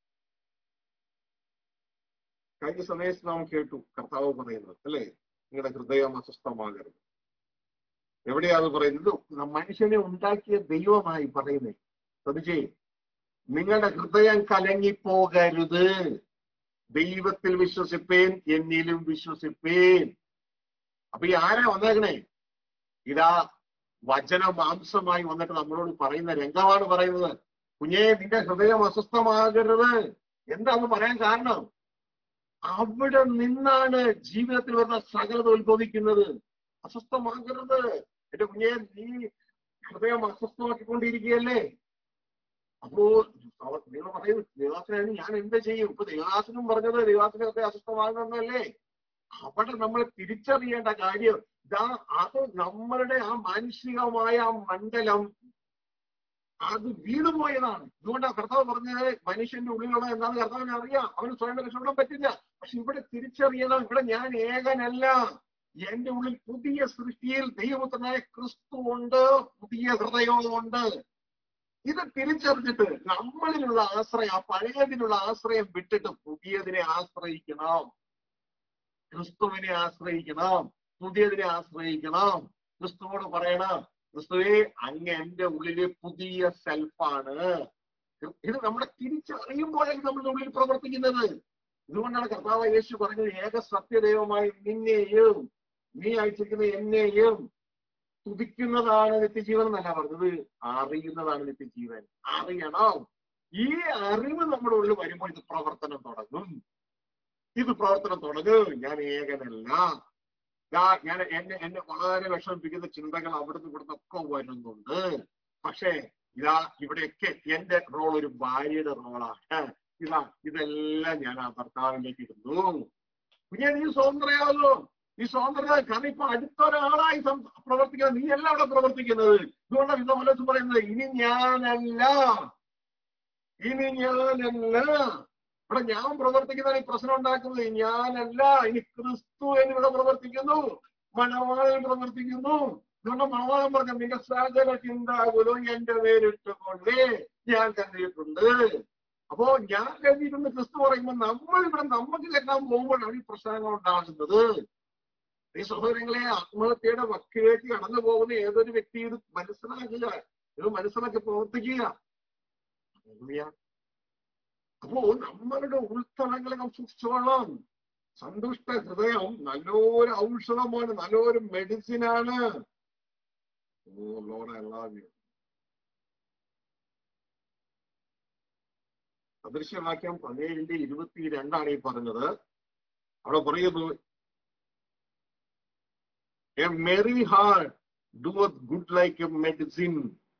കഴിഞ്ഞ സമയത്ത് നാം കേട്ടു കർത്താവ് പറയുന്നത് അല്ലേ നിങ്ങളുടെ ഹൃദയം അസ്വസ്ഥമാകരുത് എവിടെയാണ് പറയുന്നത് ഇത് മനുഷ്യനെ ഉണ്ടാക്കിയ ദൈവമായി പറയുന്നേ ശ്രദ്ധിച്ചേ നിങ്ങളുടെ ഹൃദയം കലങ്ങിപ്പോകരുത് ദൈവത്തിൽ വിശ്വസിപ്പേൻ എന്നിലും വിശ്വസിപ്പേൻ അപ്പൊ ഈ ആരാ വന്നേക്കണേ ഇതാ വചന മാംസമായി വന്നിട്ട് നമ്മളോട് പറയുന്ന രംഗമാണ് പറയുന്നത് കുഞ്ഞേ നിന്റെ ഹൃദയം അസ്വസ്ഥമാകരുത് എന്താന്ന് പറയാൻ കാരണം അവിടെ നിന്നാണ് ജീവിതത്തിൽ വരുന്ന സകലത ഉത്ഭവിക്കുന്നത് അസ്വസ്ഥമാകരുത് എന്റെ കുഞ്ഞെ നീ ഹൃദയം അസ്വസ്ഥമാക്കിക്കൊണ്ടിരിക്കുകയല്ലേ അപ്പോ അവ- നിങ്ങൾ പറയുന്നു ദേവാസനാണ് ഞാൻ എന്ത് ചെയ്യും ഇപ്പൊ ദേവാസനം പറഞ്ഞത് ദേവാസന ഹൃദയം അസ്വസ്ഥമാകുന്നല്ലേ അവിടെ നമ്മൾ തിരിച്ചറിയേണ്ട കാര്യം ഇതാ അത് നമ്മളുടെ ആ മാനസികമായ ആ മണ്ഡലം അത് വീണുപോയതാണ് അതുകൊണ്ടാണ് കർത്താവ് പറഞ്ഞത് മനുഷ്യന്റെ ഉള്ളിലുള്ള എന്താന്ന് കർത്താവിന് അറിയാം അവന് സ്വയം രക്ഷപ്പെടാൻ പറ്റില്ല പക്ഷെ ഇവിടെ തിരിച്ചറിയണം ഇവിടെ ഞാൻ ഏകനല്ല എന്റെ ഉള്ളിൽ പുതിയ സൃഷ്ടിയിൽ ദൈവപുത്രനായ ക്രിസ്തു ഉണ്ട് പുതിയ ഹൃദയവുമുണ്ട് ഇത് തിരിച്ചറിഞ്ഞിട്ട് നമ്മളിലുള്ള ആശ്രയം ആ പഴയതിനുള്ള ആശ്രയം വിട്ടിട്ട് പുതിയതിനെ ആശ്രയിക്കണം ക്രിസ്തുവിനെ ആശ്രയിക്കണം പുതിയതിനെ ആശ്രയിക്കണം ക്രിസ്തുവോട് പറയണം ക്രിസ്തുവേ അങ്ങ് എന്റെ ഉള്ളിലെ പുതിയ സെൽഫാണ് ഇത് നമ്മളെ തിരിച്ചറിയുമ്പോഴാണ് നമ്മുടെ ഉള്ളിൽ പ്രവർത്തിക്കുന്നത് ഇതുകൊണ്ടാണ് കർത്താവ് യേശു പറഞ്ഞത് ഏക സത്യദൈവമായി നിന്നെയും നീ അയച്ചിരിക്കുന്ന എന്നെയും തുതിക്കുന്നതാണ് നിത്യജീവൻ എന്നല്ല പറഞ്ഞത് അറിയുന്നതാണ് നിത്യജീവൻ അറിയണം ഈ അറിവ് നമ്മുടെ ഉള്ളിൽ വരുമ്പോൾ ഇത് പ്രവർത്തനം തുടങ്ങും ഇത് പ്രവർത്തനം തുടങ്ങും ഞാൻ ഏകനല്ല ഞാ- ഞാൻ എന്നെ എന്നെ വളരെ വിഷമിപ്പിക്കുന്ന ചിന്തകൾ അവിടുന്ന് ഇവിടുന്ന് ഒക്കെ വരുന്നുണ്ട് പക്ഷേ ഇതാ ഇവിടെയൊക്കെ എന്റെ റോൾ ഒരു ഭാര്യയുടെ റോളാണ് ഇതാ ഇതെല്ലാം ഞാൻ ആ ഭർത്താവിലേക്ക് ഇടുന്നു കുഞ്ഞെ നീ സ്വതന്ത്രയാകുന്നു നീ സ്വതന്ത്രത കാരണം ഇപ്പൊ അടുത്തൊരാളായി സം- പ്രവർത്തിക്കാൻ നീ അല്ല അവിടെ പ്രവർത്തിക്കുന്നത് ഇതുകൊണ്ടാണ് ഇന്ന പോലെ പറയുന്നത് ഇനി ഞാനല്ല ഇനി ഞാനല്ല ഇവിടെ ഞാൻ പ്രവർത്തിക്കുന്നതാണ് ഈ പ്രശ്നം ഉണ്ടാക്കുന്നത് ഞാനല്ല ഇനി ക്രിസ്തു എന്നിവിടെ പ്രവർത്തിക്കുന്നു മണവാളൻ പ്രവർത്തിക്കുന്നു അതുകൊണ്ട് മണവാളൻ പറഞ്ഞ നിന്റെ സകല ചിന്താകുലം എന്റെ പേരിട്ടുകൊണ്ട് ഞാൻ കരുതിയിട്ടുണ്ട് അപ്പോ ഞാൻ കരുതിയിട്ടുണ്ട് ക്രിസ്തു പറയുമ്പോൾ നമ്മൾ ഇവിടെ നമുക്ക് കെട്ടാൻ പോകുമ്പോഴാണ് ഈ പ്രശ്നങ്ങൾ ഉണ്ടാകുന്നത് ഈ സഹോദരങ്ങളെ ആത്മഹത്യയുടെ വക്കിലേക്ക് കടന്നു പോകുന്ന ഏതൊരു വ്യക്തി ഇത് മനസ്സിലാക്കുക ഇത് മനസ്സിലാക്കി പ്രവർത്തിക്കുക ഹല്ലേലൂയ. അപ്പോ നമ്മളുടെ ഉൾത്തളങ്ങളെ നാം സൂക്ഷിച്ചോളാം സന്തുഷ്ട ഹൃദയം നല്ലൊരു ഔഷധമാണ് നല്ലൊരു മെഡിസിനാണ് oh Lord I love you സദൃശ്യവാക്യം പതിനേഴിന്റെ ഇരുപത്തിരണ്ടാണ് ഈ പറഞ്ഞത് അവിടെ പറയുന്നു a merry heart doeth good like a medicine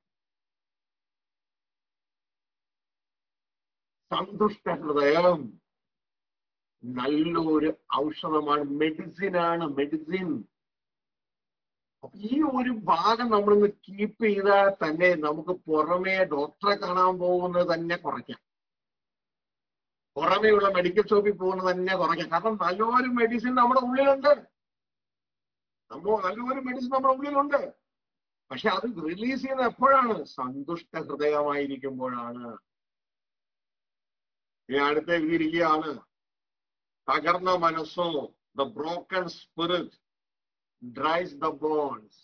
സന്തുഷ്ട ഹൃദയം നല്ലൊരു ഔഷധമാണ് മെഡിസിനാണ് മെഡിസിൻ അപ്പൊ ഈ ഒരു ഭാഗം നമ്മളൊന്ന് കീപ്പ് ചെയ്താൽ തന്നെ നമുക്ക് പുറമേ ഡോക്ടറെ കാണാൻ പോകുന്നത് തന്നെ കുറയ്ക്കാം പുറമേയുള്ള മെഡിക്കൽ ഷോപ്പിൽ പോകുന്നത് തന്നെ കുറയ്ക്കാം കാരണം നല്ലൊരു മെഡിസിൻ നമ്മുടെ ഉള്ളിലുണ്ട് നമ്മൾ നല്ലൊരു മെഡിസിൻ നമ്മുടെ ഉള്ളിലുണ്ട് പക്ഷെ അത് റിലീസ് ചെയ്യുന്നത് എപ്പോഴാണ് സന്തുഷ്ട ഹൃദയമായിരിക്കുമ്പോഴാണ് ഈ അടുത്ത് എഴുതിയിരിക്കുകയാണ് തകർന്ന മനസ്സോ the broken spirit dries the bones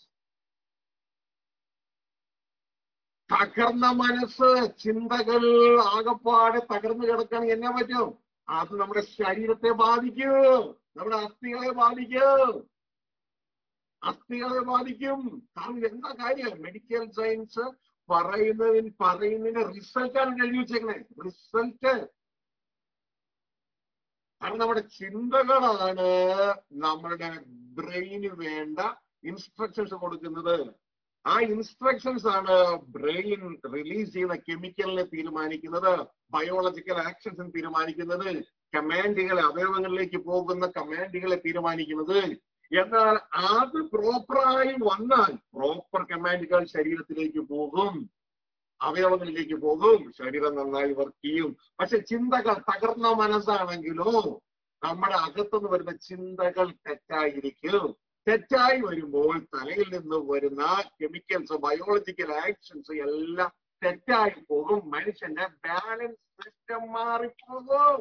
തകർന്ന മനസ്സ് ചിന്തകൾ ആകപ്പാടെ തകർന്നു കിടക്കാൻ എന്നെ പറ്റും അത് നമ്മുടെ ശരീരത്തെ ബാധിക്കും നമ്മുടെ അസ്ഥികളെ ബാധിക്കും അസ്ഥികളെ ബാധിക്കും കാരണം എന്താ കാര്യം മെഡിക്കൽ സയൻസ് പറയുന്നതിന് പറയുന്നതിന്റെ റിസൾട്ടാണ് എഴുതി വെച്ചേക്കണേ റിസൾട്ട് കാരണം നമ്മുടെ ചിന്തകളാണ് നമ്മളുടെ ബ്രെയിന് വേണ്ട ഇൻസ്ട്രക്ഷൻസ് കൊടുക്കുന്നത് ആ ഇൻസ്ട്രക്ഷൻസ് ആണ് ബ്രെയിൻ റിലീസ് ചെയ്യുന്ന കെമിക്കലിനെ തീരുമാനിക്കുന്നത് ബയോളജിക്കൽ ആക്ഷൻസിന് തീരുമാനിക്കുന്നത് കമാൻഡുകളെ അവയവങ്ങളിലേക്ക് പോകുന്ന കമാൻഡുകളെ തീരുമാനിക്കുന്നത് എന്നാൽ അത് പ്രോപ്പറായി വന്നാൽ പ്രോപ്പർ കമാൻഡുകൾ ശരീരത്തിലേക്ക് പോകും അവയവങ്ങളിലേക്ക് പോകും ശരീരം നന്നായി വർക്ക് ചെയ്യും പക്ഷെ ചിന്തകൾ തകർന്ന മനസ്സാണെങ്കിലോ നമ്മുടെ അകത്തുനിന്ന് വരുന്ന ചിന്തകൾ തെറ്റായിരിക്കും തെറ്റായി വരുമ്പോൾ തലയിൽ നിന്ന് വരുന്ന കെമിക്കൽസ് ബയോളജിക്കൽ ആക്ഷൻസ് എല്ലാം തെറ്റായി പോകും മനുഷ്യന്റെ ബാലൻസ് സിസ്റ്റം മാറിപ്പോകും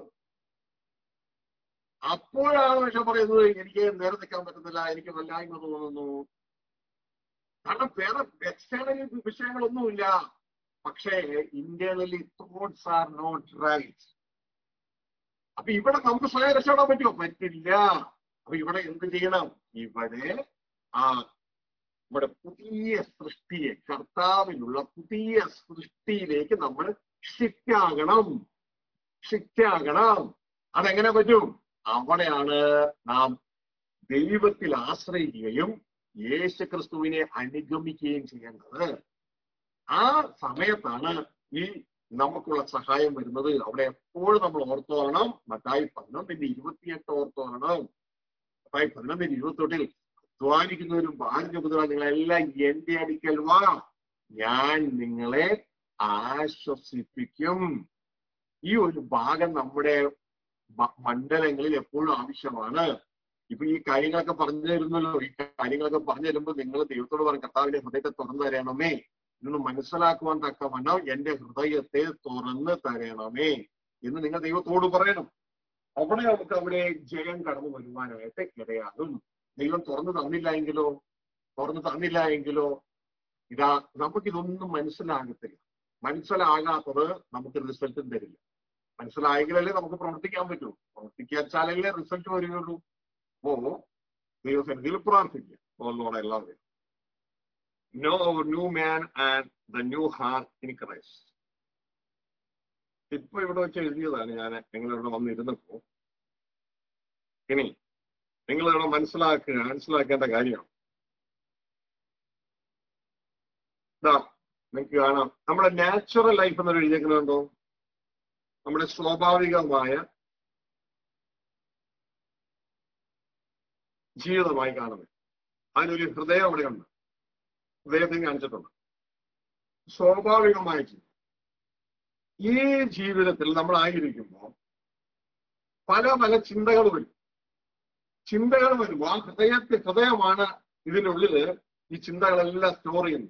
അപ്പോഴാണ് പക്ഷെ പറയുന്നത് എനിക്ക് നേരെ നിൽക്കാൻ പറ്റുന്നില്ല എനിക്ക് വല്ലായ്മ തോന്നുന്നു കാരണം വേറെ എക്സ്റ്റേണലി വിഷയങ്ങളൊന്നുമില്ല പക്ഷേ internally thoughts are not right അപ്പൊ ഇവിടെ നമുക്ക് സ്വയം രക്ഷപ്പെടാൻ പറ്റുമോ പറ്റില്ല അപ്പൊ ഇവിടെ എന്ത് ചെയ്യണം ഇവിടെ ആ നമ്മുടെ പുതിയ സൃഷ്ടിയെ കർത്താവിലുള്ള പുതിയ സൃഷ്ടിയിലേക്ക് നമ്മൾ ഷിഫ്റ്റ് ആകണം ഷിഫ്റ്റ് ആകണം അതെങ്ങനെ പറ്റും അവിടെയാണ് നാം ദൈവത്തിൽ ആശ്രയിക്കുകയും യേശു ക്രിസ്തുവിനെ അനുഗമിക്കുകയും ചെയ്യേണ്ടത് ആ സമയത്താണ് ഈ നമുക്കുള്ള സഹായം വരുന്നത് അവിടെ എപ്പോഴും നമ്മൾ ഓർത്തോണം മത്തായി പതിനൊന്നിന്റെ ഇരുപത്തിയെട്ട് ഓർത്തോണം മത്തായി പതിനൊന്നിന്റെ ഇരുപത്തെട്ടിൽ അധ്വാനിക്കുന്നവരും ഭാഗ്യമുതല നിങ്ങളെല്ലാം എന്റെ അടുക്കൽ വാ ഞാൻ നിങ്ങളെ ആശ്വസിപ്പിക്കും ഈ ഒരു ഭാഗം നമ്മുടെ മണ്ഡലങ്ങളിൽ എപ്പോഴും ആവശ്യമാണ് ഇപ്പൊ ഈ കാര്യങ്ങളൊക്കെ പറഞ്ഞു തരുന്നല്ലോ ഈ കാര്യങ്ങളൊക്കെ പറഞ്ഞു തരുമ്പോൾ നിങ്ങൾ ദൈവത്തോട് പറയും കർത്താവിന്റെ ഹൃദയത്തെ തുറന്നു തരണമേ ഇന്ന് മനസ്സിലാക്കുവാൻ തക്കവണ്ണം എന്റെ ഹൃദയത്തെ തുറന്ന് തരണമേ എന്ന് നിങ്ങൾ ദൈവത്തോട് പറയണം അവിടെ നമുക്ക് അവിടെ ജയം കടന്നു വരുവാനായിട്ട് ഇടയാകും ദൈവം തുറന്നു തന്നില്ല എങ്കിലോ തുറന്നു തന്നില്ല എങ്കിലോ ഇതാ നമുക്കിതൊന്നും മനസ്സിലാകത്തില്ല മനസ്സിലാകാത്തത് നമുക്ക് റിസൾട്ടും തരില്ല മനസ്സിലായെങ്കിലല്ലേ നമുക്ക് പ്രവർത്തിക്കാൻ പറ്റൂ പ്രവർത്തിക്കാച്ചാലല്ലേ റിസൾട്ട് വരികയുള്ളൂ അപ്പോ ദൈവസന്നിധിയിൽ പ്രാർത്ഥിക്കുക ഓർമ്മോടെ എല്ലാവരും know our new man and the new heart in Christ ഇപ്പൊ ഇവിടെ വെച്ച് എഴുതിയതാണ് ഞാൻ നിങ്ങളിവിടെ വന്നിരുന്നപ്പോ ഇനി നിങ്ങൾ ഇവിടെ മനസ്സിലാക്കുക മനസ്സിലാക്കേണ്ട കാര്യമാണ് ഇതാ നിങ്ങൾക്ക് കാണാം നമ്മുടെ നാച്ചുറൽ ലൈഫ് എന്നൊരു എഴുതിയേക്കുന്നുണ്ടോ നമ്മുടെ സ്വാഭാവികമായ ജീവിതമായി കാണുന്നത് അതിനൊരു ഹൃദയം അവിടെ ഉണ്ട് ഹൃദയത്തിൽ കാണിച്ചിട്ടുണ്ട് സ്വാഭാവികമായ ജീവിതം ഈ ജീവിതത്തിൽ നമ്മൾ ആയിരിക്കുമ്പോൾ പല പല ചിന്തകൾ വരും ചിന്തകൾ വരും ആ ഹൃദയത്തിൽ ഹൃദയമാണ് ഇതിനുള്ളില് ഈ ചിന്തകളെല്ലാം സ്റ്റോർ ചെയ്യുന്നത്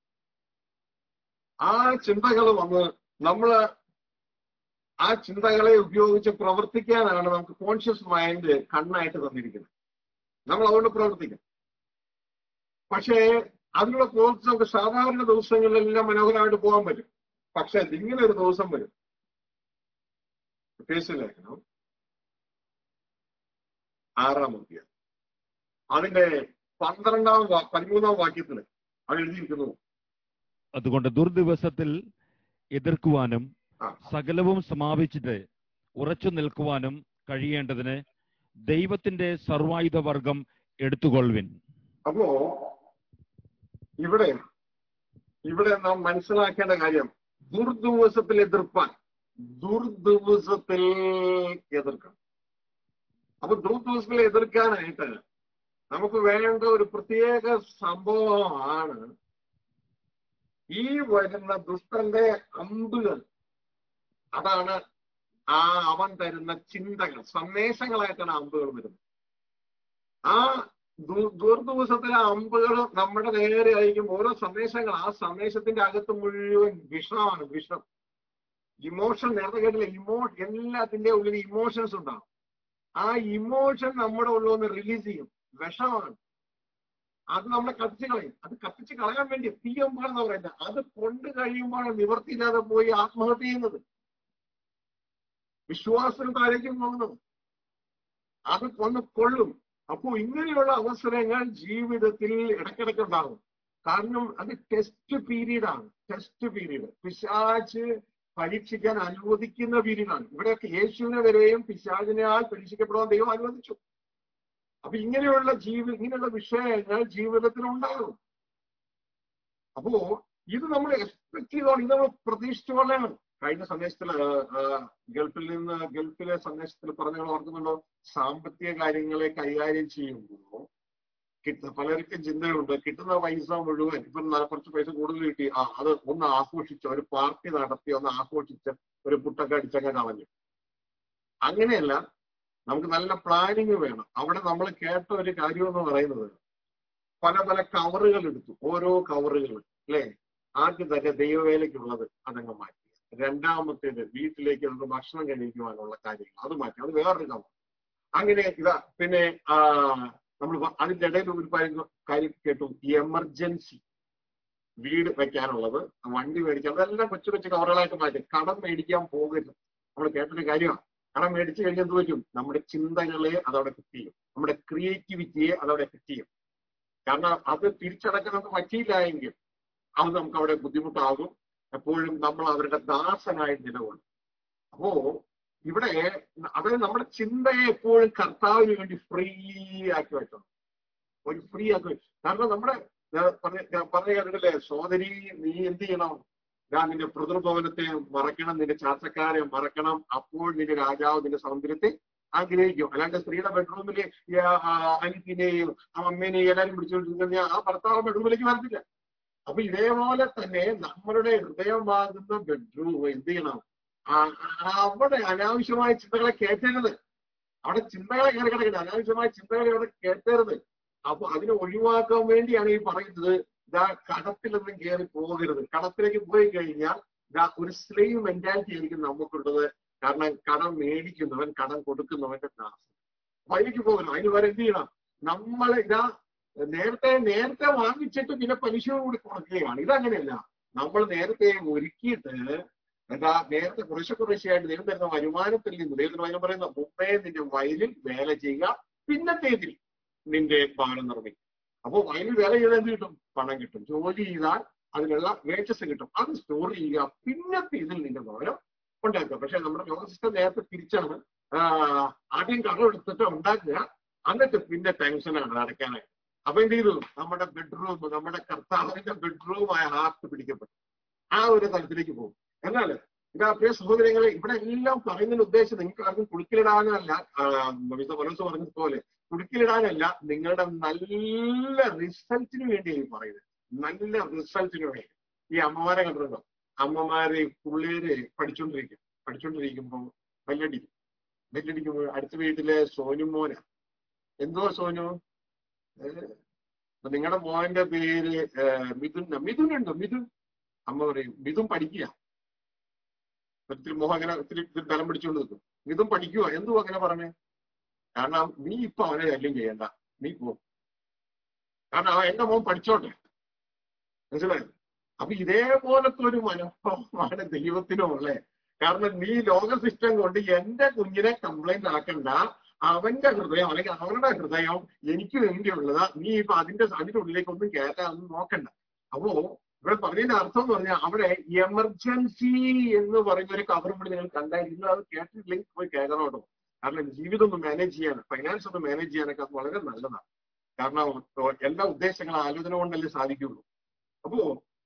ആ ചിന്തകൾ വന്ന് നമ്മള് ആ ചിന്തകളെ ഉപയോഗിച്ച് പ്രവർത്തിക്കാനാണ് നമുക്ക് കോൺഷ്യസ് മൈൻഡ് കണ്ണായിട്ട് തന്നിരിക്കുന്നത് നമ്മൾ അതുകൊണ്ട് പ്രവർത്തിക്കാം പക്ഷേ അതിനുള്ള പ്രവർത്തിച്ച് നമുക്ക് സാധാരണ ദിവസങ്ങളിലെല്ലാം മനോഹരമായിട്ട് പോകാൻ പറ്റും പക്ഷെ ഇങ്ങനെ ഒരു ദിവസം വരും ലേഖനം ആറാം അധ്യായം അതിന്റെ പന്ത്രണ്ടാം പതിമൂന്നാം വാക്യത്തിൽ അത് എഴുതിയിരിക്കുന്നു അതുകൊണ്ട് ദുർദിവസത്തിൽ എതിർക്കുവാനും ആ. സകലവും സമാപിച്ചിട്ട് ഉറച്ചു നിൽക്കുവാനും കഴിയേണ്ടതിന് ദൈവത്തിന്റെ സർവായുധ വർഗം എടുത്തുകൊള്ളുവിൻ അപ്പോ ഇവിടെ ഇവിടെ നാം മനസ്സിലാക്കേണ്ട കാര്യം ദുർദിവസത്തിൽ എതിർപ്പാൻ ദുർദിവസത്തിൽ എതിർക്കണം അപ്പൊ ദുർദിവസത്തിൽ എതിർക്കാനായിട്ട് നമുക്ക് വേണ്ട ഒരു പ്രത്യേക സംഭവമാണ് ഈ വരുന്ന ദുഷ്ടന്റെ അമ്പുകൾ അതാണ് ആ അവൻ തരുന്ന ചിന്തകൾ സന്ദേശങ്ങളായിട്ടാണ് അമ്പുകൾ വരുന്നത് ആ ദു- ദുർദിവസത്തിലെ അമ്പുകൾ നമ്മുടെ നേരെ ആയിരിക്കും ഓരോ സന്ദേശങ്ങൾ ആ സന്ദേശത്തിന്റെ അകത്ത് മുഴുവൻ വിഷമാണ് വിഷം ഇമോഷൻ നേരത്തെ കേട്ടില്ല ഇമോ എല്ലാത്തിന്റെ ഉള്ളിൽ ഇമോഷൻസ് ഉണ്ടാവും ആ ഇമോഷൻ നമ്മുടെ ഉള്ളൊന്ന് റിലീസ് ചെയ്യും വിഷമാണ് അത് നമ്മളെ കത്തിച്ച് കളയും അത് കത്തിച്ച് കളയാൻ വേണ്ടി തീയമ്പാണെന്ന് പറയുന്നത് അത് കൊണ്ട് കഴിയുമ്പോഴാണ് നിവർത്തിയില്ലാതെ പോയി ആത്മഹത്യ ചെയ്യുന്നത് വിശ്വാസം താഴേക്കും പോകുന്നത് അത് കൊന്ന് കൊള്ളും അപ്പോ ഇങ്ങനെയുള്ള അവസരങ്ങൾ ജീവിതത്തിൽ ഇടയ്ക്കിടയ്ക്ക് ഉണ്ടാകും കാരണം അത് ടെസ്റ്റ് പീരീഡ് ആണ് ടെസ്റ്റ് പീരീഡ് പിശാച്ച് പരീക്ഷിക്കാൻ അനുവദിക്കുന്ന പീരീഡാണ് ഇവിടെയൊക്കെ യേശുവിനെ വരെയും പിശാചിനാൽ പരീക്ഷിക്കപ്പെടാൻ ദൈവം അനുവദിച്ചു അപ്പൊ ഇങ്ങനെയുള്ള ജീവി ഇങ്ങനെയുള്ള വിഷയങ്ങൾ ജീവിതത്തിൽ ഉണ്ടാകും അപ്പോ ഇത് നമ്മൾ എക്സ്പെക്ട് ചെയ്തോണം ഇത് നമ്മൾ പ്രതീക്ഷിച്ചോളണം കഴിഞ്ഞ സന്ദേശത്തിൽ ഗൾഫിൽ നിന്ന് ഗൾഫിലെ സന്ദേശത്തിൽ പറഞ്ഞ ഓർക്കുന്നുണ്ടോ സാമ്പത്തിക കാര്യങ്ങളെ കൈകാര്യം ചെയ്യുമ്പോൾ കിട്ടുന്ന പലർക്കും ചിന്തയുണ്ട് കിട്ടുന്ന പൈസ മുഴുവൻ ഇപ്പം ന- കുറച്ച് പൈസ കൂടുതൽ കിട്ടി ആ അത് ഒന്ന് ആഘോഷിച്ച് ഒരു പാർട്ടി നടത്തി ഒന്ന് ആഘോഷിച്ച് ഒരു പുട്ടൊക്കെ അടിച്ചൊക്കെ കളഞ്ഞു അങ്ങനെയല്ല നമുക്ക് നല്ല പ്ലാനിങ് വേണം അവിടെ നമ്മൾ കേട്ട ഒരു കാര്യം എന്ന് പറയുന്നത് പല പല കവറുകൾ എടുത്തു ഓരോ കവറുകൾ അല്ലെ ആദ്യം തന്നെ ദൈവവേലയ്ക്കുള്ളത് അതങ്ങ് മാറ്റി രണ്ടാമത്തേത് വീട്ടിലേക്ക് നമുക്ക് ഭക്ഷണം കഴിക്കുവാനുള്ള കാര്യങ്ങൾ അത് മാറ്റി അത് വേറൊരു കവർ അങ്ങനെ ഇതാ പിന്നെ ആ നമ്മൾ അതിന്റെ ഇടയിൽ ഒരു കാര്യം കാര്യം കേട്ടു എമർജൻസി വീട് വെക്കാനുള്ളത് വണ്ടി മേടിക്കാൻ അതെല്ലാം കൊച്ചു കൊച്ചു കവറുകളായിട്ട് മാറ്റി കടം മേടിക്കാൻ പോകരുത് നമ്മൾ കേട്ടൊരു കാര്യമാണ് കടം മേടിച്ചു കഴിഞ്ഞാൽ എന്ത് പറ്റും നമ്മുടെ ചിന്തകളെ അതവിടെ ഫിറ്റ് ചെയ്യും നമ്മുടെ ക്രിയേറ്റിവിറ്റിയെ അതവിടെ ഫിറ്റ് ചെയ്യും കാരണം അത് തിരിച്ചടക്കാൻ നമുക്ക് പറ്റിയില്ല എങ്കിൽ അത് നമുക്ക് അവിടെ ബുദ്ധിമുട്ടാകും എപ്പോഴും നമ്മൾ അവരുടെ ദാസനായി നിലകൊള്ളും അപ്പോ ഇവിടെ അതായത് നമ്മുടെ ചിന്തയെ എപ്പോഴും കർത്താവിന് വേണ്ടി ഫ്രീ ആക്കി വെക്കണം ഒരു ഫ്രീ ആക്കി വെച്ചു കാരണം നമ്മുടെ ഞാൻ പറഞ്ഞ ഞാൻ പറഞ്ഞ കേട്ടിട്ടില്ലേ സോദരി നീ എന്ത് ചെയ്യണം ഞാൻ നിന്റെ പിതൃഭവനത്തെ മറക്കണം നിന്റെ ചാച്ചക്കാരെ മറക്കണം അപ്പോൾ നിന്റെ രാജാവ് നിന്റെ സൗന്ദര്യത്തെ ആഗ്രഹിക്കും അല്ലാണ്ട് സ്ത്രീയുടെ ബെഡ്റൂമിൽ അനിത്തിനെയും അമ്മേനെയും എല്ലാരും പിടിച്ചുകൊണ്ടിരിക്കുന്ന ആ ഭർത്താവ് ബെഡ്റൂമിലേക്ക് വരത്തില്ല അപ്പൊ ഇതേപോലെ തന്നെ നമ്മളുടെ ഹൃദയമാകുന്ന ബെഡ്റൂം എന്ത് ചെയ്യണം ആ- ആ- അവിടെ അനാവശ്യമായ ചിന്തകളെ കയറ്റരുത് അവിടെ ചിന്തകളെ കയറി കിടക്കരുത് അനാവശ്യമായ ചിന്തകളെ അവിടെ കയറ്റരുത് അപ്പൊ അതിനെ ഒഴിവാക്കാൻ വേണ്ടിയാണ് ഈ പറയുന്നത് ഇതാ കടത്തിലൊന്നും കയറി പോകരുത് കടത്തിലേക്ക് പോയി കഴിഞ്ഞാൽ ഇതാ ഒരു സ്ലൈവ് മെന്റാലിറ്റി ആയിരിക്കും നമുക്കുള്ളത് കാരണം കടം മേടിക്കുന്നവൻ കടം കൊടുക്കുന്നവന്റെ ദാസൻ വഴിക്ക് പോകണം അതിന് വരെ എന്ത് ചെയ്യണം നമ്മൾ ഇതാ നേരത്തെ നേരത്തെ വാങ്ങിച്ചിട്ട് പിന്നെ പലിശ കൂടി കൊടുക്കുകയാണ് ഇതങ്ങനെയല്ല നമ്മൾ നേരത്തെ ഒരുക്കിയിട്ട് എന്താ നേരത്തെ കുറേശ്ശെ കുറേശ്ശെയായിട്ട് ദൈവം തരുന്ന വരുമാനത്തിൽ നിന്ന് ദൈവത്തിന് വചനം പറയുന്ന മുമ്പേ നിന്റെ വയലിൽ വേല ചെയ്യുക പിന്നത്തേതിൽ നിന്റെ ഭവനം നിർമ്മിക്കും അപ്പോൾ വയലിൽ വേല ചെയ്താൽ എന്ത് കിട്ടും പണം കിട്ടും ജോലി ചെയ്താൽ അതിനുള്ള വേച്ചസ് കിട്ടും അത് സ്റ്റോർ ചെയ്യുക പിന്നത്തെ ഇതിൽ നിന്റെ ഭവനം ഉണ്ടാക്കുക പക്ഷെ നമ്മുടെ ലോക സിസ്റ്റം നേരത്തെ തിരിച്ചാണ് ആ, ആദ്യം കടം എടുത്തിട്ട് ഉണ്ടാക്കുക എന്നിട്ട് പിന്നെ ടെൻഷനാണ് അടയ്ക്കാനായിട്ട് അപ്പൊ എന്ത് ചെയ്തു നമ്മുടെ ബെഡ്റൂം നമ്മുടെ കർത്താവിന്റെ ബെഡ്റൂമായ ഹാർട്ട് പിടിക്കപ്പെട്ടു ആ ഒരു തലത്തിലേക്ക് പോകും എന്നാൽ ഇതാ പ്രിയ സഹോദരങ്ങളെ ഇവിടെ എല്ലാം പറയുന്നതിന് ഉദ്ദേശം നിങ്ങൾക്ക് ആർക്കും കുടുക്കിലിടാനല്ല വിശുദ്ധ മനസ്സ് പറഞ്ഞതുപോലെ കുടുക്കിലിടാനല്ല നിങ്ങളുടെ നല്ല റിസൾട്ടിന് വേണ്ടിയാണ് ഈ പറയുന്നത് നല്ല റിസൾട്ടിന് വേണ്ടി ഈ അമ്മമാരെ കണ്ടിട്ടുണ്ടോ അമ്മമാര് പിള്ളേര് പഠിച്ചുകൊണ്ടിരിക്കും പഠിച്ചുകൊണ്ടിരിക്കുമ്പോൾ ബെല്ലടിക്കും ബെല്ലടിക്കുമ്പോൾ അടുത്ത വീട്ടിലെ സോനു മോന എന്തോ സോനു നിങ്ങളുടെ മോന്റെ പേര് ഏഹ്, മിഥുൻ മിഥുൻ ഉണ്ടോ മിഥുൻ അമ്മ പറയും മിഥുൻ പഠിക്കുക ഒത്തിരി മോഹം അങ്ങനെ ഒത്തിരി ഇത്തിരി തലം പിടിച്ചുകൊണ്ട് നിൽക്കും മിഥുൻ പഠിക്കുക എന്തുവാ അങ്ങനെ പറഞ്ഞേ കാരണം നീ ഇപ്പൊ അവനെ ശല്യം ചെയ്യണ്ട നീ പോ കാരണം അവൻ എന്റെ മോൻ പഠിച്ചോട്ടെ മനസ്സിലായോ അപ്പൊ ഇതേപോലത്തെ ഒരു മനോഭാവമാണ് ദൈവത്തിനുമുള്ളേ കാരണം നീ ലോക സിസ്റ്റം കൊണ്ട് എന്റെ കുഞ്ഞിനെ കംപ്ലൈന്റ് ആക്കണ്ട അവന്റെ ഹൃദയം അല്ലെങ്കിൽ അവരുടെ ഹൃദയം എനിക്ക് വേണ്ടിയുള്ളതാ നീ ഇപ്പൊ അതിന്റെ അതിന്റെ ഉള്ളിലേക്ക് ഒന്നും കയറ്റാനൊന്നും നോക്കണ്ട അപ്പോ ഇവിടെ പറഞ്ഞതിന്റെ അർത്ഥം എന്ന് പറഞ്ഞാൽ അവിടെ എമർജൻസി എന്ന് പറഞ്ഞ ഒരു കവർ കൂടി നിങ്ങൾ കണ്ടായിരുന്നു അത് കേട്ടിട്ടില്ലെങ്കിൽ പോയി കേൾക്കണം കേട്ടോ കാരണം ജീവിതം ഒന്ന് മാനേജ് ചെയ്യാൻ ഫൈനാൻസ് ഒന്ന് മാനേജ് ചെയ്യാനൊക്കെ അത് വളരെ നല്ലതാണ് കാരണം എല്ലാ ഉദ്ദേശങ്ങളും ആലോചന കൊണ്ടല്ലേ സാധിക്കുള്ളൂ അപ്പോ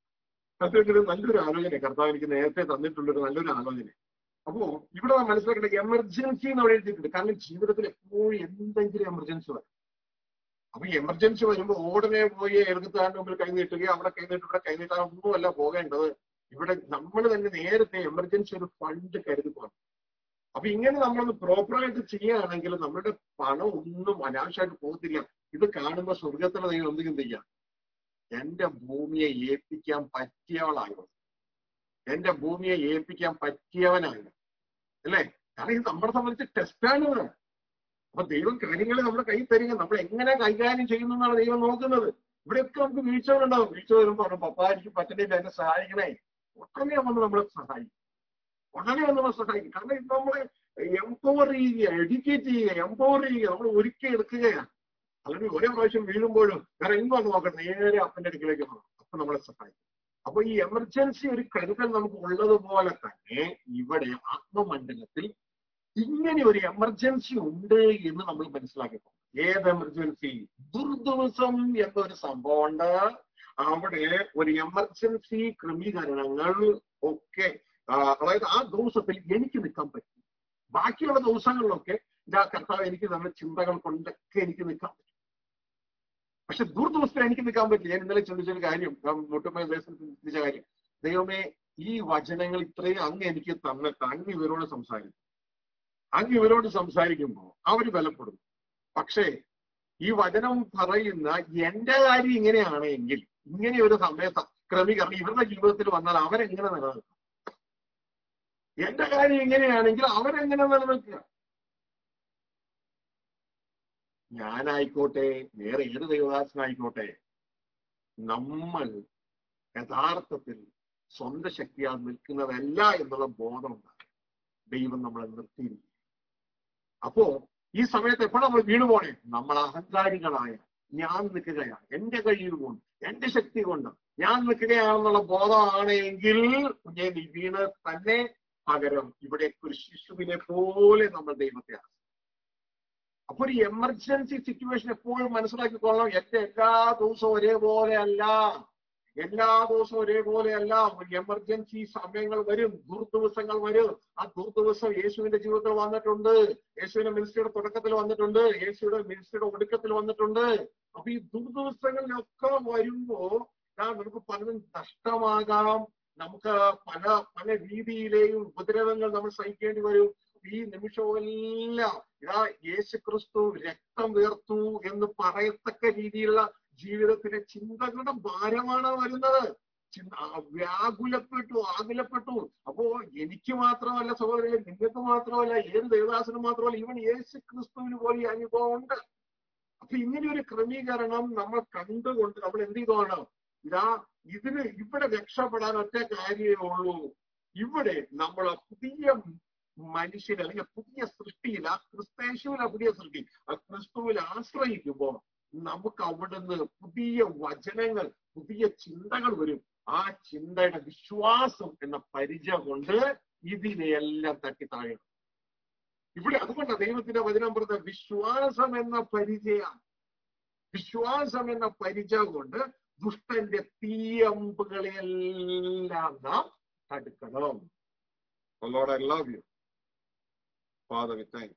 അതൊരു നല്ലൊരു ആലോചന കർത്താവ് എനിക്ക് നേരത്തെ തന്നിട്ടുള്ളൊരു നല്ലൊരു ആലോചന അപ്പോ ഇവിടെ നാം മനസ്സിലാക്കേണ്ട എമർജൻസി എന്ന് അവിടെ എഴുതിയിട്ടുണ്ട് കാരണം ജീവിതത്തിൽ എപ്പോഴും എന്തെങ്കിലും എമർജൻസി വരും അപ്പൊ ഈ എമർജൻസി വരുമ്പോൾ ഉടനെ പോയി എഴുത്തുകാരന്റെ മുമ്പിൽ കൈ നീട്ടുകയോ അവിടെ കൈ നീട്ടി ഇവിടെ കൈ നീട്ടാൻ ഒന്നുമല്ല പോകേണ്ടത് ഇവിടെ നമ്മൾ തന്നെ നേരത്തെ എമർജൻസി ഒരു ഫണ്ട് കരുതി പോകണം അപ്പൊ ഇങ്ങനെ നമ്മളൊന്ന് പ്രോപ്പറായിട്ട് ചെയ്യുകയാണെങ്കിൽ നമ്മുടെ പണം ഒന്നും അനാവശ്യമായിട്ട് പോകത്തില്ല ഇത് കാണുമ്പോൾ സ്വർഗത്തിലെ ദൈവം എന്ത് ചിന്തിക്കാം എന്റെ ഭൂമിയെ ഏൽപ്പിക്കാൻ പറ്റിയവളായോ എന്റെ ഭൂമിയെ ഏൽപ്പിക്കാൻ പറ്റിയവനാണ് അല്ലേ കാരണം ഇത് നമ്മളെ സംബന്ധിച്ച് ടെസ്റ്റാണ് ഇത്. അപ്പൊ ദൈവം കാര്യങ്ങൾ നമ്മുടെ കയ്യിൽ തരിക നമ്മൾ എങ്ങനെ കൈകാര്യം ചെയ്യുന്നു എന്നാണ് ദൈവം നോക്കുന്നത് ഇവിടെയൊക്കെ നമുക്ക് വീഴ്ചകളുണ്ടാവും വീഴ്ച വരുമ്പോൾ പറഞ്ഞു പപ്പ എനിക്ക് പറ്റുന്നില്ല എന്നെ സഹായിക്കണേ ഉടനെ വന്ന് നമ്മളെ സഹായിക്കും ഉടനെ വന്ന് നമ്മളെ സഹായിക്കും കാരണം ഇത് നമ്മളെ എംപവർ ചെയ്യുക എഡ്യൂക്കേറ്റ് ചെയ്യുക എംപവർ ചെയ്യുക നമ്മൾ ഒരുക്കി എടുക്കുകയാണ് അല്ലെങ്കിൽ ഒരേ പ്രാവശ്യം വീഴുമ്പോഴും വേറെ എങ്ങോട്ട് നോക്കണം നേരെ അപ്പന്റെ അടുക്കിലേക്ക് പോകണം അപ്പൊ നമ്മളെ സഹായിക്കും അപ്പൊ ഈ എമർജൻസി ഒരു കരുതൽ നമുക്ക് ഉള്ളതുപോലെ തന്നെ ഇവിടെ ആത്മമണ്ഡലത്തിൽ ഇങ്ങനെ ഒരു എമർജൻസി ഉണ്ട് എന്ന് നമ്മൾ മനസ്സിലാക്കിപ്പോ ഏത് എമർജൻസി ദുർദിവസം എന്നൊരു സംഭവമുണ്ട് അവിടെ ഒരു എമർജൻസി ക്രമീകരണങ്ങൾ ഒക്കെ ആ, അതായത് ആ ദിവസത്തിൽ എനിക്ക് നിൽക്കാൻ പറ്റും ബാക്കിയുള്ള ദിവസങ്ങളിലൊക്കെ ഇതാ കർത്താവ് എനിക്ക് തന്ന ചിന്തകൾ കൊണ്ടൊക്കെ എനിക്ക് നിൽക്കാൻ പറ്റും പക്ഷെ ദൂർദിവസത്തിൽ എനിക്ക് നിൽക്കാൻ പറ്റില്ല ഞാൻ ഇന്നലെ ചിന്തിച്ചൊരു കാര്യം മുട്ടുമയ ദേശത്തിൽ ചിന്തിച്ച കാര്യം ദൈവമേ ഈ വചനങ്ങൾ ഇത്രയും അങ്ങ് എനിക്ക് തന്നിട്ട് അങ്ങ് ഇവരോട് സംസാരിക്കും അങ്ങ് ഇവരോട് സംസാരിക്കുമ്പോൾ അവര് ബലപ്പെടും പക്ഷേ ഈ വചനം പറയുന്ന എന്റെ കാര്യം ഇങ്ങനെയാണ് എങ്കിൽ ഇങ്ങനെ ഒരു സമയ ക്രമീകരണം ഇവരുടെ ജീവിതത്തിൽ വന്നാൽ അവരെങ്ങനെ നിലനിൽക്കും എന്റെ കാര്യം ഇങ്ങനെയാണെങ്കിൽ അവരെങ്ങനെ നിലനിൽക്കുക ഞാനായിക്കോട്ടെ വേറെ ഏത് ദൈവദാസനായിക്കോട്ടെ നമ്മൾ യഥാർത്ഥത്തിൽ സ്വന്തം ശക്തിയാൽ നിൽക്കുന്നതല്ല എന്നുള്ള ബോധമുണ്ടാകും ദൈവം നമ്മളെ നിർത്തിയിരിക്കും അപ്പോ ഈ സമയത്ത് എപ്പോഴാണ് നമ്മൾ വീണു പോണേ നമ്മൾ അഹങ്കാരികളായ ഞാൻ നിൽക്കുകയാണ് എന്റെ കഴിവ് കൊണ്ട് എന്റെ ശക്തി കൊണ്ട് ഞാൻ നിൽക്കുകയാണെന്നുള്ള ബോധമാണ് എങ്കിൽ കുഞ്ഞെ നീ വീണ് തന്നെ പകരം ഇവിടെ ഒരു ശിശുവിനെ പോലെ നമ്മൾ ദൈവത്തെ ആശ്രയിക്കും അപ്പൊ ഒരു എമർജൻസി സിറ്റുവേഷൻ എപ്പോഴും മനസ്സിലാക്കിക്കൊള്ളണം എന്റെ എല്ലാ ദിവസവും ഒരേപോലെ അല്ല എല്ലാ ദിവസവും ഒരേപോലെ അല്ല എമർജൻസി സമയങ്ങൾ വരും ദുർദിവസങ്ങൾ വരും ആ ദുർദിവസം യേശുവിന്റെ ജീവിതത്തിൽ വന്നിട്ടുണ്ട് യേശുവിന്റെ മിനിസ്ട്രിയുടെ തുടക്കത്തിൽ വന്നിട്ടുണ്ട് യേശുയുടെ മിനിസ്ട്രിയുടെ ഒടുക്കത്തിൽ വന്നിട്ടുണ്ട് അപ്പൊ ഈ ദുർദിവസങ്ങളിലൊക്കെ വരുമ്പോ നമുക്ക് പലതും നഷ്ടമാകാം നമുക്ക് പല പല രീതിയിലെയും ഉപദ്രവങ്ങൾ നമ്മൾ സഹിക്കേണ്ടി വരും ഈ നിമിഷമെല്ലാം ഇതാ യേശു ക്രിസ്തു രക്തം വീർത്തു എന്ന് പറയത്തക്ക രീതിയിലുള്ള ജീവിതത്തിലെ ചിന്തകളുടെ ഭാരമാണ് വരുന്നത് വ്യാകുലപ്പെട്ടു ആകുലപ്പെട്ടു അപ്പോ എനിക്ക് മാത്രമല്ല സഹോദരങ്ങളെ നിങ്ങൾക്ക് മാത്രമല്ല ഏത് ദേവദാസനും മാത്രമല്ല ഇവൻ യേശു ക്രിസ്തുവിന് പോലെ അനുഭവം ഉണ്ട് അപ്പൊ ഇങ്ങനെ ഒരു ക്രമീകരണം നമ്മൾ കണ്ടുകൊണ്ട് നമ്മൾ എന്ത് ചെയ്തോണം ഇതാ ഇതിന് ഇവിടെ രക്ഷപ്പെടാൻ ഒറ്റ കാര്യമേ ഉള്ളൂ ഇവിടെ നമ്മൾ പുതിയ മനുഷ്യൻ അല്ലെങ്കിൽ പുതിയ സൃഷ്ടിയിൽ ആ ക്രിസ്തേശുവിലെ പുതിയ സൃഷ്ടി ആ ക്രിസ്തുവിൽ ആശ്രയിക്കുമ്പോൾ നമുക്ക് അവിടുന്ന് പുതിയ വചനങ്ങൾ പുതിയ ചിന്തകൾ വരും ആ ചിന്തയുടെ വിശ്വാസം എന്ന പരിചയം കൊണ്ട് ഇതിനെയെല്ലാം തട്ടി താഴണം ഇവിടെ അതുകൊണ്ടാണ് ദൈവത്തിന്റെ വചനം പറഞ്ഞ വിശ്വാസം എന്ന പരിചയം വിശ്വാസം എന്ന പരിചയം കൊണ്ട് ദുഷ്ടന്റെ തീയമ്പുകളെല്ലാം നാം തടുക്കണം Lord, I love you. Father, we thank you.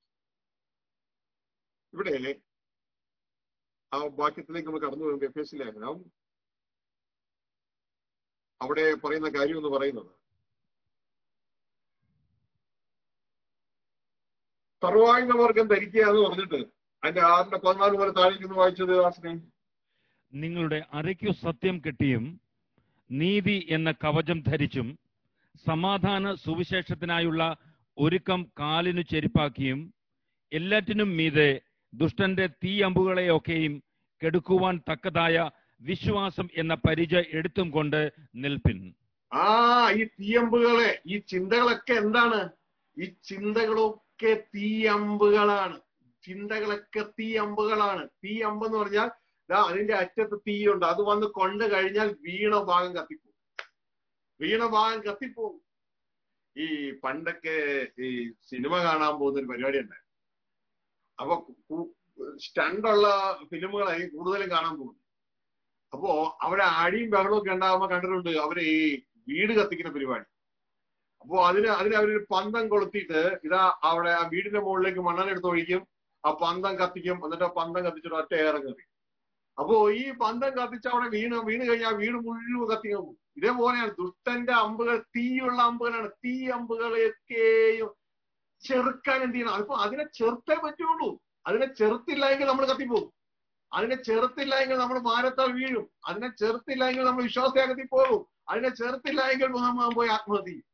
ഇവിടെ ആ വാക്യത്തിലേക്ക് നമ്മൾ കടന്നു വരുമ്പോൾ എഫ് എസ് ലേഖനം അവിടെ പറയുന്ന കാര്യം എന്ന് പറയുന്നത് സർവായുധവർഗം ധരിക്കുക എന്ന് പറഞ്ഞിട്ട് അതിന്റെ ആറിന്റെ പതിനാല് പോലെ താഴേക്ക് വായിച്ചത് ദാസനെ നിങ്ങളുടെ അരയ്ക്കു സത്യം കെട്ടിയും നീതി എന്ന കവചം ധരിച്ചും സമാധാന സുവിശേഷത്തിനായുള്ള ഒരുക്കം കാലിനു ചെരുപ്പാക്കിയും എല്ലാറ്റിനും മീതെ ദുഷ്ടന്റെ തീയമ്പുകളെയൊക്കെയും കെടുക്കുവാൻ തക്കതായ വിശ്വാസം എന്ന പരിച എടുത്തും കൊണ്ട് നിൽപ്പിൻ ആ ഈ തീയമ്പുകളെ ഈ ചിന്തകളൊക്കെ എന്താണ് ഈ ചിന്തകളൊക്കെ തീയമ്പുകളാണ് ചിന്തകളൊക്കെ തീയമ്പുകളാണ് തീയമ്പ് എന്ന് പറഞ്ഞാൽ ദാ അതിന്റെ അറ്റത്ത് തീയുണ്ട് അത് വന്ന് കൊണ്ട് കഴിഞ്ഞാൽ വീണ ഭാഗം കത്തിപ്പോകും വീണ ഭാഗം കത്തിപ്പോകും ഈ പണ്ടൊക്കെ ഈ സിനിമ കാണാൻ പോകുന്ന ഒരു പരിപാടി ഉണ്ട് അപ്പൊ സ്റ്റണ്ടുള്ള ഫിലിമുകളായി കൂടുതലും കാണാൻ പോകുന്നത് അപ്പോ അവിടെ അടിയും ബഹളവും ഒക്കെ ഉണ്ടാകുമ്പോ കണ്ടിട്ടുണ്ട് അവര് ഈ വീട് കത്തിക്കുന്ന പരിപാടി അപ്പോ അതിന് അതിന് അവരൊരു പന്തം കൊളുത്തിയിട്ട് ഇതാ അവിടെ ആ വീടിന്റെ മുകളിലേക്ക് മണ്ണെടുത്ത് ഒഴിക്കും ആ പന്തം കത്തിക്കും എന്നിട്ട് ആ പന്തം കത്തിച്ചിട്ട് ഒറ്റ ഏറെ കറി അപ്പോ ഈ പന്തം കത്തിച്ച് അവിടെ വീണ് വീണ് കഴിഞ്ഞാൽ വീട് മുഴുവൻ കത്തിക്കാൻ പോകും ഇതേപോലെയാണ് ദുഷ്ടന്റെ അമ്പുകൾ തീയുള്ള അമ്പുകളാണ് തീ അമ്പുകളെയൊക്കെയും ചെറുക്കാൻ എന്ത് ചെയ്യണം അപ്പൊ അതിനെ ചെറുത്തേ പറ്റുള്ളൂ അതിനെ ചെറുത്തില്ല എങ്കിൽ നമ്മൾ കത്തിപ്പോകും അതിനെ ചെറുത്തില്ല എങ്കിൽ നമ്മൾ മാനത്താൽ വീഴും അതിനെ ചെറുത്തില്ല എങ്കിൽ നമ്മൾ വിശ്വാസയാഗത്തിൽ പോകും അതിനെ ചെറുത്തില്ല എങ്കിൽ നമ്മൾ പോയി ആത്മഹത്യ ചെയ്യും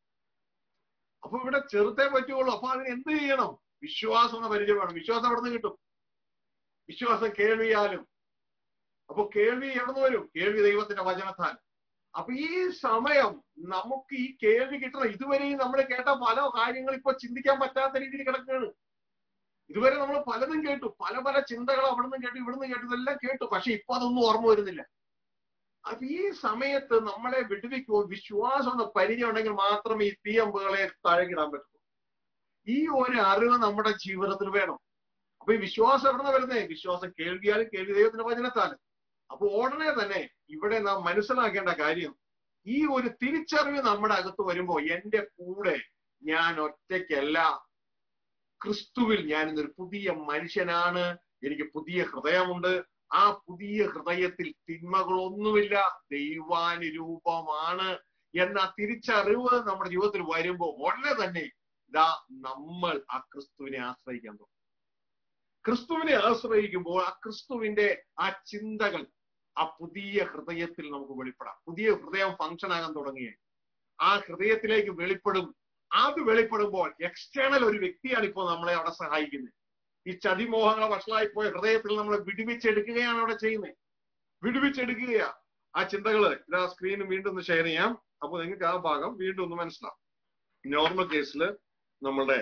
അപ്പൊ ഇവിടെ ചെറുത്തേ പറ്റുള്ളൂ അപ്പൊ അതിന് എന്ത് ചെയ്യണം വിശ്വാസം എന്ന പരിചയം വേണം വിശ്വാസം എവിടെ നിന്ന് കിട്ടും വിശ്വാസം കേൾവിയാലും അപ്പൊ കേൾവി എവിടെ വരും കേൾവി ദൈവത്തിന്റെ വചനത്താൽ അപ്പൊ ഈ സമയം നമുക്ക് ഈ കേൾവി കിട്ടണം ഇതുവരെയും നമ്മൾ കേട്ട പല കാര്യങ്ങൾ ഇപ്പൊ ചിന്തിക്കാൻ പറ്റാത്ത രീതിയിൽ കിടക്കുകയാണ് ഇതുവരെ നമ്മൾ പലതും കേട്ടു പല പല ചിന്തകൾ അവിടുന്ന് കേട്ടു ഇവിടുന്ന് കേട്ടു ഇതെല്ലാം കേട്ടു പക്ഷെ ഇപ്പൊ അതൊന്നും ഓർമ്മ വരുന്നില്ല അപ്പൊ ഈ സമയത്ത് നമ്മളെ വിടുവിക്കുമോ വിശ്വാസം എന്ന പരിചയം ഉണ്ടെങ്കിൽ മാത്രമേ ഈ തീയമ്പുകളെ താഴെക്കിടാൻ പറ്റൂ ഈ ഒരു അറിവ് നമ്മുടെ ജീവിതത്തിൽ വേണം അപ്പൊ ഈ വിശ്വാസം എവിടെ വരുന്നേ വിശ്വാസം കേൾവിയാലും കേൾവി ദൈവത്തിന്റെ വചനത്താലും അപ്പൊ ഉടനെ തന്നെ ഇവിടെ നാം മനസ്സിലാക്കേണ്ട കാര്യം ഈ ഒരു തിരിച്ചറിവ് നമ്മുടെ അകത്ത് വരുമ്പോ എന്റെ കൂടെ ഞാൻ ഒറ്റയ്ക്കല്ല ക്രിസ്തുവിൽ ഞാൻ ഇന്നൊരു പുതിയ മനുഷ്യനാണ് എനിക്ക് പുതിയ ഹൃദയമുണ്ട് ആ പുതിയ ഹൃദയത്തിൽ തിന്മകളൊന്നുമില്ല ദൈവാനുരൂപമാണ് എന്ന തിരിച്ചറിവ് നമ്മുടെ ജീവിതത്തിൽ വരുമ്പോൾ ഉടനെ തന്നെ ഇതാ നമ്മൾ ആ ക്രിസ്തുവിനെ ആശ്രയിക്കാൻ തുടങ്ങും ക്രിസ്തുവിനെ ആശ്രയിക്കുമ്പോൾ ആ ക്രിസ്തുവിന്റെ ആ ചിന്തകൾ ആ പുതിയ ഹൃദയത്തിൽ നമുക്ക് വെളിപ്പെടാം പുതിയ ഹൃദയം ഫങ്ഷൻ ആകാൻ തുടങ്ങിയ ആ ഹൃദയത്തിലേക്ക് വെളിപ്പെടും അത് വെളിപ്പെടുമ്പോൾ എക്സ്റ്റേണൽ ഒരു വ്യക്തിയാണ് ഇപ്പോൾ നമ്മളെ അവിടെ സഹായിക്കുന്നത് ഈ ചതിമോഹങ്ങളെ വഷളായി പോയ ഹൃദയത്തിൽ നമ്മളെ വിടുവിച്ചെടുക്കുകയാണ് അവിടെ ചെയ്യുന്നത് വിടുവിച്ചെടുക്കുകയാ ആ ചിന്തകള് ഇതാ സ്ക്രീന് വീണ്ടും ഒന്ന് ഷെയർ ചെയ്യാം അപ്പൊ നിങ്ങൾക്ക് ആ ഭാഗം വീണ്ടും ഒന്ന് മനസ്സിലാവും നോർമൽ കേസിൽ നമ്മളുടെ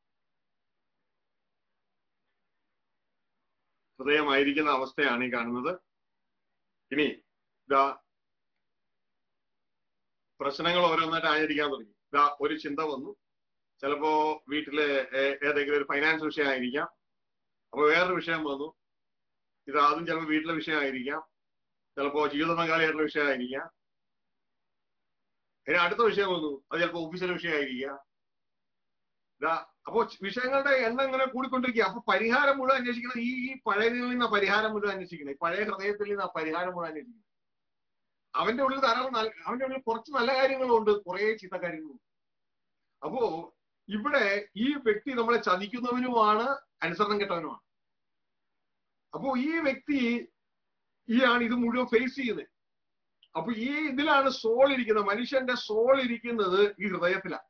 ഹൃദയമായിരിക്കുന്ന അവസ്ഥയാണ് ഈ കാണുന്നത് ഇനി ഇതാ പ്രശ്നങ്ങൾ ഓരോന്നായിട്ട് ആയിരിക്കാൻ തുടങ്ങി ഇതാ ഒരു ചിന്ത വന്നു ചിലപ്പോ വീട്ടിലെ ഏ- ഏതെങ്കിലും ഒരു ഫൈനാൻസ് വിഷയമായിരിക്കാം അപ്പൊ വേറൊരു വിഷയം വന്നു ഇത് അതും ചിലപ്പോൾ വീട്ടിലെ വിഷയമായിരിക്കാം ചിലപ്പോ ജീവിത പങ്കാളിയായിട്ടുള്ള വിഷയമായിരിക്കാം ഇനി അടുത്ത വിഷയം വന്നു അത് ചിലപ്പോ ഓഫീസിലെ വിഷയമായിരിക്കാം ഇതാ അപ്പോ വിഷയങ്ങളുടെ എണ്ണം ഇങ്ങനെ കൂടിക്കൊണ്ടിരിക്കുക അപ്പൊ പരിഹാരം മുഴുവൻ അന്വേഷിക്കണം ഈ ഈ പഴയതിൽ നിന്ന് പരിഹാരം മുഴുവൻ അന്വേഷിക്കണം ഈ പഴയ ഹൃദയത്തിൽ നിന്ന് ആ പരിഹാരം മുഴുവൻ അന്വേഷിക്കണം അവന്റെ ഉള്ളിൽ ധാരാളം നല്ല- അവന്റെ ഉള്ളിൽ കുറച്ച് നല്ല കാര്യങ്ങളുണ്ട് കുറെ ചീത്ത കാര്യങ്ങളുണ്ട് അപ്പോ ഇവിടെ ഈ വ്യക്തി നമ്മളെ ചതിക്കുന്നവനുമാണ് അനുസരണം കെട്ടവനുമാണ് അപ്പോ ഈ വ്യക്തി ഈ ആണ് ഇത് മുഴുവൻ ഫേസ് ചെയ്യുന്നത് അപ്പൊ ഈ ഇതിലാണ് സോൾ ഇരിക്കുന്നത് മനുഷ്യന്റെ സോൾ ഇരിക്കുന്നത് ഈ ഹൃദയത്തിലാണ്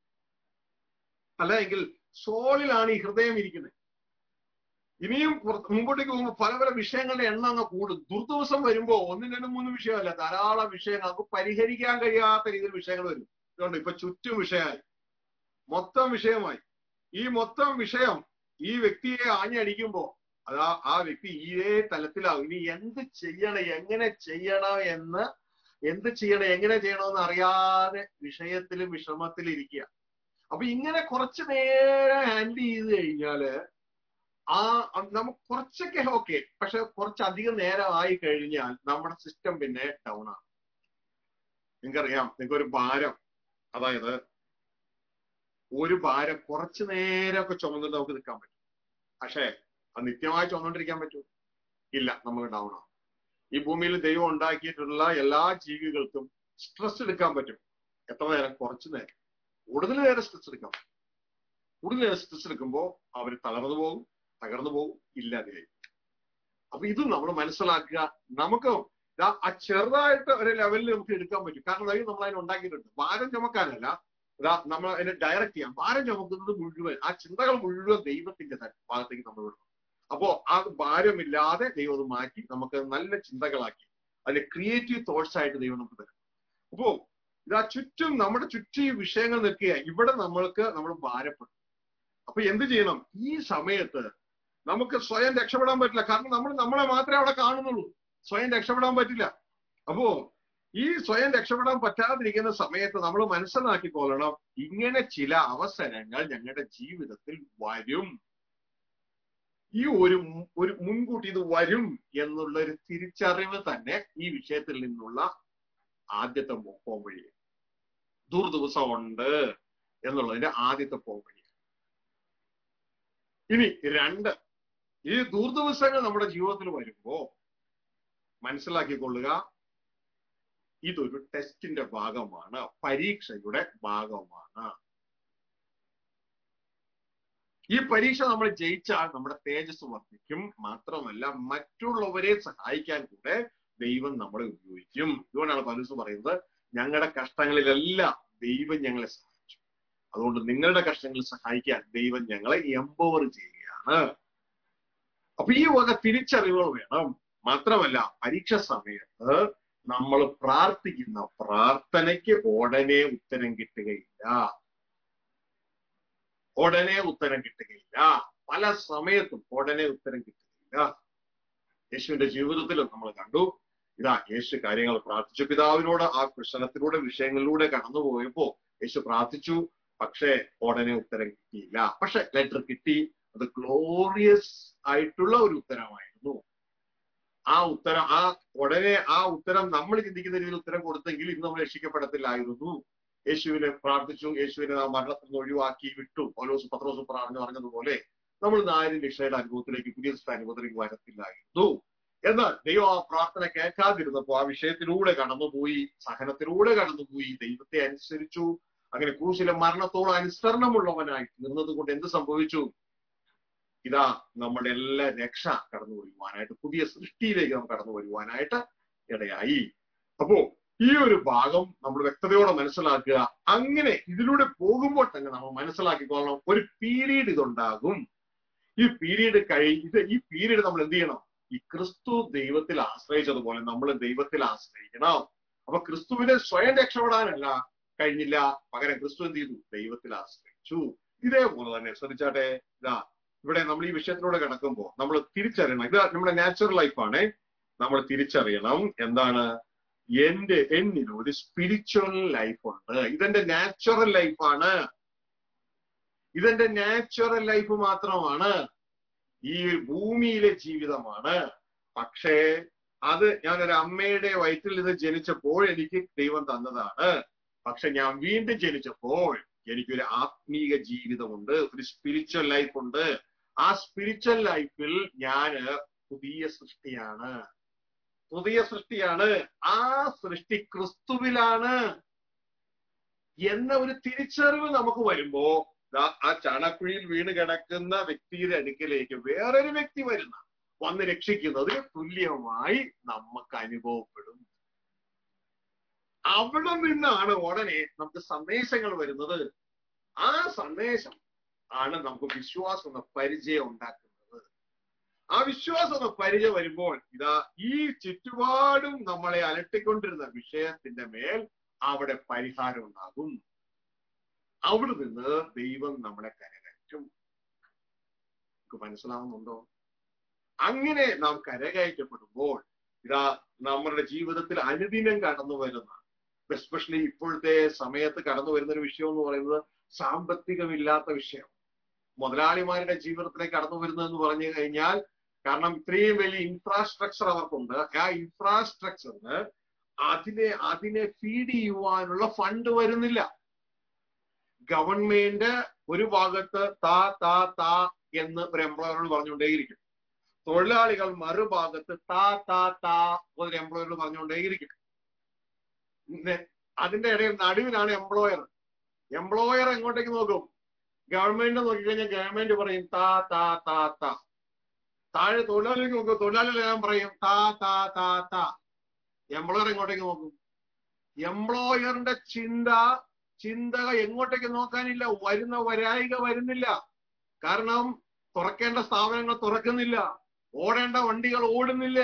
അല്ല എങ്കിൽ സോളിലാണ് ഈ ഹൃദയം ഇരിക്കുന്നത് ഇനിയും പുറത്ത് മുമ്പോട്ടേക്ക് പോകുമ്പോൾ പല പല വിഷയങ്ങളുടെ എണ്ണം അങ്ങ് കൂടും ദുർദിവസം വരുമ്പോ ഒന്നും രണ്ടും മൂന്നും വിഷയമല്ല ധാരാളം വിഷയങ്ങൾ നമുക്ക് പരിഹരിക്കാൻ കഴിയാത്ത രീതിയിൽ വിഷയങ്ങൾ വരും അതുകൊണ്ട് ഇപ്പൊ ചുറ്റും വിഷയമായി മൊത്തം വിഷയമായി ഈ മൊത്തം വിഷയം ഈ വ്യക്തിയെ ആഞ്ഞടിക്കുമ്പോ അതാ ആ വ്യക്തി ഇതേ തലത്തിലാവും ഇനി എന്ത് ചെയ്യണം എങ്ങനെ ചെയ്യണം എന്ന് എന്ത് ചെയ്യണം എങ്ങനെ ചെയ്യണമെന്ന് അറിയാതെ വിഷയത്തിലും വിഷമത്തിലും ഇരിക്കുക അപ്പൊ ഇങ്ങനെ കുറച്ചു നേരം ഹാൻഡിൽ ചെയ്ത് കഴിഞ്ഞാല് ആ നമുക്ക് കുറച്ചൊക്കെ ഓക്കെ പക്ഷെ കുറച്ചധികം നേരം ആയി കഴിഞ്ഞാൽ നമ്മുടെ സിസ്റ്റം പിന്നെ ഡൗൺ ആണ് നിങ്ങൾക്കറിയാം നിങ്ങൾക്ക് ഒരു ഭാരം അതായത് ഒരു ഭാരം കുറച്ചു നേരമൊക്കെ ചുമന്നിട്ട് നമുക്ക് നിൽക്കാൻ പറ്റും പക്ഷേ അത് നിത്യമായി ചുമന്നോണ്ടിരിക്കാൻ പറ്റുമോ ഇല്ല നമ്മൾ ഡൗൺ ആണ് ഈ ഭൂമിയിൽ ദൈവം ഉണ്ടാക്കിയിട്ടുള്ള എല്ലാ ജീവികൾക്കും സ്ട്രെസ് എടുക്കാൻ പറ്റും എത്ര നേരം കുറച്ചു നേരം കൂടുതൽ നേരം സ്ട്രെസ് എടുക്കാം കൂടുതൽ നേരം സ്ട്രെസ് എടുക്കുമ്പോൾ അവർ തളർന്നു പോകും തകർന്നു പോകും ഇല്ലാതെയായി അപ്പൊ ഇത് നമ്മൾ മനസ്സിലാക്കുക നമുക്ക് ദാ ആ ചെറുതായിട്ട് ഒരു ലെവലിൽ നമുക്ക് എടുക്കാൻ പറ്റും കാരണം ദൈവം നമ്മൾ അതിനെ ഉണ്ടാക്കിയിട്ടുണ്ട് ഭാരം ചുമക്കാനല്ല ഇതാ നമ്മൾ അതിനെ ഡയറക്റ്റ് ചെയ്യാം ഭാരം ചുമക്കുന്നത് മുഴുവൻ ആ ചിന്തകൾ മുഴുവൻ ദൈവത്തിന്റെ ത- ഭാഗത്തേക്ക് നമ്മൾ വിടണം അപ്പോ ആ ഭാരമില്ലാതെ ദൈവം അത് മാറ്റി നമുക്ക് നല്ല ചിന്തകളാക്കി അതിന്റെ ക്രിയേറ്റീവ് തോട്ട്സ് ആയിട്ട് ദൈവം നമുക്ക് തരും അപ്പോ ഇതാ ചുറ്റും നമ്മുടെ ചുറ്റും ഈ വിഷയങ്ങൾ നിൽക്കുക ഇവിടെ നമ്മൾക്ക് നമ്മൾ ഭാരപ്പെടും അപ്പൊ എന്ത് ചെയ്യണം ഈ സമയത്ത് നമുക്ക് സ്വയം രക്ഷപ്പെടാൻ പറ്റില്ല കാരണം നമ്മൾ നമ്മളെ മാത്രമേ അവിടെ കാണുന്നുള്ളൂ സ്വയം രക്ഷപ്പെടാൻ പറ്റില്ല അപ്പോ ഈ സ്വയം രക്ഷപ്പെടാൻ പറ്റാതിരിക്കുന്ന സമയത്ത് നമ്മൾ മനസ്സിലാക്കിക്കൊള്ളണം ഇങ്ങനെ ചില അവസരങ്ങൾ ഞങ്ങളുടെ ജീവിതത്തിൽ വരും ഈ ഒരു മു- ഒരു മുൻകൂട്ടി ഇത് വരും എന്നുള്ള ഒരു തിരിച്ചറിവ് തന്നെ ഈ വിഷയത്തിൽ നിന്നുള്ള ആദ്യത്തെ മോ- പോംവഴി ദുർദിവസം ഉണ്ട് എന്നുള്ളതിന്റെ ആദ്യത്തെ പോംവഴി ഇനി രണ്ട് ഈ ദുർദിവസങ്ങൾ നമ്മുടെ ജീവിതത്തിൽ വരുമ്പോ മനസ്സിലാക്കിക്കൊള്ളുക ഇതൊരു ടെസ്റ്റിന്റെ ഭാഗമാണ് പരീക്ഷയുടെ ഭാഗമാണ് ഈ പരീക്ഷ നമ്മൾ ജയിച്ചാൽ നമ്മുടെ തേജസ് വർദ്ധിക്കും മാത്രമല്ല മറ്റുള്ളവരെ സഹായിക്കാൻ കൂടെ ദൈവം നമ്മളെ ഉപയോഗിക്കും ഇതുകൊണ്ടാണ് പലൂസ് പറയുന്നത് ഞങ്ങളുടെ കഷ്ടങ്ങളിലെല്ലാം ദൈവം ഞങ്ങളെ സഹായിച്ചു അതുകൊണ്ട് നിങ്ങളുടെ കഷ്ടങ്ങളിൽ സഹായിക്കാൻ ദൈവം ഞങ്ങളെ എംപവർ ചെയ്യുകയാണ് അപ്പൊ ഈ വക തിരിച്ചറിവുകൾ വേണം മാത്രമല്ല പരീക്ഷ സമയത്ത് നമ്മൾ പ്രാർത്ഥിക്കുന്ന പ്രാർത്ഥനയ്ക്ക് ഉടനെ ഉത്തരം കിട്ടുകയില്ല ഉടനെ ഉത്തരം കിട്ടുകയില്ല പല സമയത്തും ഉടനെ ഉത്തരം കിട്ടുകയില്ല യേശുവിന്റെ ജീവിതത്തിലും നമ്മൾ കണ്ടു ഇതാ യേശു കാര്യങ്ങൾ പ്രാർത്ഥിച്ചു പിതാവിനോട് ആ പ്രശ്നത്തിലൂടെ വിഷയങ്ങളിലൂടെ കടന്നുപോയപ്പോ യേശു പ്രാർത്ഥിച്ചു പക്ഷേ ഉടനെ ഉത്തരം കിട്ടിയില്ല പക്ഷെ ലെറ്റർ കിട്ടി അത് ഗ്ലോറിയസ് ആയിട്ടുള്ള ഒരു ഉത്തരമായിരുന്നു ആ ഉത്തരം ആ ഉടനെ ആ ഉത്തരം നമ്മൾ ചിന്തിക്കുന്ന രീതിയിൽ ഉത്തരം കൊടുത്തെങ്കിൽ ഇന്ന് നമ്മൾ രക്ഷിക്കപ്പെടത്തില്ലായിരുന്നു യേശുവിനെ പ്രാർത്ഥിച്ചു യേശുവിനെ നാം മരണത്തിൽ നിന്ന് ഒഴിവാക്കി വിട്ടു പൗലോസ് പത്രോസ് പറഞ്ഞു പറഞ്ഞതുപോലെ നമ്മൾ ഇന്ന് ആരും രക്ഷയുടെ അനുഭവത്തിലേക്ക് പുതിയ അനുഭവത്തിലേക്ക് വരത്തില്ലായിരുന്നു എന്നാൽ ദൈവം ആ പ്രാർത്ഥന കേൾക്കാതിരുന്നപ്പോ ആ വിഷയത്തിലൂടെ കടന്നുപോയി സഹനത്തിലൂടെ കടന്നുപോയി ദൈവത്തെ അനുസരിച്ചു അങ്ങനെ ക്രൂശിലെ മരണത്തോട് അനുസരണമുള്ളവനായി തീർന്നത് കൊണ്ട് എന്ത് സംഭവിച്ചു ഇതാ നമ്മുടെ എല്ലാ രക്ഷ കടന്നു വരുവാനായിട്ട് പുതിയ സൃഷ്ടിയിലേക്ക് നാം കടന്നു വരുവാനായിട്ട് ഇടയായി അപ്പോ ഈ ഒരു ഭാഗം നമ്മൾ വ്യക്തതയോടെ മനസ്സിലാക്കുക അങ്ങനെ ഇതിലൂടെ പോകുമ്പോൾ തന്നെ നമ്മൾ മനസ്സിലാക്കിക്കൊള്ളണം ഒരു പീരീഡ് ഇതുണ്ടാകും ഈ പീരീഡ് കഴി ഇത് ഈ പീരീഡ് നമ്മൾ എന്ത് ചെയ്യണം ഈ ക്രിസ്തു ദൈവത്തിൽ ആശ്രയിച്ചതുപോലെ നമ്മൾ ദൈവത്തിൽ ആശ്രയിക്കണം അപ്പൊ ക്രിസ്തുവിനെ സ്വയം രക്ഷപ്പെടാനല്ല കഴിഞ്ഞില്ല പകരം ക്രിസ്തു എന്ത് ചെയ്തു ദൈവത്തിൽ ആശ്രയിച്ചു ഇതേപോലെ തന്നെ ശ്രദ്ധിച്ചാട്ടെ ഇതാ ഇവിടെ നമ്മൾ ഈ വിഷയത്തിലൂടെ കിടക്കുമ്പോൾ നമ്മൾ തിരിച്ചറിയണം ഇത് നമ്മുടെ നാച്ചുറൽ ലൈഫാണ് നമ്മൾ തിരിച്ചറിയണം എന്താണ് എന്റെ എന്നിൽ ഒരു സ്പിരിച്വൽ ലൈഫ് ഉണ്ട് ഇതെന്റെ നാച്ചുറൽ ലൈഫാണ് ഇതെന്റെ നാച്ചുറൽ ലൈഫ് മാത്രമാണ് ഈ ഭൂമിയിലെ ജീവിതമാണ് പക്ഷേ അത് ഞാൻ ഒരു അമ്മയുടെ വയറ്റിൽ നിന്ന് ജനിച്ചപ്പോൾ എനിക്ക് ദൈവം തന്നതാണ് പക്ഷെ ഞാൻ വീണ്ടും ജനിച്ചപ്പോൾ എനിക്കൊരു ആത്മീക ജീവിതമുണ്ട് ഒരു സ്പിരിച്വൽ ലൈഫ് ഉണ്ട് ആ സ്പിരിച്വൽ ലൈഫിൽ ഞാന് പുതിയ സൃഷ്ടിയാണ് പുതിയ സൃഷ്ടിയാണ് ആ സൃഷ്ടി ക്രിസ്തുവിലാണ് എന്ന ഒരു തിരിച്ചറിവ് നമുക്ക് വരുമ്പോ ദാ ആ ചാണക്കുഴിയിൽ വീണ് കിടക്കുന്ന വ്യക്തിയുടെ അടുക്കലേക്ക് വേറൊരു വ്യക്തി വരുന്ന വന്ന് രക്ഷിക്കുന്നതിന് തുല്യമായി നമുക്ക് അനുഭവപ്പെടും അവിടെ നിന്നാണ് ഉടനെ നമുക്ക് സന്ദേശങ്ങൾ വരുന്നത് ആ സന്ദേശം ആണ് നമുക്ക് വിശ്വാസം എന്ന പരിചയം ഉണ്ടാക്കുന്നത് ആ വിശ്വാസം എന്ന പരിചയം വരുമ്പോൾ ഇതാ ഈ ചുറ്റുപാടും നമ്മളെ അലട്ടിക്കൊണ്ടിരുന്ന വിഷയത്തിന്റെ മേൽ അവിടെ പരിഹാരം ഉണ്ടാകും അവിടെ നിന്ന് ദൈവം നമ്മളെ കരകയറ്റും നമുക്ക് മനസ്സിലാവുന്നുണ്ടോ അങ്ങനെ നാം കരകയറ്റപ്പെടുമ്പോൾ ഇതാ നമ്മുടെ ജീവിതത്തിൽ അനുദിനം കടന്നു വരുന്ന എസ്പെഷ്യലി ഇപ്പോഴത്തെ സമയത്ത് കടന്നു വരുന്ന ഒരു വിഷയം എന്ന് പറയുന്നത് സാമ്പത്തികമില്ലാത്ത വിഷയം മുതലാളിമാരുടെ ജീവിതത്തിലേക്ക് കടന്നു വരുന്നത് എന്ന് പറഞ്ഞു കഴിഞ്ഞാൽ കാരണം ഇത്രയും വലിയ ഇൻഫ്രാസ്ട്രക്ചർ അവർക്കുണ്ട് ആ ഇൻഫ്രാസ്ട്രക്ചറിന് അതിനെ അതിനെ ഫീഡ് ചെയ്യുവാനുള്ള ഫണ്ട് വരുന്നില്ല ഗവൺമെന്റ് ഒരു ഭാഗത്ത് താ താ താ എന്ന് ഒരു എംപ്ലോയറോട് പറഞ്ഞുകൊണ്ടേയിരിക്കും തൊഴിലാളികൾ മറുഭാഗത്ത് താ താ താ ഒരു എംപ്ലോയറോട് പറഞ്ഞുകൊണ്ടേയിരിക്കും അതിന്റെ ഇടയിൽ നടുവിലാണ് എംപ്ലോയർ എംപ്ലോയർ എങ്ങോട്ടേക്ക് നോക്കും ഗവൺമെന്റ് നോക്കിക്കഴിഞ്ഞാൽ ഗവൺമെന്റ് പറയും താ താ താ താ താഴെ തൊഴിലാളിക്ക് നോക്കും തൊഴിലാളികളെല്ലാം പറയും താ താ താ താ എംപ്ലോയർ എങ്ങോട്ടേക്ക് നോക്കും എംപ്ലോയറിന്റെ ചിന്ത ചിന്തക എങ്ങോട്ടേക്ക് നോക്കാനില്ല വരുന്ന വരായിക വരുന്നില്ല കാരണം തുറക്കേണ്ട സ്ഥാപനങ്ങൾ തുറക്കുന്നില്ല ഓടേണ്ട വണ്ടികൾ ഓടുന്നില്ല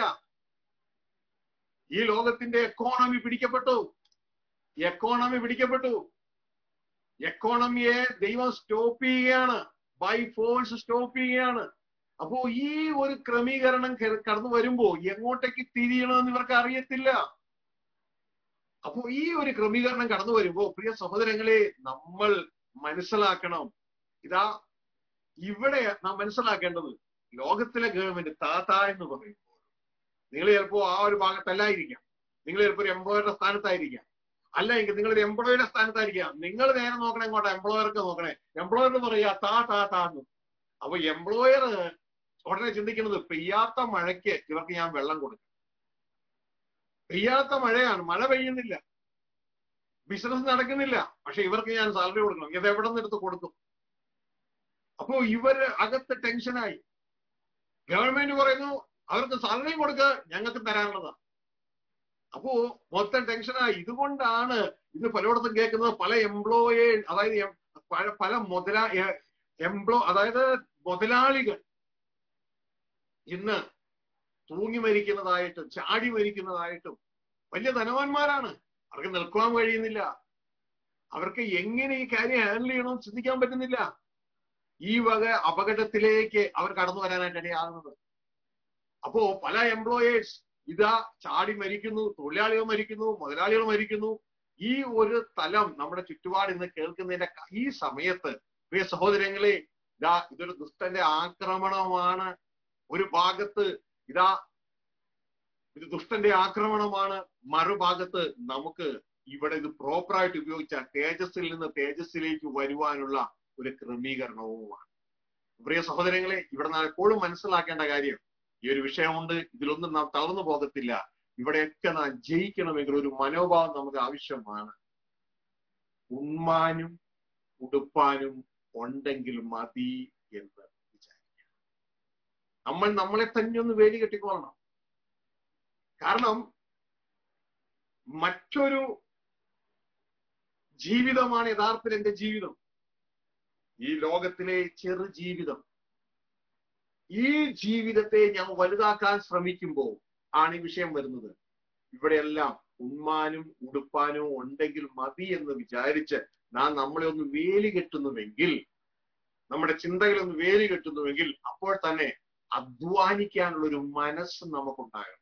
ഈ ലോകത്തിന്റെ എക്കോണമി പിടിക്കപ്പെട്ടു എക്കോണമി പിടിക്കപ്പെട്ടു എക്കോണമിയെ ദൈവം സ്റ്റോപ്പ് ചെയ്യുകയാണ് ബൈ ഫോഴ്സ് സ്റ്റോപ്പ് ചെയ്യുകയാണ് അപ്പോ ഈ ഒരു ക്രമീകരണം കടന്നു വരുമ്പോ എങ്ങോട്ടേക്ക് തിരിയണമെന്ന് ഇവർക്ക് അറിയത്തില്ല അപ്പോ ഈ ഒരു ക്രമീകരണം കടന്നു വരുമ്പോ പ്രിയ സഹോദരങ്ങളെ നമ്മൾ മനസ്സിലാക്കണം ഇതാ ഇവിടെ നാം മനസ്സിലാക്കേണ്ടത് ലോകത്തിലെ ഗവൺമെന്റ് താത്ത എന്ന് പറയുമ്പോൾ നിങ്ങൾ ചിലപ്പോ ആ ഒരു ഭാഗത്തല്ലായിരിക്കാം നിങ്ങൾ ചിലപ്പോൾ ഒരു എംപ്ലോയറുടെ സ്ഥാനത്തായിരിക്കാം അല്ല എങ്കിൽ നിങ്ങൾ ഒരു എംപ്ലോയിയുടെ സ്ഥാനത്തായിരിക്കാം നിങ്ങൾ നേരെ നോക്കണേ ഇങ്ങോട്ട് എംപ്ലോയർക്ക് നോക്കണേ എംപ്ലോയർ പറയാ താ താ താ എന്ന് അപ്പൊ എംപ്ലോയർ ഉടനെ ചിന്തിക്കുന്നത് പെയ്യാത്ത മഴയ്ക്ക് ഇവർക്ക് ഞാൻ വെള്ളം കൊടുക്കും പെയ്യാത്ത മഴയാണ് മഴ പെയ്യുന്നില്ല ബിസിനസ് നടക്കുന്നില്ല പക്ഷെ ഇവർക്ക് ഞാൻ സാലറി കൊടുക്കണം ഇത് എവിടെ നിന്ന് എടുത്ത് കൊടുക്കും അപ്പോ ഇവര് അകത്ത് ടെൻഷനായി ഗവൺമെന്റ് പറയുന്നു അവർക്ക് സാലറി കൊടുക്ക ഞങ്ങൾക്ക് തരാനുള്ളതാ അപ്പോ മൊത്തം ടെൻഷനായി ഇതുകൊണ്ടാണ് ഇത് പലയിടത്തും കേൾക്കുന്നത് പല എംപ്ലോയേ അതായത് പല പല മുതലാ എംപ്ലോ അതായത് മുതലാളികൾ ഇന്ന് തൂങ്ങി മരിക്കുന്നതായിട്ടും ചാടി മരിക്കുന്നതായിട്ടും വലിയ ധനവാന്മാരാണ് അവർക്ക് നിൽക്കുവാൻ കഴിയുന്നില്ല അവർക്ക് എങ്ങനെ ഈ കാര്യം ഹാൻഡിൽ ചെയ്യണമെന്ന് ചിന്തിക്കാൻ പറ്റുന്നില്ല ഈ വക അപകടത്തിലേക്ക് അവർ കടന്നു വരാനായിട്ട് ഇടയാകുന്നത് അപ്പോ പല എംപ്ലോയേഴ്സ് ഇതാ ചാടി മരിക്കുന്നു തൊഴിലാളികൾ മരിക്കുന്നു മുതലാളികൾ മരിക്കുന്നു ഈ ഒരു തലം നമ്മുടെ ചുറ്റുപാട് ഇന്ന് കേൾക്കുന്നതിന്റെ ഈ സമയത്ത് പ്രിയ സഹോദരങ്ങളെ ഇതാ ഇതൊരു ദുഷ്ടന്റെ ആക്രമണമാണ് ഒരു ഭാഗത്ത് ഇതാ ഇത് ദുഷ്ടന്റെ ആക്രമണമാണ് മറുഭാഗത്ത് നമുക്ക് ഇവിടെ ഇത് പ്രോപ്പറായിട്ട് ഉപയോഗിച്ച തേജസ്സിൽ നിന്ന് തേജസ്സിലേക്ക് വരുവാനുള്ള ഒരു ക്രമീകരണവുമാണ് പ്രിയ സഹോദരങ്ങളെ ഇവിടെ നാം എപ്പോഴും മനസ്സിലാക്കേണ്ട കാര്യം ഈ ഒരു വിഷയമുണ്ട് ഇതിലൊന്നും നാം തളർന്നു പോകത്തില്ല ഇവിടെയൊക്കെ നാം ജയിക്കണമെങ്കിൽ ഒരു മനോഭാവം നമുക്ക് ആവശ്യമാണ് ഉണ്മാനും ഉടുപ്പാനും ഉണ്ടെങ്കിൽ മതി എന്ന് വിചാരിക്കുക നമ്മൾ നമ്മളെ തന്നെ ഒന്ന് വേലി കെട്ടിക്കൊള്ളണം കാരണം മറ്റൊരു ജീവിതമാണ് യഥാർത്ഥത്തിൽ എന്റെ ജീവിതം ഈ ലോകത്തിലെ ചെറു ജീവിതം ഈ ജീവിതത്തെ ഞാൻ വലുതാക്കാൻ ശ്രമിക്കുമ്പോൾ ആണ് ഈ വിഷയം വരുന്നത് ഇവിടെയെല്ലാം ഉണ്മാനും ഉടുപ്പാനും ഉണ്ടെങ്കിൽ മതി എന്ന് വിചാരിച്ച് നാം നമ്മളെ ഒന്ന് വേലി കെട്ടുന്നുവെങ്കിൽ നമ്മുടെ ചിന്തകളൊന്ന് വേലി കെട്ടുന്നുവെങ്കിൽ അപ്പോൾ തന്നെ അധ്വാനിക്കാനുള്ള ഒരു മനസ്സ് നമുക്കുണ്ടാകണം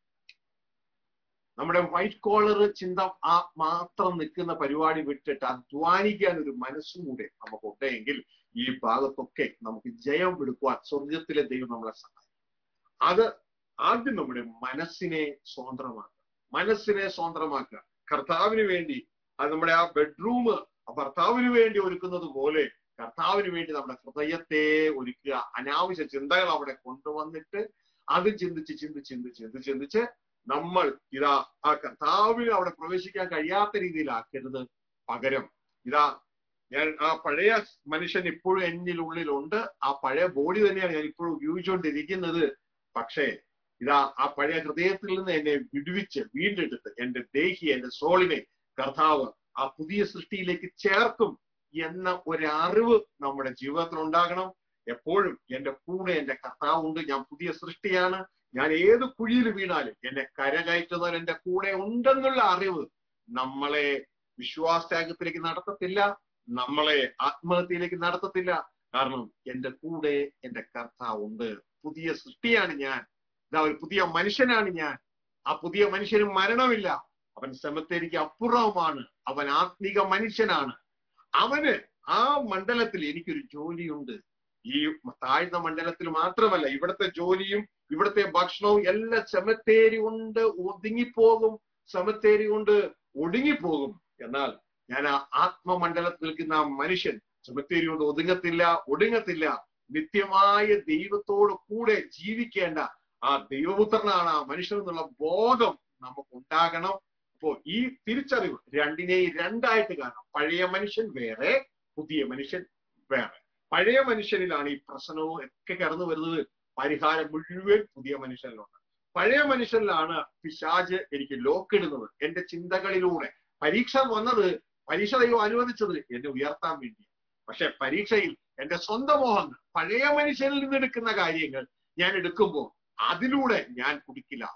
നമ്മുടെ വൈറ്റ് കോളർ ചിന്ത ആ മാത്രം നിൽക്കുന്ന പരിപാടി വിട്ടിട്ട് അധ്വാനിക്കാൻ ഒരു മനസ്സും കൂടെ നമുക്കുണ്ടെങ്കിൽ ഈ ഭാഗത്തൊക്കെ നമുക്ക് ജയം എടുക്കുവാൻ സ്വർഗത്തിലെ ദൈവം നമ്മളെ സഹായിക്കും അത് ആദ്യം നമ്മുടെ മനസ്സിനെ സ്വതന്ത്രമാക്കുക മനസ്സിനെ സ്വതന്ത്രമാക്കുക കർത്താവിന് വേണ്ടി അത് നമ്മുടെ ആ ബെഡ്റൂം ഭർത്താവിന് വേണ്ടി ഒരുക്കുന്നത് പോലെ കർത്താവിന് വേണ്ടി നമ്മുടെ ഹൃദയത്തെ ഒരുക്കുക അനാവശ്യ ചിന്തകൾ അവിടെ കൊണ്ടുവന്നിട്ട് അത് ചിന്തിച്ച് ചിന്തിച്ച് ചിന്തിച്ച് ചിന്തിച്ച് ചിന്തിച്ച് നമ്മൾ ഇതാ ആ കർത്താവിന് അവിടെ പ്രവേശിക്കാൻ കഴിയാത്ത രീതിയിലാക്കരുത് പകരം ഇതാ ഞാൻ ആ പഴയ മനുഷ്യൻ ഇപ്പോഴും എന്നിൽ ഉള്ളിലുണ്ട് ആ പഴയ ബോഡി തന്നെയാണ് ഞാൻ ഇപ്പോഴും ഉപയോഗിച്ചുകൊണ്ടിരിക്കുന്നത് പക്ഷേ ഇതാ ആ പഴയ ഹൃദയത്തിൽ നിന്ന് എന്നെ വിടുവിച്ച് വീണ്ടെടുത്ത് എന്റെ ദേഹി എന്റെ സോളിനെ കർത്താവ് ആ പുതിയ സൃഷ്ടിയിലേക്ക് ചേർക്കും എന്ന ഒരു അറിവ് നമ്മുടെ ജീവിതത്തിൽ ഉണ്ടാകണം എപ്പോഴും എന്റെ കൂടെ എന്റെ കർത്താവുണ്ട് ഞാൻ പുതിയ സൃഷ്ടിയാണ് ഞാൻ ഏത് കുഴിയിൽ വീണാലും എന്നെ കരകയറ്റുന്നവൻ എന്റെ കൂടെ ഉണ്ടെന്നുള്ള അറിവ് നമ്മളെ വിശ്വാസത്യാഗത്തിലേക്ക് നടത്തത്തില്ല നമ്മളെ ആത്മഹത്യയിലേക്ക് നടത്തത്തില്ല കാരണം എന്റെ കൂടെ എന്റെ കർത്താവുണ്ട് പുതിയ സൃഷ്ടിയാണ് ഞാൻ ഇതാ ഒരു പുതിയ മനുഷ്യനാണ് ഞാൻ ആ പുതിയ മനുഷ്യന് മരണമില്ല അവൻ സെമത്തേരിക്ക് അപ്പുറവുമാണ് അവൻ ആത്മീക മനുഷ്യനാണ് അവന് ആ മണ്ഡലത്തിൽ എനിക്കൊരു ജോലിയുണ്ട് ഈ താഴ്ന്ന മണ്ഡലത്തിൽ മാത്രമല്ല ഇവിടുത്തെ ജോലിയും ഇവിടുത്തെ ഭക്ഷണവും എല്ലാം സെമത്തേരി കൊണ്ട് ഒതുങ്ങിപ്പോകും സെമത്തേരി കൊണ്ട് ഒടുങ്ങിപ്പോകും എന്നാൽ ഞാൻ ആ ആത്മമണ്ഡലത്തിൽ നിൽക്കുന്ന ആ മനുഷ്യൻ സെമത്തേരി കൊണ്ട് ഒതുങ്ങത്തില്ല ഒടുങ്ങത്തില്ല നിത്യമായ ദൈവത്തോട് കൂടെ ജീവിക്കേണ്ട ആ ദൈവപുത്രനാണ് ആ മനുഷ്യൻ എന്നുള്ള ബോധം നമുക്ക് ഉണ്ടാകണം അപ്പോ ഈ തിരിച്ചറിവ് രണ്ടിനെയും രണ്ടായിട്ട് കാണാം പഴയ മനുഷ്യൻ വേറെ പുതിയ മനുഷ്യൻ വേറെ പഴയ മനുഷ്യനിലാണ് ഈ പ്രശ്നവും ഒക്കെ കടന്നു വരുന്നത് പരിഹാരം മുഴുവൻ പുതിയ മനുഷ്യനിലുണ്ട് പഴയ മനുഷ്യനിലാണ് പിശാജ് എനിക്ക് ലോക്കിടുന്നത് എന്റെ ചിന്തകളിലൂടെ പരീക്ഷ വന്നത് പരീക്ഷ ദൈവം അനുവദിച്ചത് എന്നെ ഉയർത്താൻ വേണ്ടി പക്ഷെ പരീക്ഷയിൽ എന്റെ സ്വന്തം മോഹങ്ങൾ പഴയ മനുഷ്യനിൽ നിന്ന് എടുക്കുന്ന കാര്യങ്ങൾ ഞാൻ എടുക്കുമ്പോൾ അതിലൂടെ ഞാൻ കുടിക്കില്ല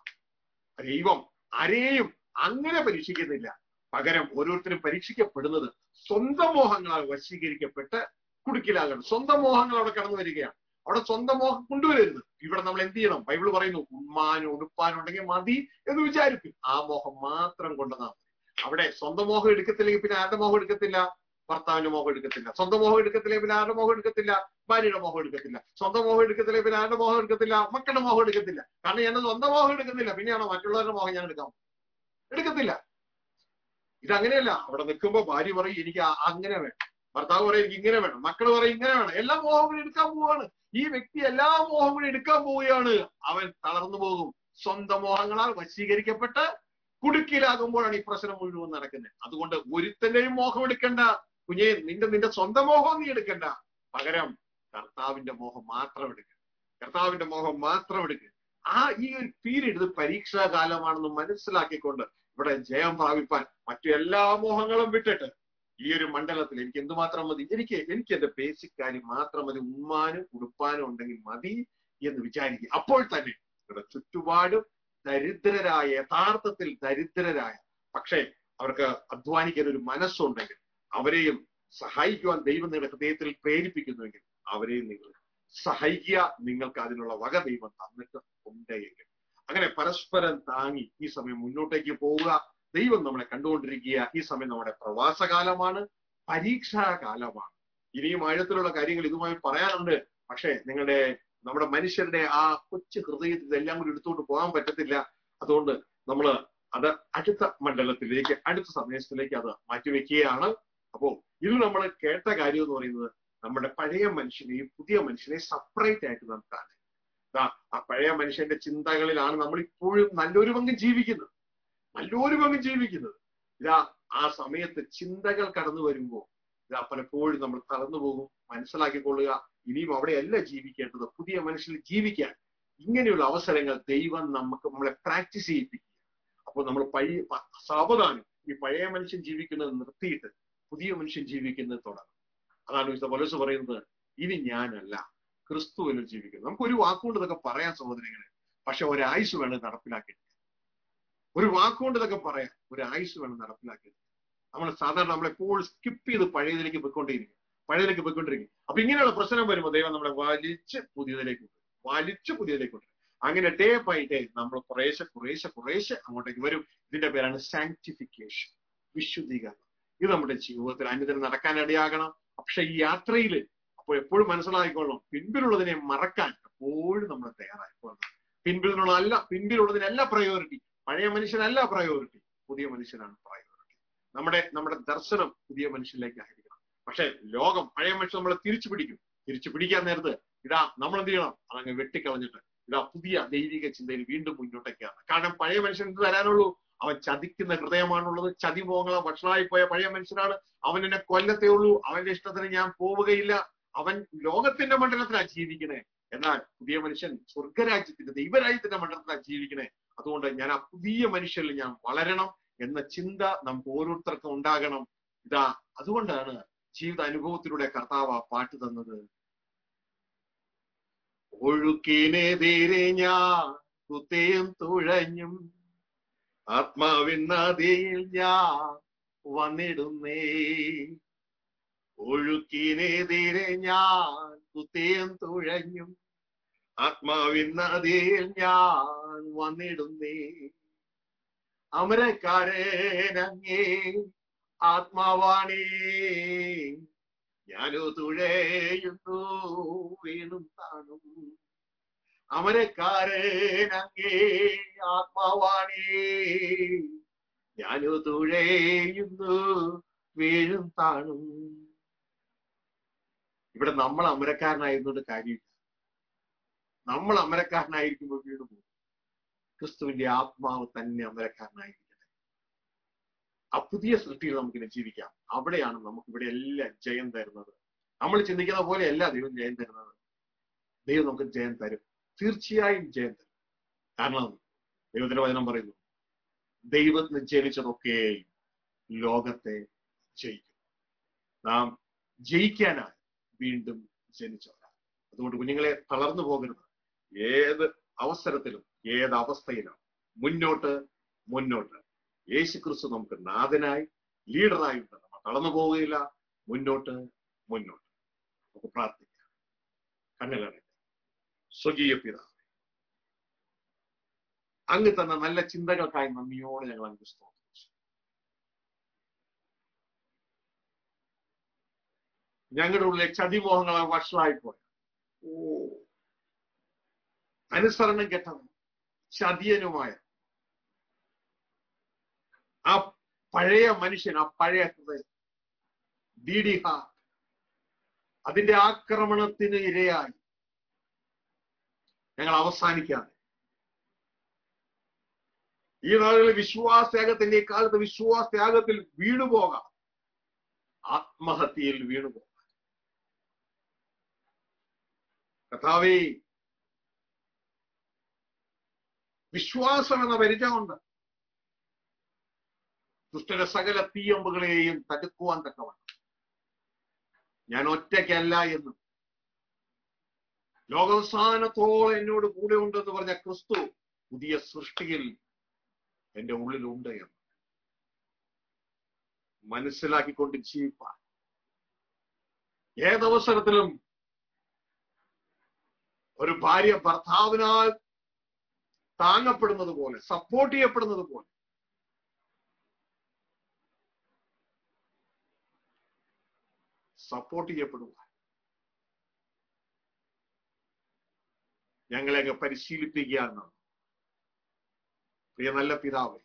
ദൈവം ആരെയും അങ്ങനെ പരീക്ഷിക്കുന്നില്ല പകരം ഓരോരുത്തരും പരീക്ഷിക്കപ്പെടുന്നത് സ്വന്തം മോഹങ്ങളാൽ വശീകരിക്കപ്പെട്ട് കുടുക്കിലാകണം സ്വന്തം മോഹങ്ങൾ അവിടെ കടന്നു വരികയാണ് അവിടെ സ്വന്തം മോഹം കൊണ്ടുവരരുത് ഇവിടെ നമ്മൾ എന്ത് ചെയ്യണം ബൈബിൾ പറയുന്നു ഉണ്മാനും ഉടുപ്പാനും ഉണ്ടെങ്കിൽ മതി എന്ന് വിചാരിക്കും ആ മോഹം മാത്രം കൊണ്ടുവന്നാൽ മതി അവിടെ സ്വന്തം മോഹം എടുക്കത്തില്ലെങ്കിൽ പിന്നെ ആരുടെ മോഹം എടുക്കത്തില്ല ഭർത്താവിന്റെ മോഹം എടുക്കത്തില്ല സ്വന്തം മോഹം എടുക്കത്തില്ലെങ്കിൽ പിന്നെ ആരുടെ മോഹം എടുക്കത്തില്ല ഭാര്യയുടെ മോഹം എടുക്കത്തില്ല സ്വന്തം മോഹം എടുക്കത്തില്ലെങ്കിൽ പിന്നെ ആരുടെ മോഹം എടുക്കത്തില്ല മക്കളുടെ മോഹം എടുക്കത്തില്ല കാരണം എന്റെ സ്വന്തം മോഹം എടുക്കുന്നില്ല പിന്നെയാണോ മറ്റുള്ളവരുടെ മോഹം ഞാൻ എടുക്കാം എടുക്കത്തില്ല ഇതങ്ങനെയല്ല അവിടെ നിൽക്കുമ്പോ ഭാര്യ പറയും എനിക്ക് അങ്ങനെ വേണം ഭർത്താവ് പറയും എനിക്ക് ഇങ്ങനെ വേണം മക്കൾ പറയും ഇങ്ങനെ വേണം എല്ലാ മോഹങ്ങളും എടുക്കാൻ പോവാണ് ഈ വ്യക്തി എല്ലാ മോഹങ്ങളും എടുക്കാൻ പോവുകയാണ് അവൻ തളർന്നു പോകും സ്വന്തം മോഹങ്ങളാൽ വശീകരിക്കപ്പെട്ട് കുടുക്കിലാകുമ്പോഴാണ് ഈ പ്രശ്നം മുഴുവൻ നടക്കുന്നത് അതുകൊണ്ട് ഒരുത്തന്റെയും മോഹം എടുക്കണ്ട കുഞ്ഞെ നിന്റെ നിന്റെ സ്വന്തം മോഹം നീ എടുക്കണ്ട പകരം കർത്താവിന്റെ മോഹം മാത്രം എടുക്കുക കർത്താവിന്റെ മോഹം മാത്രം എടുക്കുക ആ ഈ ഒരു പീരീഡ് ഇത് പരീക്ഷാ കാലമാണെന്ന് മനസ്സിലാക്കിക്കൊണ്ട് ഇവിടെ ജയം പ്രാപിപ്പാൻ മറ്റു എല്ലാ മോഹങ്ങളും വിട്ടിട്ട് ഈ ഒരു മണ്ഡലത്തിൽ എനിക്ക് എന്തുമാത്രം മതി എനിക്ക് എനിക്ക് എന്റെ ബേസിക് കാര്യം മാത്രം മതി ഉമ്മാനും ഉടുപ്പാനും ഉണ്ടെങ്കിൽ മതി എന്ന് വിചാരിക്കുക അപ്പോൾ തന്നെ ഇവിടെ ചുറ്റുപാടും ദരിദ്രരായ യഥാർത്ഥത്തിൽ ദരിദ്രരായ പക്ഷേ അവർക്ക് അധ്വാനിക്കാൻ ഒരു മനസ്സുണ്ടെങ്കിൽ അവരെയും സഹായിക്കുവാൻ ദൈവം നിങ്ങളുടെ ഹൃദയത്തിൽ പ്രേരിപ്പിക്കുന്നുവെങ്കിൽ അവരെയും നിങ്ങൾ സഹായിക്കുക നിങ്ങൾക്ക് അതിനുള്ള വക ദൈവം തന്നിട്ട് ഉണ്ടെങ്കിൽ അങ്ങനെ പരസ്പരം താങ്ങി ഈ സമയം മുന്നോട്ടേക്ക് പോവുക ദൈവം നമ്മളെ കണ്ടുകൊണ്ടിരിക്കുക ഈ സമയം നമ്മുടെ പ്രവാസകാലമാണ് പരീക്ഷാ കാലമാണ് ഇനിയും ആഴത്തിലുള്ള കാര്യങ്ങൾ ഇതുമായി പറയാനുണ്ട് പക്ഷേ നിങ്ങളുടെ നമ്മുടെ മനുഷ്യരുടെ ആ കൊച്ചു ഹൃദയത്തിൽ ഇതെല്ലാം കൂടി എടുത്തുകൊണ്ട് പോകാൻ പറ്റത്തില്ല അതുകൊണ്ട് നമ്മൾ അത് അടുത്ത മണ്ഡലത്തിലേക്ക് അടുത്ത സന്ദേശത്തിലേക്ക് അത് മാറ്റിവെക്കുകയാണ് അപ്പോ ഇത് നമ്മൾ കേട്ട കാര്യം എന്ന് പറയുന്നത് നമ്മുടെ പഴയ മനുഷ്യനെയും പുതിയ മനുഷ്യനെ സെപ്പറേറ്റ് ആയിട്ട് നാം കാണുക ദാ, ആ പഴയ മനുഷ്യന്റെ ചിന്തകളിലാണ് നമ്മൾ ഇപ്പോഴും നല്ലൊരു പങ്കും ജീവിക്കുന്നത് നല്ലൊരു പങ്കും ജീവിക്കുന്നത് ഇതാ ആ സമയത്ത് ചിന്തകൾ കടന്നു വരുമ്പോൾ ഇതാ പലപ്പോഴും നമ്മൾ തളർന്നു പോകും മനസ്സിലാക്കിക്കൊള്ളുക ഇനിയും അവിടെയല്ല ജീവിക്കേണ്ടത് പുതിയ മനുഷ്യനിൽ ജീവിക്കാൻ ഇങ്ങനെയുള്ള അവസരങ്ങൾ ദൈവം നമുക്ക് നമ്മളെ പ്രാക്ടീസ് ചെയ്യിപ്പിക്കുക അപ്പോൾ നമ്മൾ പഴയ പ- സാവധാനം ഈ പഴയ മനുഷ്യൻ ജീവിക്കുന്നത് നിർത്തിയിട്ട് പുതിയ മനുഷ്യൻ ജീവിക്കുന്നത് തുടങ്ങും അതാണ് വിശുദ്ധ പൗലോസ് പറയുന്നത് ഇനി ഞാനല്ല ക്രിസ്തുവിൽ ജീവിക്കുന്നു നമുക്ക് ഒരു വാക്കുകൊണ്ട് ഇതൊക്കെ പറയാൻ സഹോദരങ്ങളെ പക്ഷെ ഒരായുസ് വേണം നടപ്പിലാക്കി ഒരു വാക്കുകൊണ്ട് ഇതൊക്കെ പറയാം ഒരു ആയുസ് വേണം നടപ്പിലാക്കി നമ്മൾ സാധാരണ നമ്മളെപ്പോഴും സ്കിപ്പ് ചെയ്ത് പഴയതിലേക്ക് പോയിക്കൊണ്ടേയിരിക്കും പഴയതിലേക്ക് പോയിക്കൊണ്ടിരിക്കും അപ്പൊ ഇങ്ങനെയുള്ള പ്രശ്നം വരുമ്പോൾ ദൈവം നമ്മളെ വലിച്ച് പുതിയതിലേക്ക് കൊണ്ടുവരും വലിച്ച് പുതിയതിലേക്ക് കൊണ്ടുവരും അങ്ങനെ ഡേ ബൈ ഡേ നമ്മൾ കുറേശ്ശെ കുറേശ്ശെ കുറേശ്ശെ അങ്ങോട്ടേക്ക് വരും ഇതിന്റെ പേരാണ് സാങ്ക്ടിഫിക്കേഷൻ വിശുദ്ധീകരണം ഇത് നമ്മുടെ ജീവിതത്തിൽ അനുദിനം നടക്കാൻ ഇടയാകണം പക്ഷെ ഈ യാത്രയിൽ അപ്പോൾ എപ്പോഴും മനസ്സിലാക്കിക്കൊള്ളണം പിൻപിലുള്ളതിനെ മറക്കാൻ എപ്പോഴും നമ്മൾ തയ്യാറായിക്കൊള്ളണം പിൻപിലുള്ള അല്ല പിൻപിലുള്ളതിനല്ല പ്രയോറിറ്റി പഴയ മനുഷ്യനല്ല പ്രയോറിറ്റി പുതിയ മനുഷ്യനാണ് പ്രയോറിറ്റി നമ്മുടെ നമ്മുടെ ദർശനം പുതിയ മനുഷ്യനിലേക്ക് ആയിരിക്കണം പക്ഷെ ലോകം പഴയ മനുഷ്യൻ നമ്മളെ തിരിച്ചു പിടിക്കും തിരിച്ചു പിടിക്കാൻ നേരത്ത് ഇതാ നമ്മൾ എന്ത് ചെയ്യണം അതങ്ങ് വെട്ടിക്കളഞ്ഞിട്ട് ഇതാ പുതിയ ദൈവിക ചിന്തയിൽ വീണ്ടും മുന്നോട്ടേക്കാണ് കാരണം പഴയ മനുഷ്യൻ എന്ത് തരാനുള്ളൂ അവൻ ചതിക്കുന്ന ഹൃദയമാണുള്ളത് ചതി പോകണം വഷളായി പോയ പഴയ മനുഷ്യനാണ് അവൻ എന്നെ കൊല്ലത്തേ ഉള്ളൂ അവന്റെ ഇഷ്ടത്തിന് ഞാൻ പോവുകയില്ല അവൻ ലോകത്തിന്റെ മണ്ഡലത്തിലാണ് ജീവിക്കണേ എന്നാൽ പുതിയ മനുഷ്യൻ സ്വർഗരാജ്യത്തിന്റെ ദൈവരാജ്യത്തിന്റെ മണ്ഡലത്തിലാണ് ജീവിക്കണേ അതുകൊണ്ട് ഞാൻ ആ പുതിയ മനുഷ്യരിൽ ഞാൻ വളരണം എന്ന ചിന്ത നമുക്ക് ഓരോരുത്തർക്കും ഉണ്ടാകണം ഇതാ അതുകൊണ്ടാണ് ജീവിത അനുഭവത്തിലൂടെ കർത്താവ് ആ പാട്ട് തന്നത് ഒഴുക്കിനെതിരെ ഞാൻ കുത്തേയും തുഴഞ്ഞും ആത്മാവിൻ നദിയിൽ ഞാൻ വന്നിടുന്നേ ഒഴുക്കിനെതിരെ ഞാൻ കുത്തേയും തുഴഞ്ഞും ആത്മാവിൻ നദിയിൽ ഞാൻ വന്നിടുന്നേ അമരക്കാരനങ്ങേ ആത്മാവാണേ ഞാനോ തുഴയുന്നു വീണും താണും അമരക്കാരനങ്ങേ ആത്മാവാണേ ഞാനോ തുഴയുന്നു വീഴും താണും ഇവിടെ നമ്മൾ അമരക്കാരനായിരുന്നുകൊണ്ട് കാര്യമില്ല നമ്മൾ അമരക്കാരനായിരിക്കുമ്പോൾ വീണു പോകും ക്രിസ്തുവിന്റെ ആത്മാവ് തന്നെ അമരക്കാരനായിരിക്കട്ടെ ആ പുതിയ സൃഷ്ടിയിൽ നമുക്കിനെ ജീവിക്കാം അവിടെയാണ് നമുക്ക് ഇവിടെ എല്ലാം ജയം തരുന്നത് നമ്മൾ ചിന്തിക്കുന്ന പോലെയല്ല ദൈവം ജയം തരുന്നത് ദൈവം നമുക്ക് ജയം തരും തീർച്ചയായും ജയം തരും കാരണം ദൈവത്തിന്റെ വചനം പറയുന്നു ദൈവത്തിന് ജനിച്ചതൊക്കെയും ലോകത്തെ ജയിക്കും നാം ജയിക്കാനായി വീണ്ടും ജനിച്ചവരാണ് അതുകൊണ്ട് കുഞ്ഞുങ്ങളെ തളർന്നു പോകരുത് ഏത് അവസരത്തിലും ഏത് അവസ്ഥയിലും മുന്നോട്ട് മുന്നോട്ട് യേശു ക്രിസ്തു നമുക്ക് നാഥനായി ലീഡറായി ഉണ്ട് നമ്മൾ തളർന്നു പോവുകയില്ല മുന്നോട്ട് മുന്നോട്ട് നമുക്ക് പ്രാർത്ഥിക്കാം കണ്ണുകളെ സ്വകീയ പിതാവ് അങ്ങ് തന്ന നല്ല ചിന്തകൾക്കായി നന്ദിയോടെ ഞങ്ങൾ അങ്ങ് സ്തോത്രിച്ചു ഞങ്ങളുടെ ഉള്ളിലെ ചതിമോഹങ്ങളെ വഷളായിപ്പോയ ഓ അനുസരണം കെട്ടവൻ ചതിയനുമായ ആ പഴയ മനുഷ്യൻ ആ പഴയ ഹൃദയം ഡീഡിഹ അതിന്റെ ആക്രമണത്തിന് ഇരയായി ഞങ്ങൾ അവസാനിക്കാതെ ഈ നാളുകളിൽ വിശ്വാസത്യാഗത്തിന്റെ ഈ കാലത്ത് വിശ്വാസത്യാഗത്തിൽ വീണുപോകാം ആത്മഹത്യയിൽ വീണുപോകാം കഥാവേ വിശ്വാസം എന്ന പരിചയമുണ്ട് ദുഷ്ടന്റെ സകല തീയമ്പുകളെയും തടുക്കുവാൻ തക്കവണ്ണം ഞാൻ ഒറ്റയ്ക്കല്ല എന്നും ലോകാവസാനത്തോളം എന്നോട് കൂടെ ഉണ്ടെന്ന് പറഞ്ഞ ക്രിസ്തു പുതിയ സൃഷ്ടിയിൽ എന്റെ ഉള്ളിലുണ്ട് എന്ന് മനസ്സിലാക്കിക്കൊണ്ട് ജീവിപ്പാൻ ഏതവസരത്തിലും ഒരു ഭാര്യ ഭർത്താവിനാൽ താങ്ങപ്പെടുന്നത് പോലെ സപ്പോർട്ട് ചെയ്യപ്പെടുന്നത് പോലെ സപ്പോർട്ട് ചെയ്യപ്പെടുവാൻ ഞങ്ങളെയൊക്കെ പരിശീലിപ്പിക്കുക എന്നാണ് പ്രിയ നല്ല പിതാവ്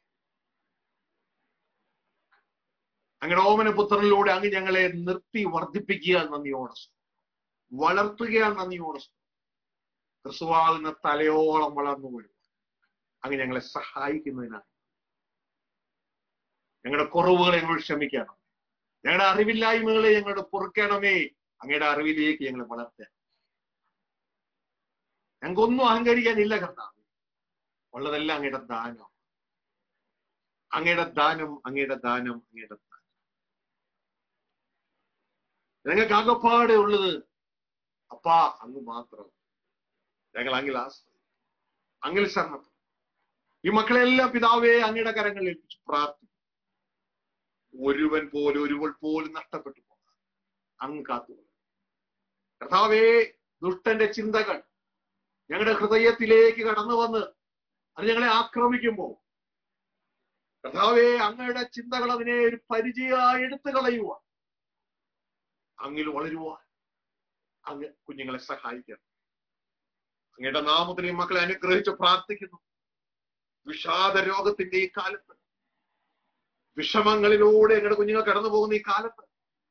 അങ്ങനെ ഓമന പുത്രനിലൂടെ അങ്ങ് ഞങ്ങളെ നിർത്തി വർദ്ധിപ്പിക്കുക നന്ദിയോടെ വളർത്തുക നന്ദിയോടെ ക്രിസ്തുവാകുന്ന തലയോളം വളർന്നു വരും അങ്ങ് ഞങ്ങളെ സഹായിക്കുന്നതിനാണ് ഞങ്ങളുടെ കുറവുകളെ ഞങ്ങൾ ക്ഷമിക്കണം ഞങ്ങളുടെ അറിവില്ലായ്മകളെ ഞങ്ങളുടെ പൊറുക്കണമേ അങ്ങയുടെ അറിവിലേക്ക് ഞങ്ങളെ വളർത്തുക ഞങ്ങൾക്കൊന്നും അഹങ്കരിക്കാനില്ല കർത്താവ് ഉള്ളതെല്ലാം അങ്ങയുടെ ദാനം അങ്ങയുടെ ദാനം അങ്ങയുടെ ദാനം അങ്ങയുടെ ദാനം ഞങ്ങൾക്ക് ആകപ്പാടെ ഉള്ളത് അപ്പാ അങ്ങ് മാത്രം ഞങ്ങൾ അങ്ങിൽ ആശ്രയിക്കും അങ്ങിൽ ശരണപ്പെടും ഈ മക്കളെല്ലാം പിതാവേ അങ്ങയുടെ കരങ്ങളിൽ ഏൽപ്പിച്ചു പ്രാർത്ഥിക്കും ഒരുവൻ പോലും ഒരുവൾ പോലും നഷ്ടപ്പെട്ടു പോകാം അങ്ങ് കാത്തുകൊള്ളും കർത്താവേ ദുഷ്ടന്റെ ചിന്തകൾ ഞങ്ങളുടെ ഹൃദയത്തിലേക്ക് കടന്നു വന്ന് അത് ഞങ്ങളെ ആക്രമിക്കുമ്പോൾ കർത്താവേ അങ്ങയുടെ ചിന്തകൾ അതിനെ ഒരു പരിചയമായി എടുത്തു കളയുവാൻ അങ്ങിൽ വളരുവാൻ അങ്ങ് കുഞ്ഞുങ്ങളെ സഹായിക്കണം അങ്ങയുടെ നാമത്തിൽ ഈ മക്കളെ അനുഗ്രഹിച്ച് പ്രാർത്ഥിക്കുന്നു വിഷാദ രോഗത്തിന്റെ ഈ കാലത്ത് വിഷമങ്ങളിലൂടെ ഞങ്ങളുടെ കുഞ്ഞുങ്ങൾ കടന്നു പോകുന്ന ഈ കാലത്ത്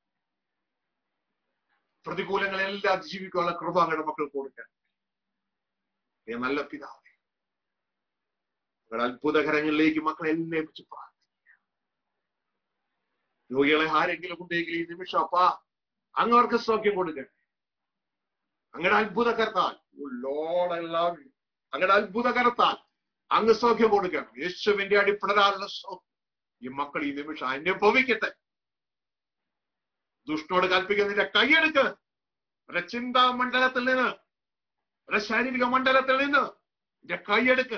പ്രതികൂലങ്ങളെല്ലാം അതിജീവിക്കാനുള്ള കൃപ അങ്ങയുടെ മക്കൾ കൊടുക്കാൻ നീ നല്ല പിതാവേ നിങ്ങളുടെ അത്ഭുതകരങ്ങളിലേക്ക് മക്കളെ എല്ലാം വെച്ച് പ്രാർത്ഥിക്കുക രോഗികളെ ആരെങ്കിലും ഉണ്ടെങ്കിൽ ഈ നിമിഷം അപ്പാ അങ്ങ് അവർക്ക് സൗഖ്യം കൊടുക്കട്ടെ അങ്ങയുടെ അത്ഭുതകരത്താൽ ലോടെല്ലാം അങ്ങയുടെ അത്ഭുതകരത്താൽ അങ്ങ് സൗഖ്യം കൊടുക്കണം യേശുവിന്റെ അടിപ്പിടരാനുള്ള സൗഖ്യം ഈ മക്കൾ ഈ നിമിഷം അനുഭവിക്കട്ടെ ദുഷ്ടോട് കൽപ്പിക്കുന്നതിന്റെ കൈയെടുക്ക് ഒരു ചിന്താ മണ്ഡലത്തിൽ നിന്ന് ഒരു ശാരീരിക മണ്ഡലത്തിൽ നിന്ന് എന്റെ കൈയെടുക്ക്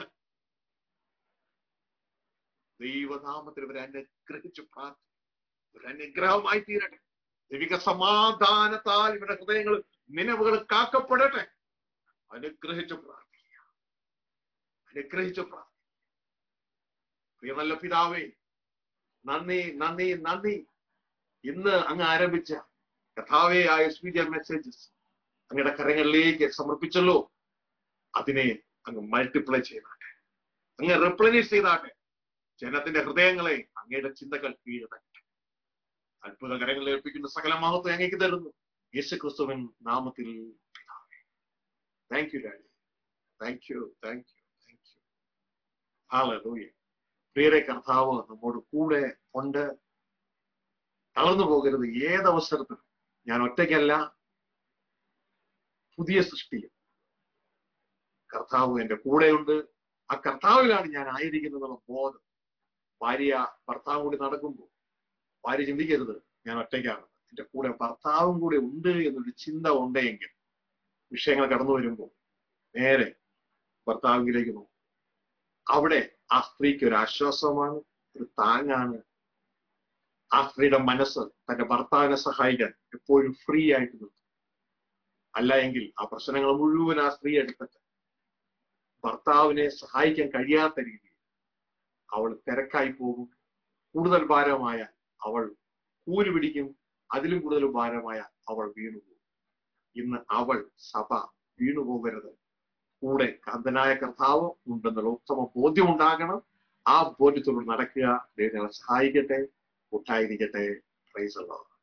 ദൈവനാമത്തിൽ ഇവരെ അനുഗ്രഹിച്ച് പ്രാർത്ഥിക്കും ഒരു അനുഗ്രഹമായി തീരട്ടെ ദൈവിക സമാധാനത്താൽ ഇവരുടെ ഹൃദയങ്ങൾ നിലവുകൾ കാക്കപ്പെടട്ടെ അനുഗ്രഹിച്ച് പ്രാർത്ഥിക്കുക അനുഗ്രഹിച്ച് പ്രാർത്ഥിക്കുക പ്രിയ നല്ല പിതാവേ നന്ദി നന്ദി നന്ദി ഇന്ന് അങ്ങ് ആരംഭിച്ച കഥാവേ ആ എസ് പി മെസ്സേജസ് അങ്ങയുടെ കരങ്ങളിലേക്ക് സമർപ്പിച്ചല്ലോ അതിനെ അങ്ങ് മൾട്ടിപ്ലൈ ചെയ്താട്ടെ അങ്ങ് റിപ്ലനിഷ് ചെയ്താട്ടെ ജനത്തിന്റെ ഹൃദയങ്ങളെ അങ്ങയുടെ ചിന്തകൾ കീഴടക്കട്ടെ അത്ഭുത കരങ്ങളിൽ ഏൽപ്പിക്കുന്ന സകല മഹത്വം അങ്ങേക്ക് തരുന്നു യേശു ക്രിസ്തുവിൻ നാമത്തിൽ പിതാവേ thank you daddy thank you thank you thank you hallelujah പ്രിയരെ കർത്താവ് നമ്മോട് കൂടെ ഉണ്ട് തളർന്നു പോകരുത് ഏതവസരത്തിലും ഞാൻ ഒറ്റയ്ക്കല്ല പുതിയ സൃഷ്ടിയും കർത്താവ് എന്റെ കൂടെയുണ്ട് ആ കർത്താവിലാണ് ഞാൻ ആയിരിക്കുന്നതെന്നുള്ള ബോധം ഭാര്യ ഭർത്താവും കൂടി നടക്കുമ്പോൾ ഭാര്യ ചിന്തിക്കരുത് ഞാൻ ഒറ്റയ്ക്കാണ് എന്റെ കൂടെ ഭർത്താവും കൂടെ ഉണ്ട് എന്നൊരു ചിന്ത ഉണ്ടെങ്കിൽ വിഷയങ്ങൾ കടന്നു വരുമ്പോൾ നേരെ ഭർത്താവിലേക്ക് നോക്കും അവിടെ ആ സ്ത്രീക്ക് ഒരു ആശ്വാസമാണ് ഒരു താങ്ങാണ് ആ സ്ത്രീയുടെ മനസ്സ് തന്റെ ഭർത്താവിനെ സഹായിക്കാൻ എപ്പോഴും ഫ്രീ ആയിട്ട് നിൽക്കും അല്ല എങ്കിൽ ആ പ്രശ്നങ്ങൾ മുഴുവൻ ആ സ്ത്രീ എടുത്തിട്ട് ഭർത്താവിനെ സഹായിക്കാൻ കഴിയാത്ത രീതിയിൽ അവൾ തിരക്കായി പോകും കൂടുതൽ ഭാരമായ അവൾ കൂലി പിടിക്കും അതിലും കൂടുതൽ ഭാരമായ അവൾ വീണുപോകും ഇന്ന് അവൾ സഭ വീണുപോകരുത് കൂടെ കാന്തനായ കർത്താവ് ഉണ്ടെന്നുള്ള ഉത്തമ ബോധ്യം ഉണ്ടാകണം ആ ബോധ്യത്തോട് നടക്കുക ദൈവങ്ങളെ സഹായിക്കട്ടെ കൂട്ടായിരിക്കട്ടെ പ്രൈസ് അല്ലാഹ്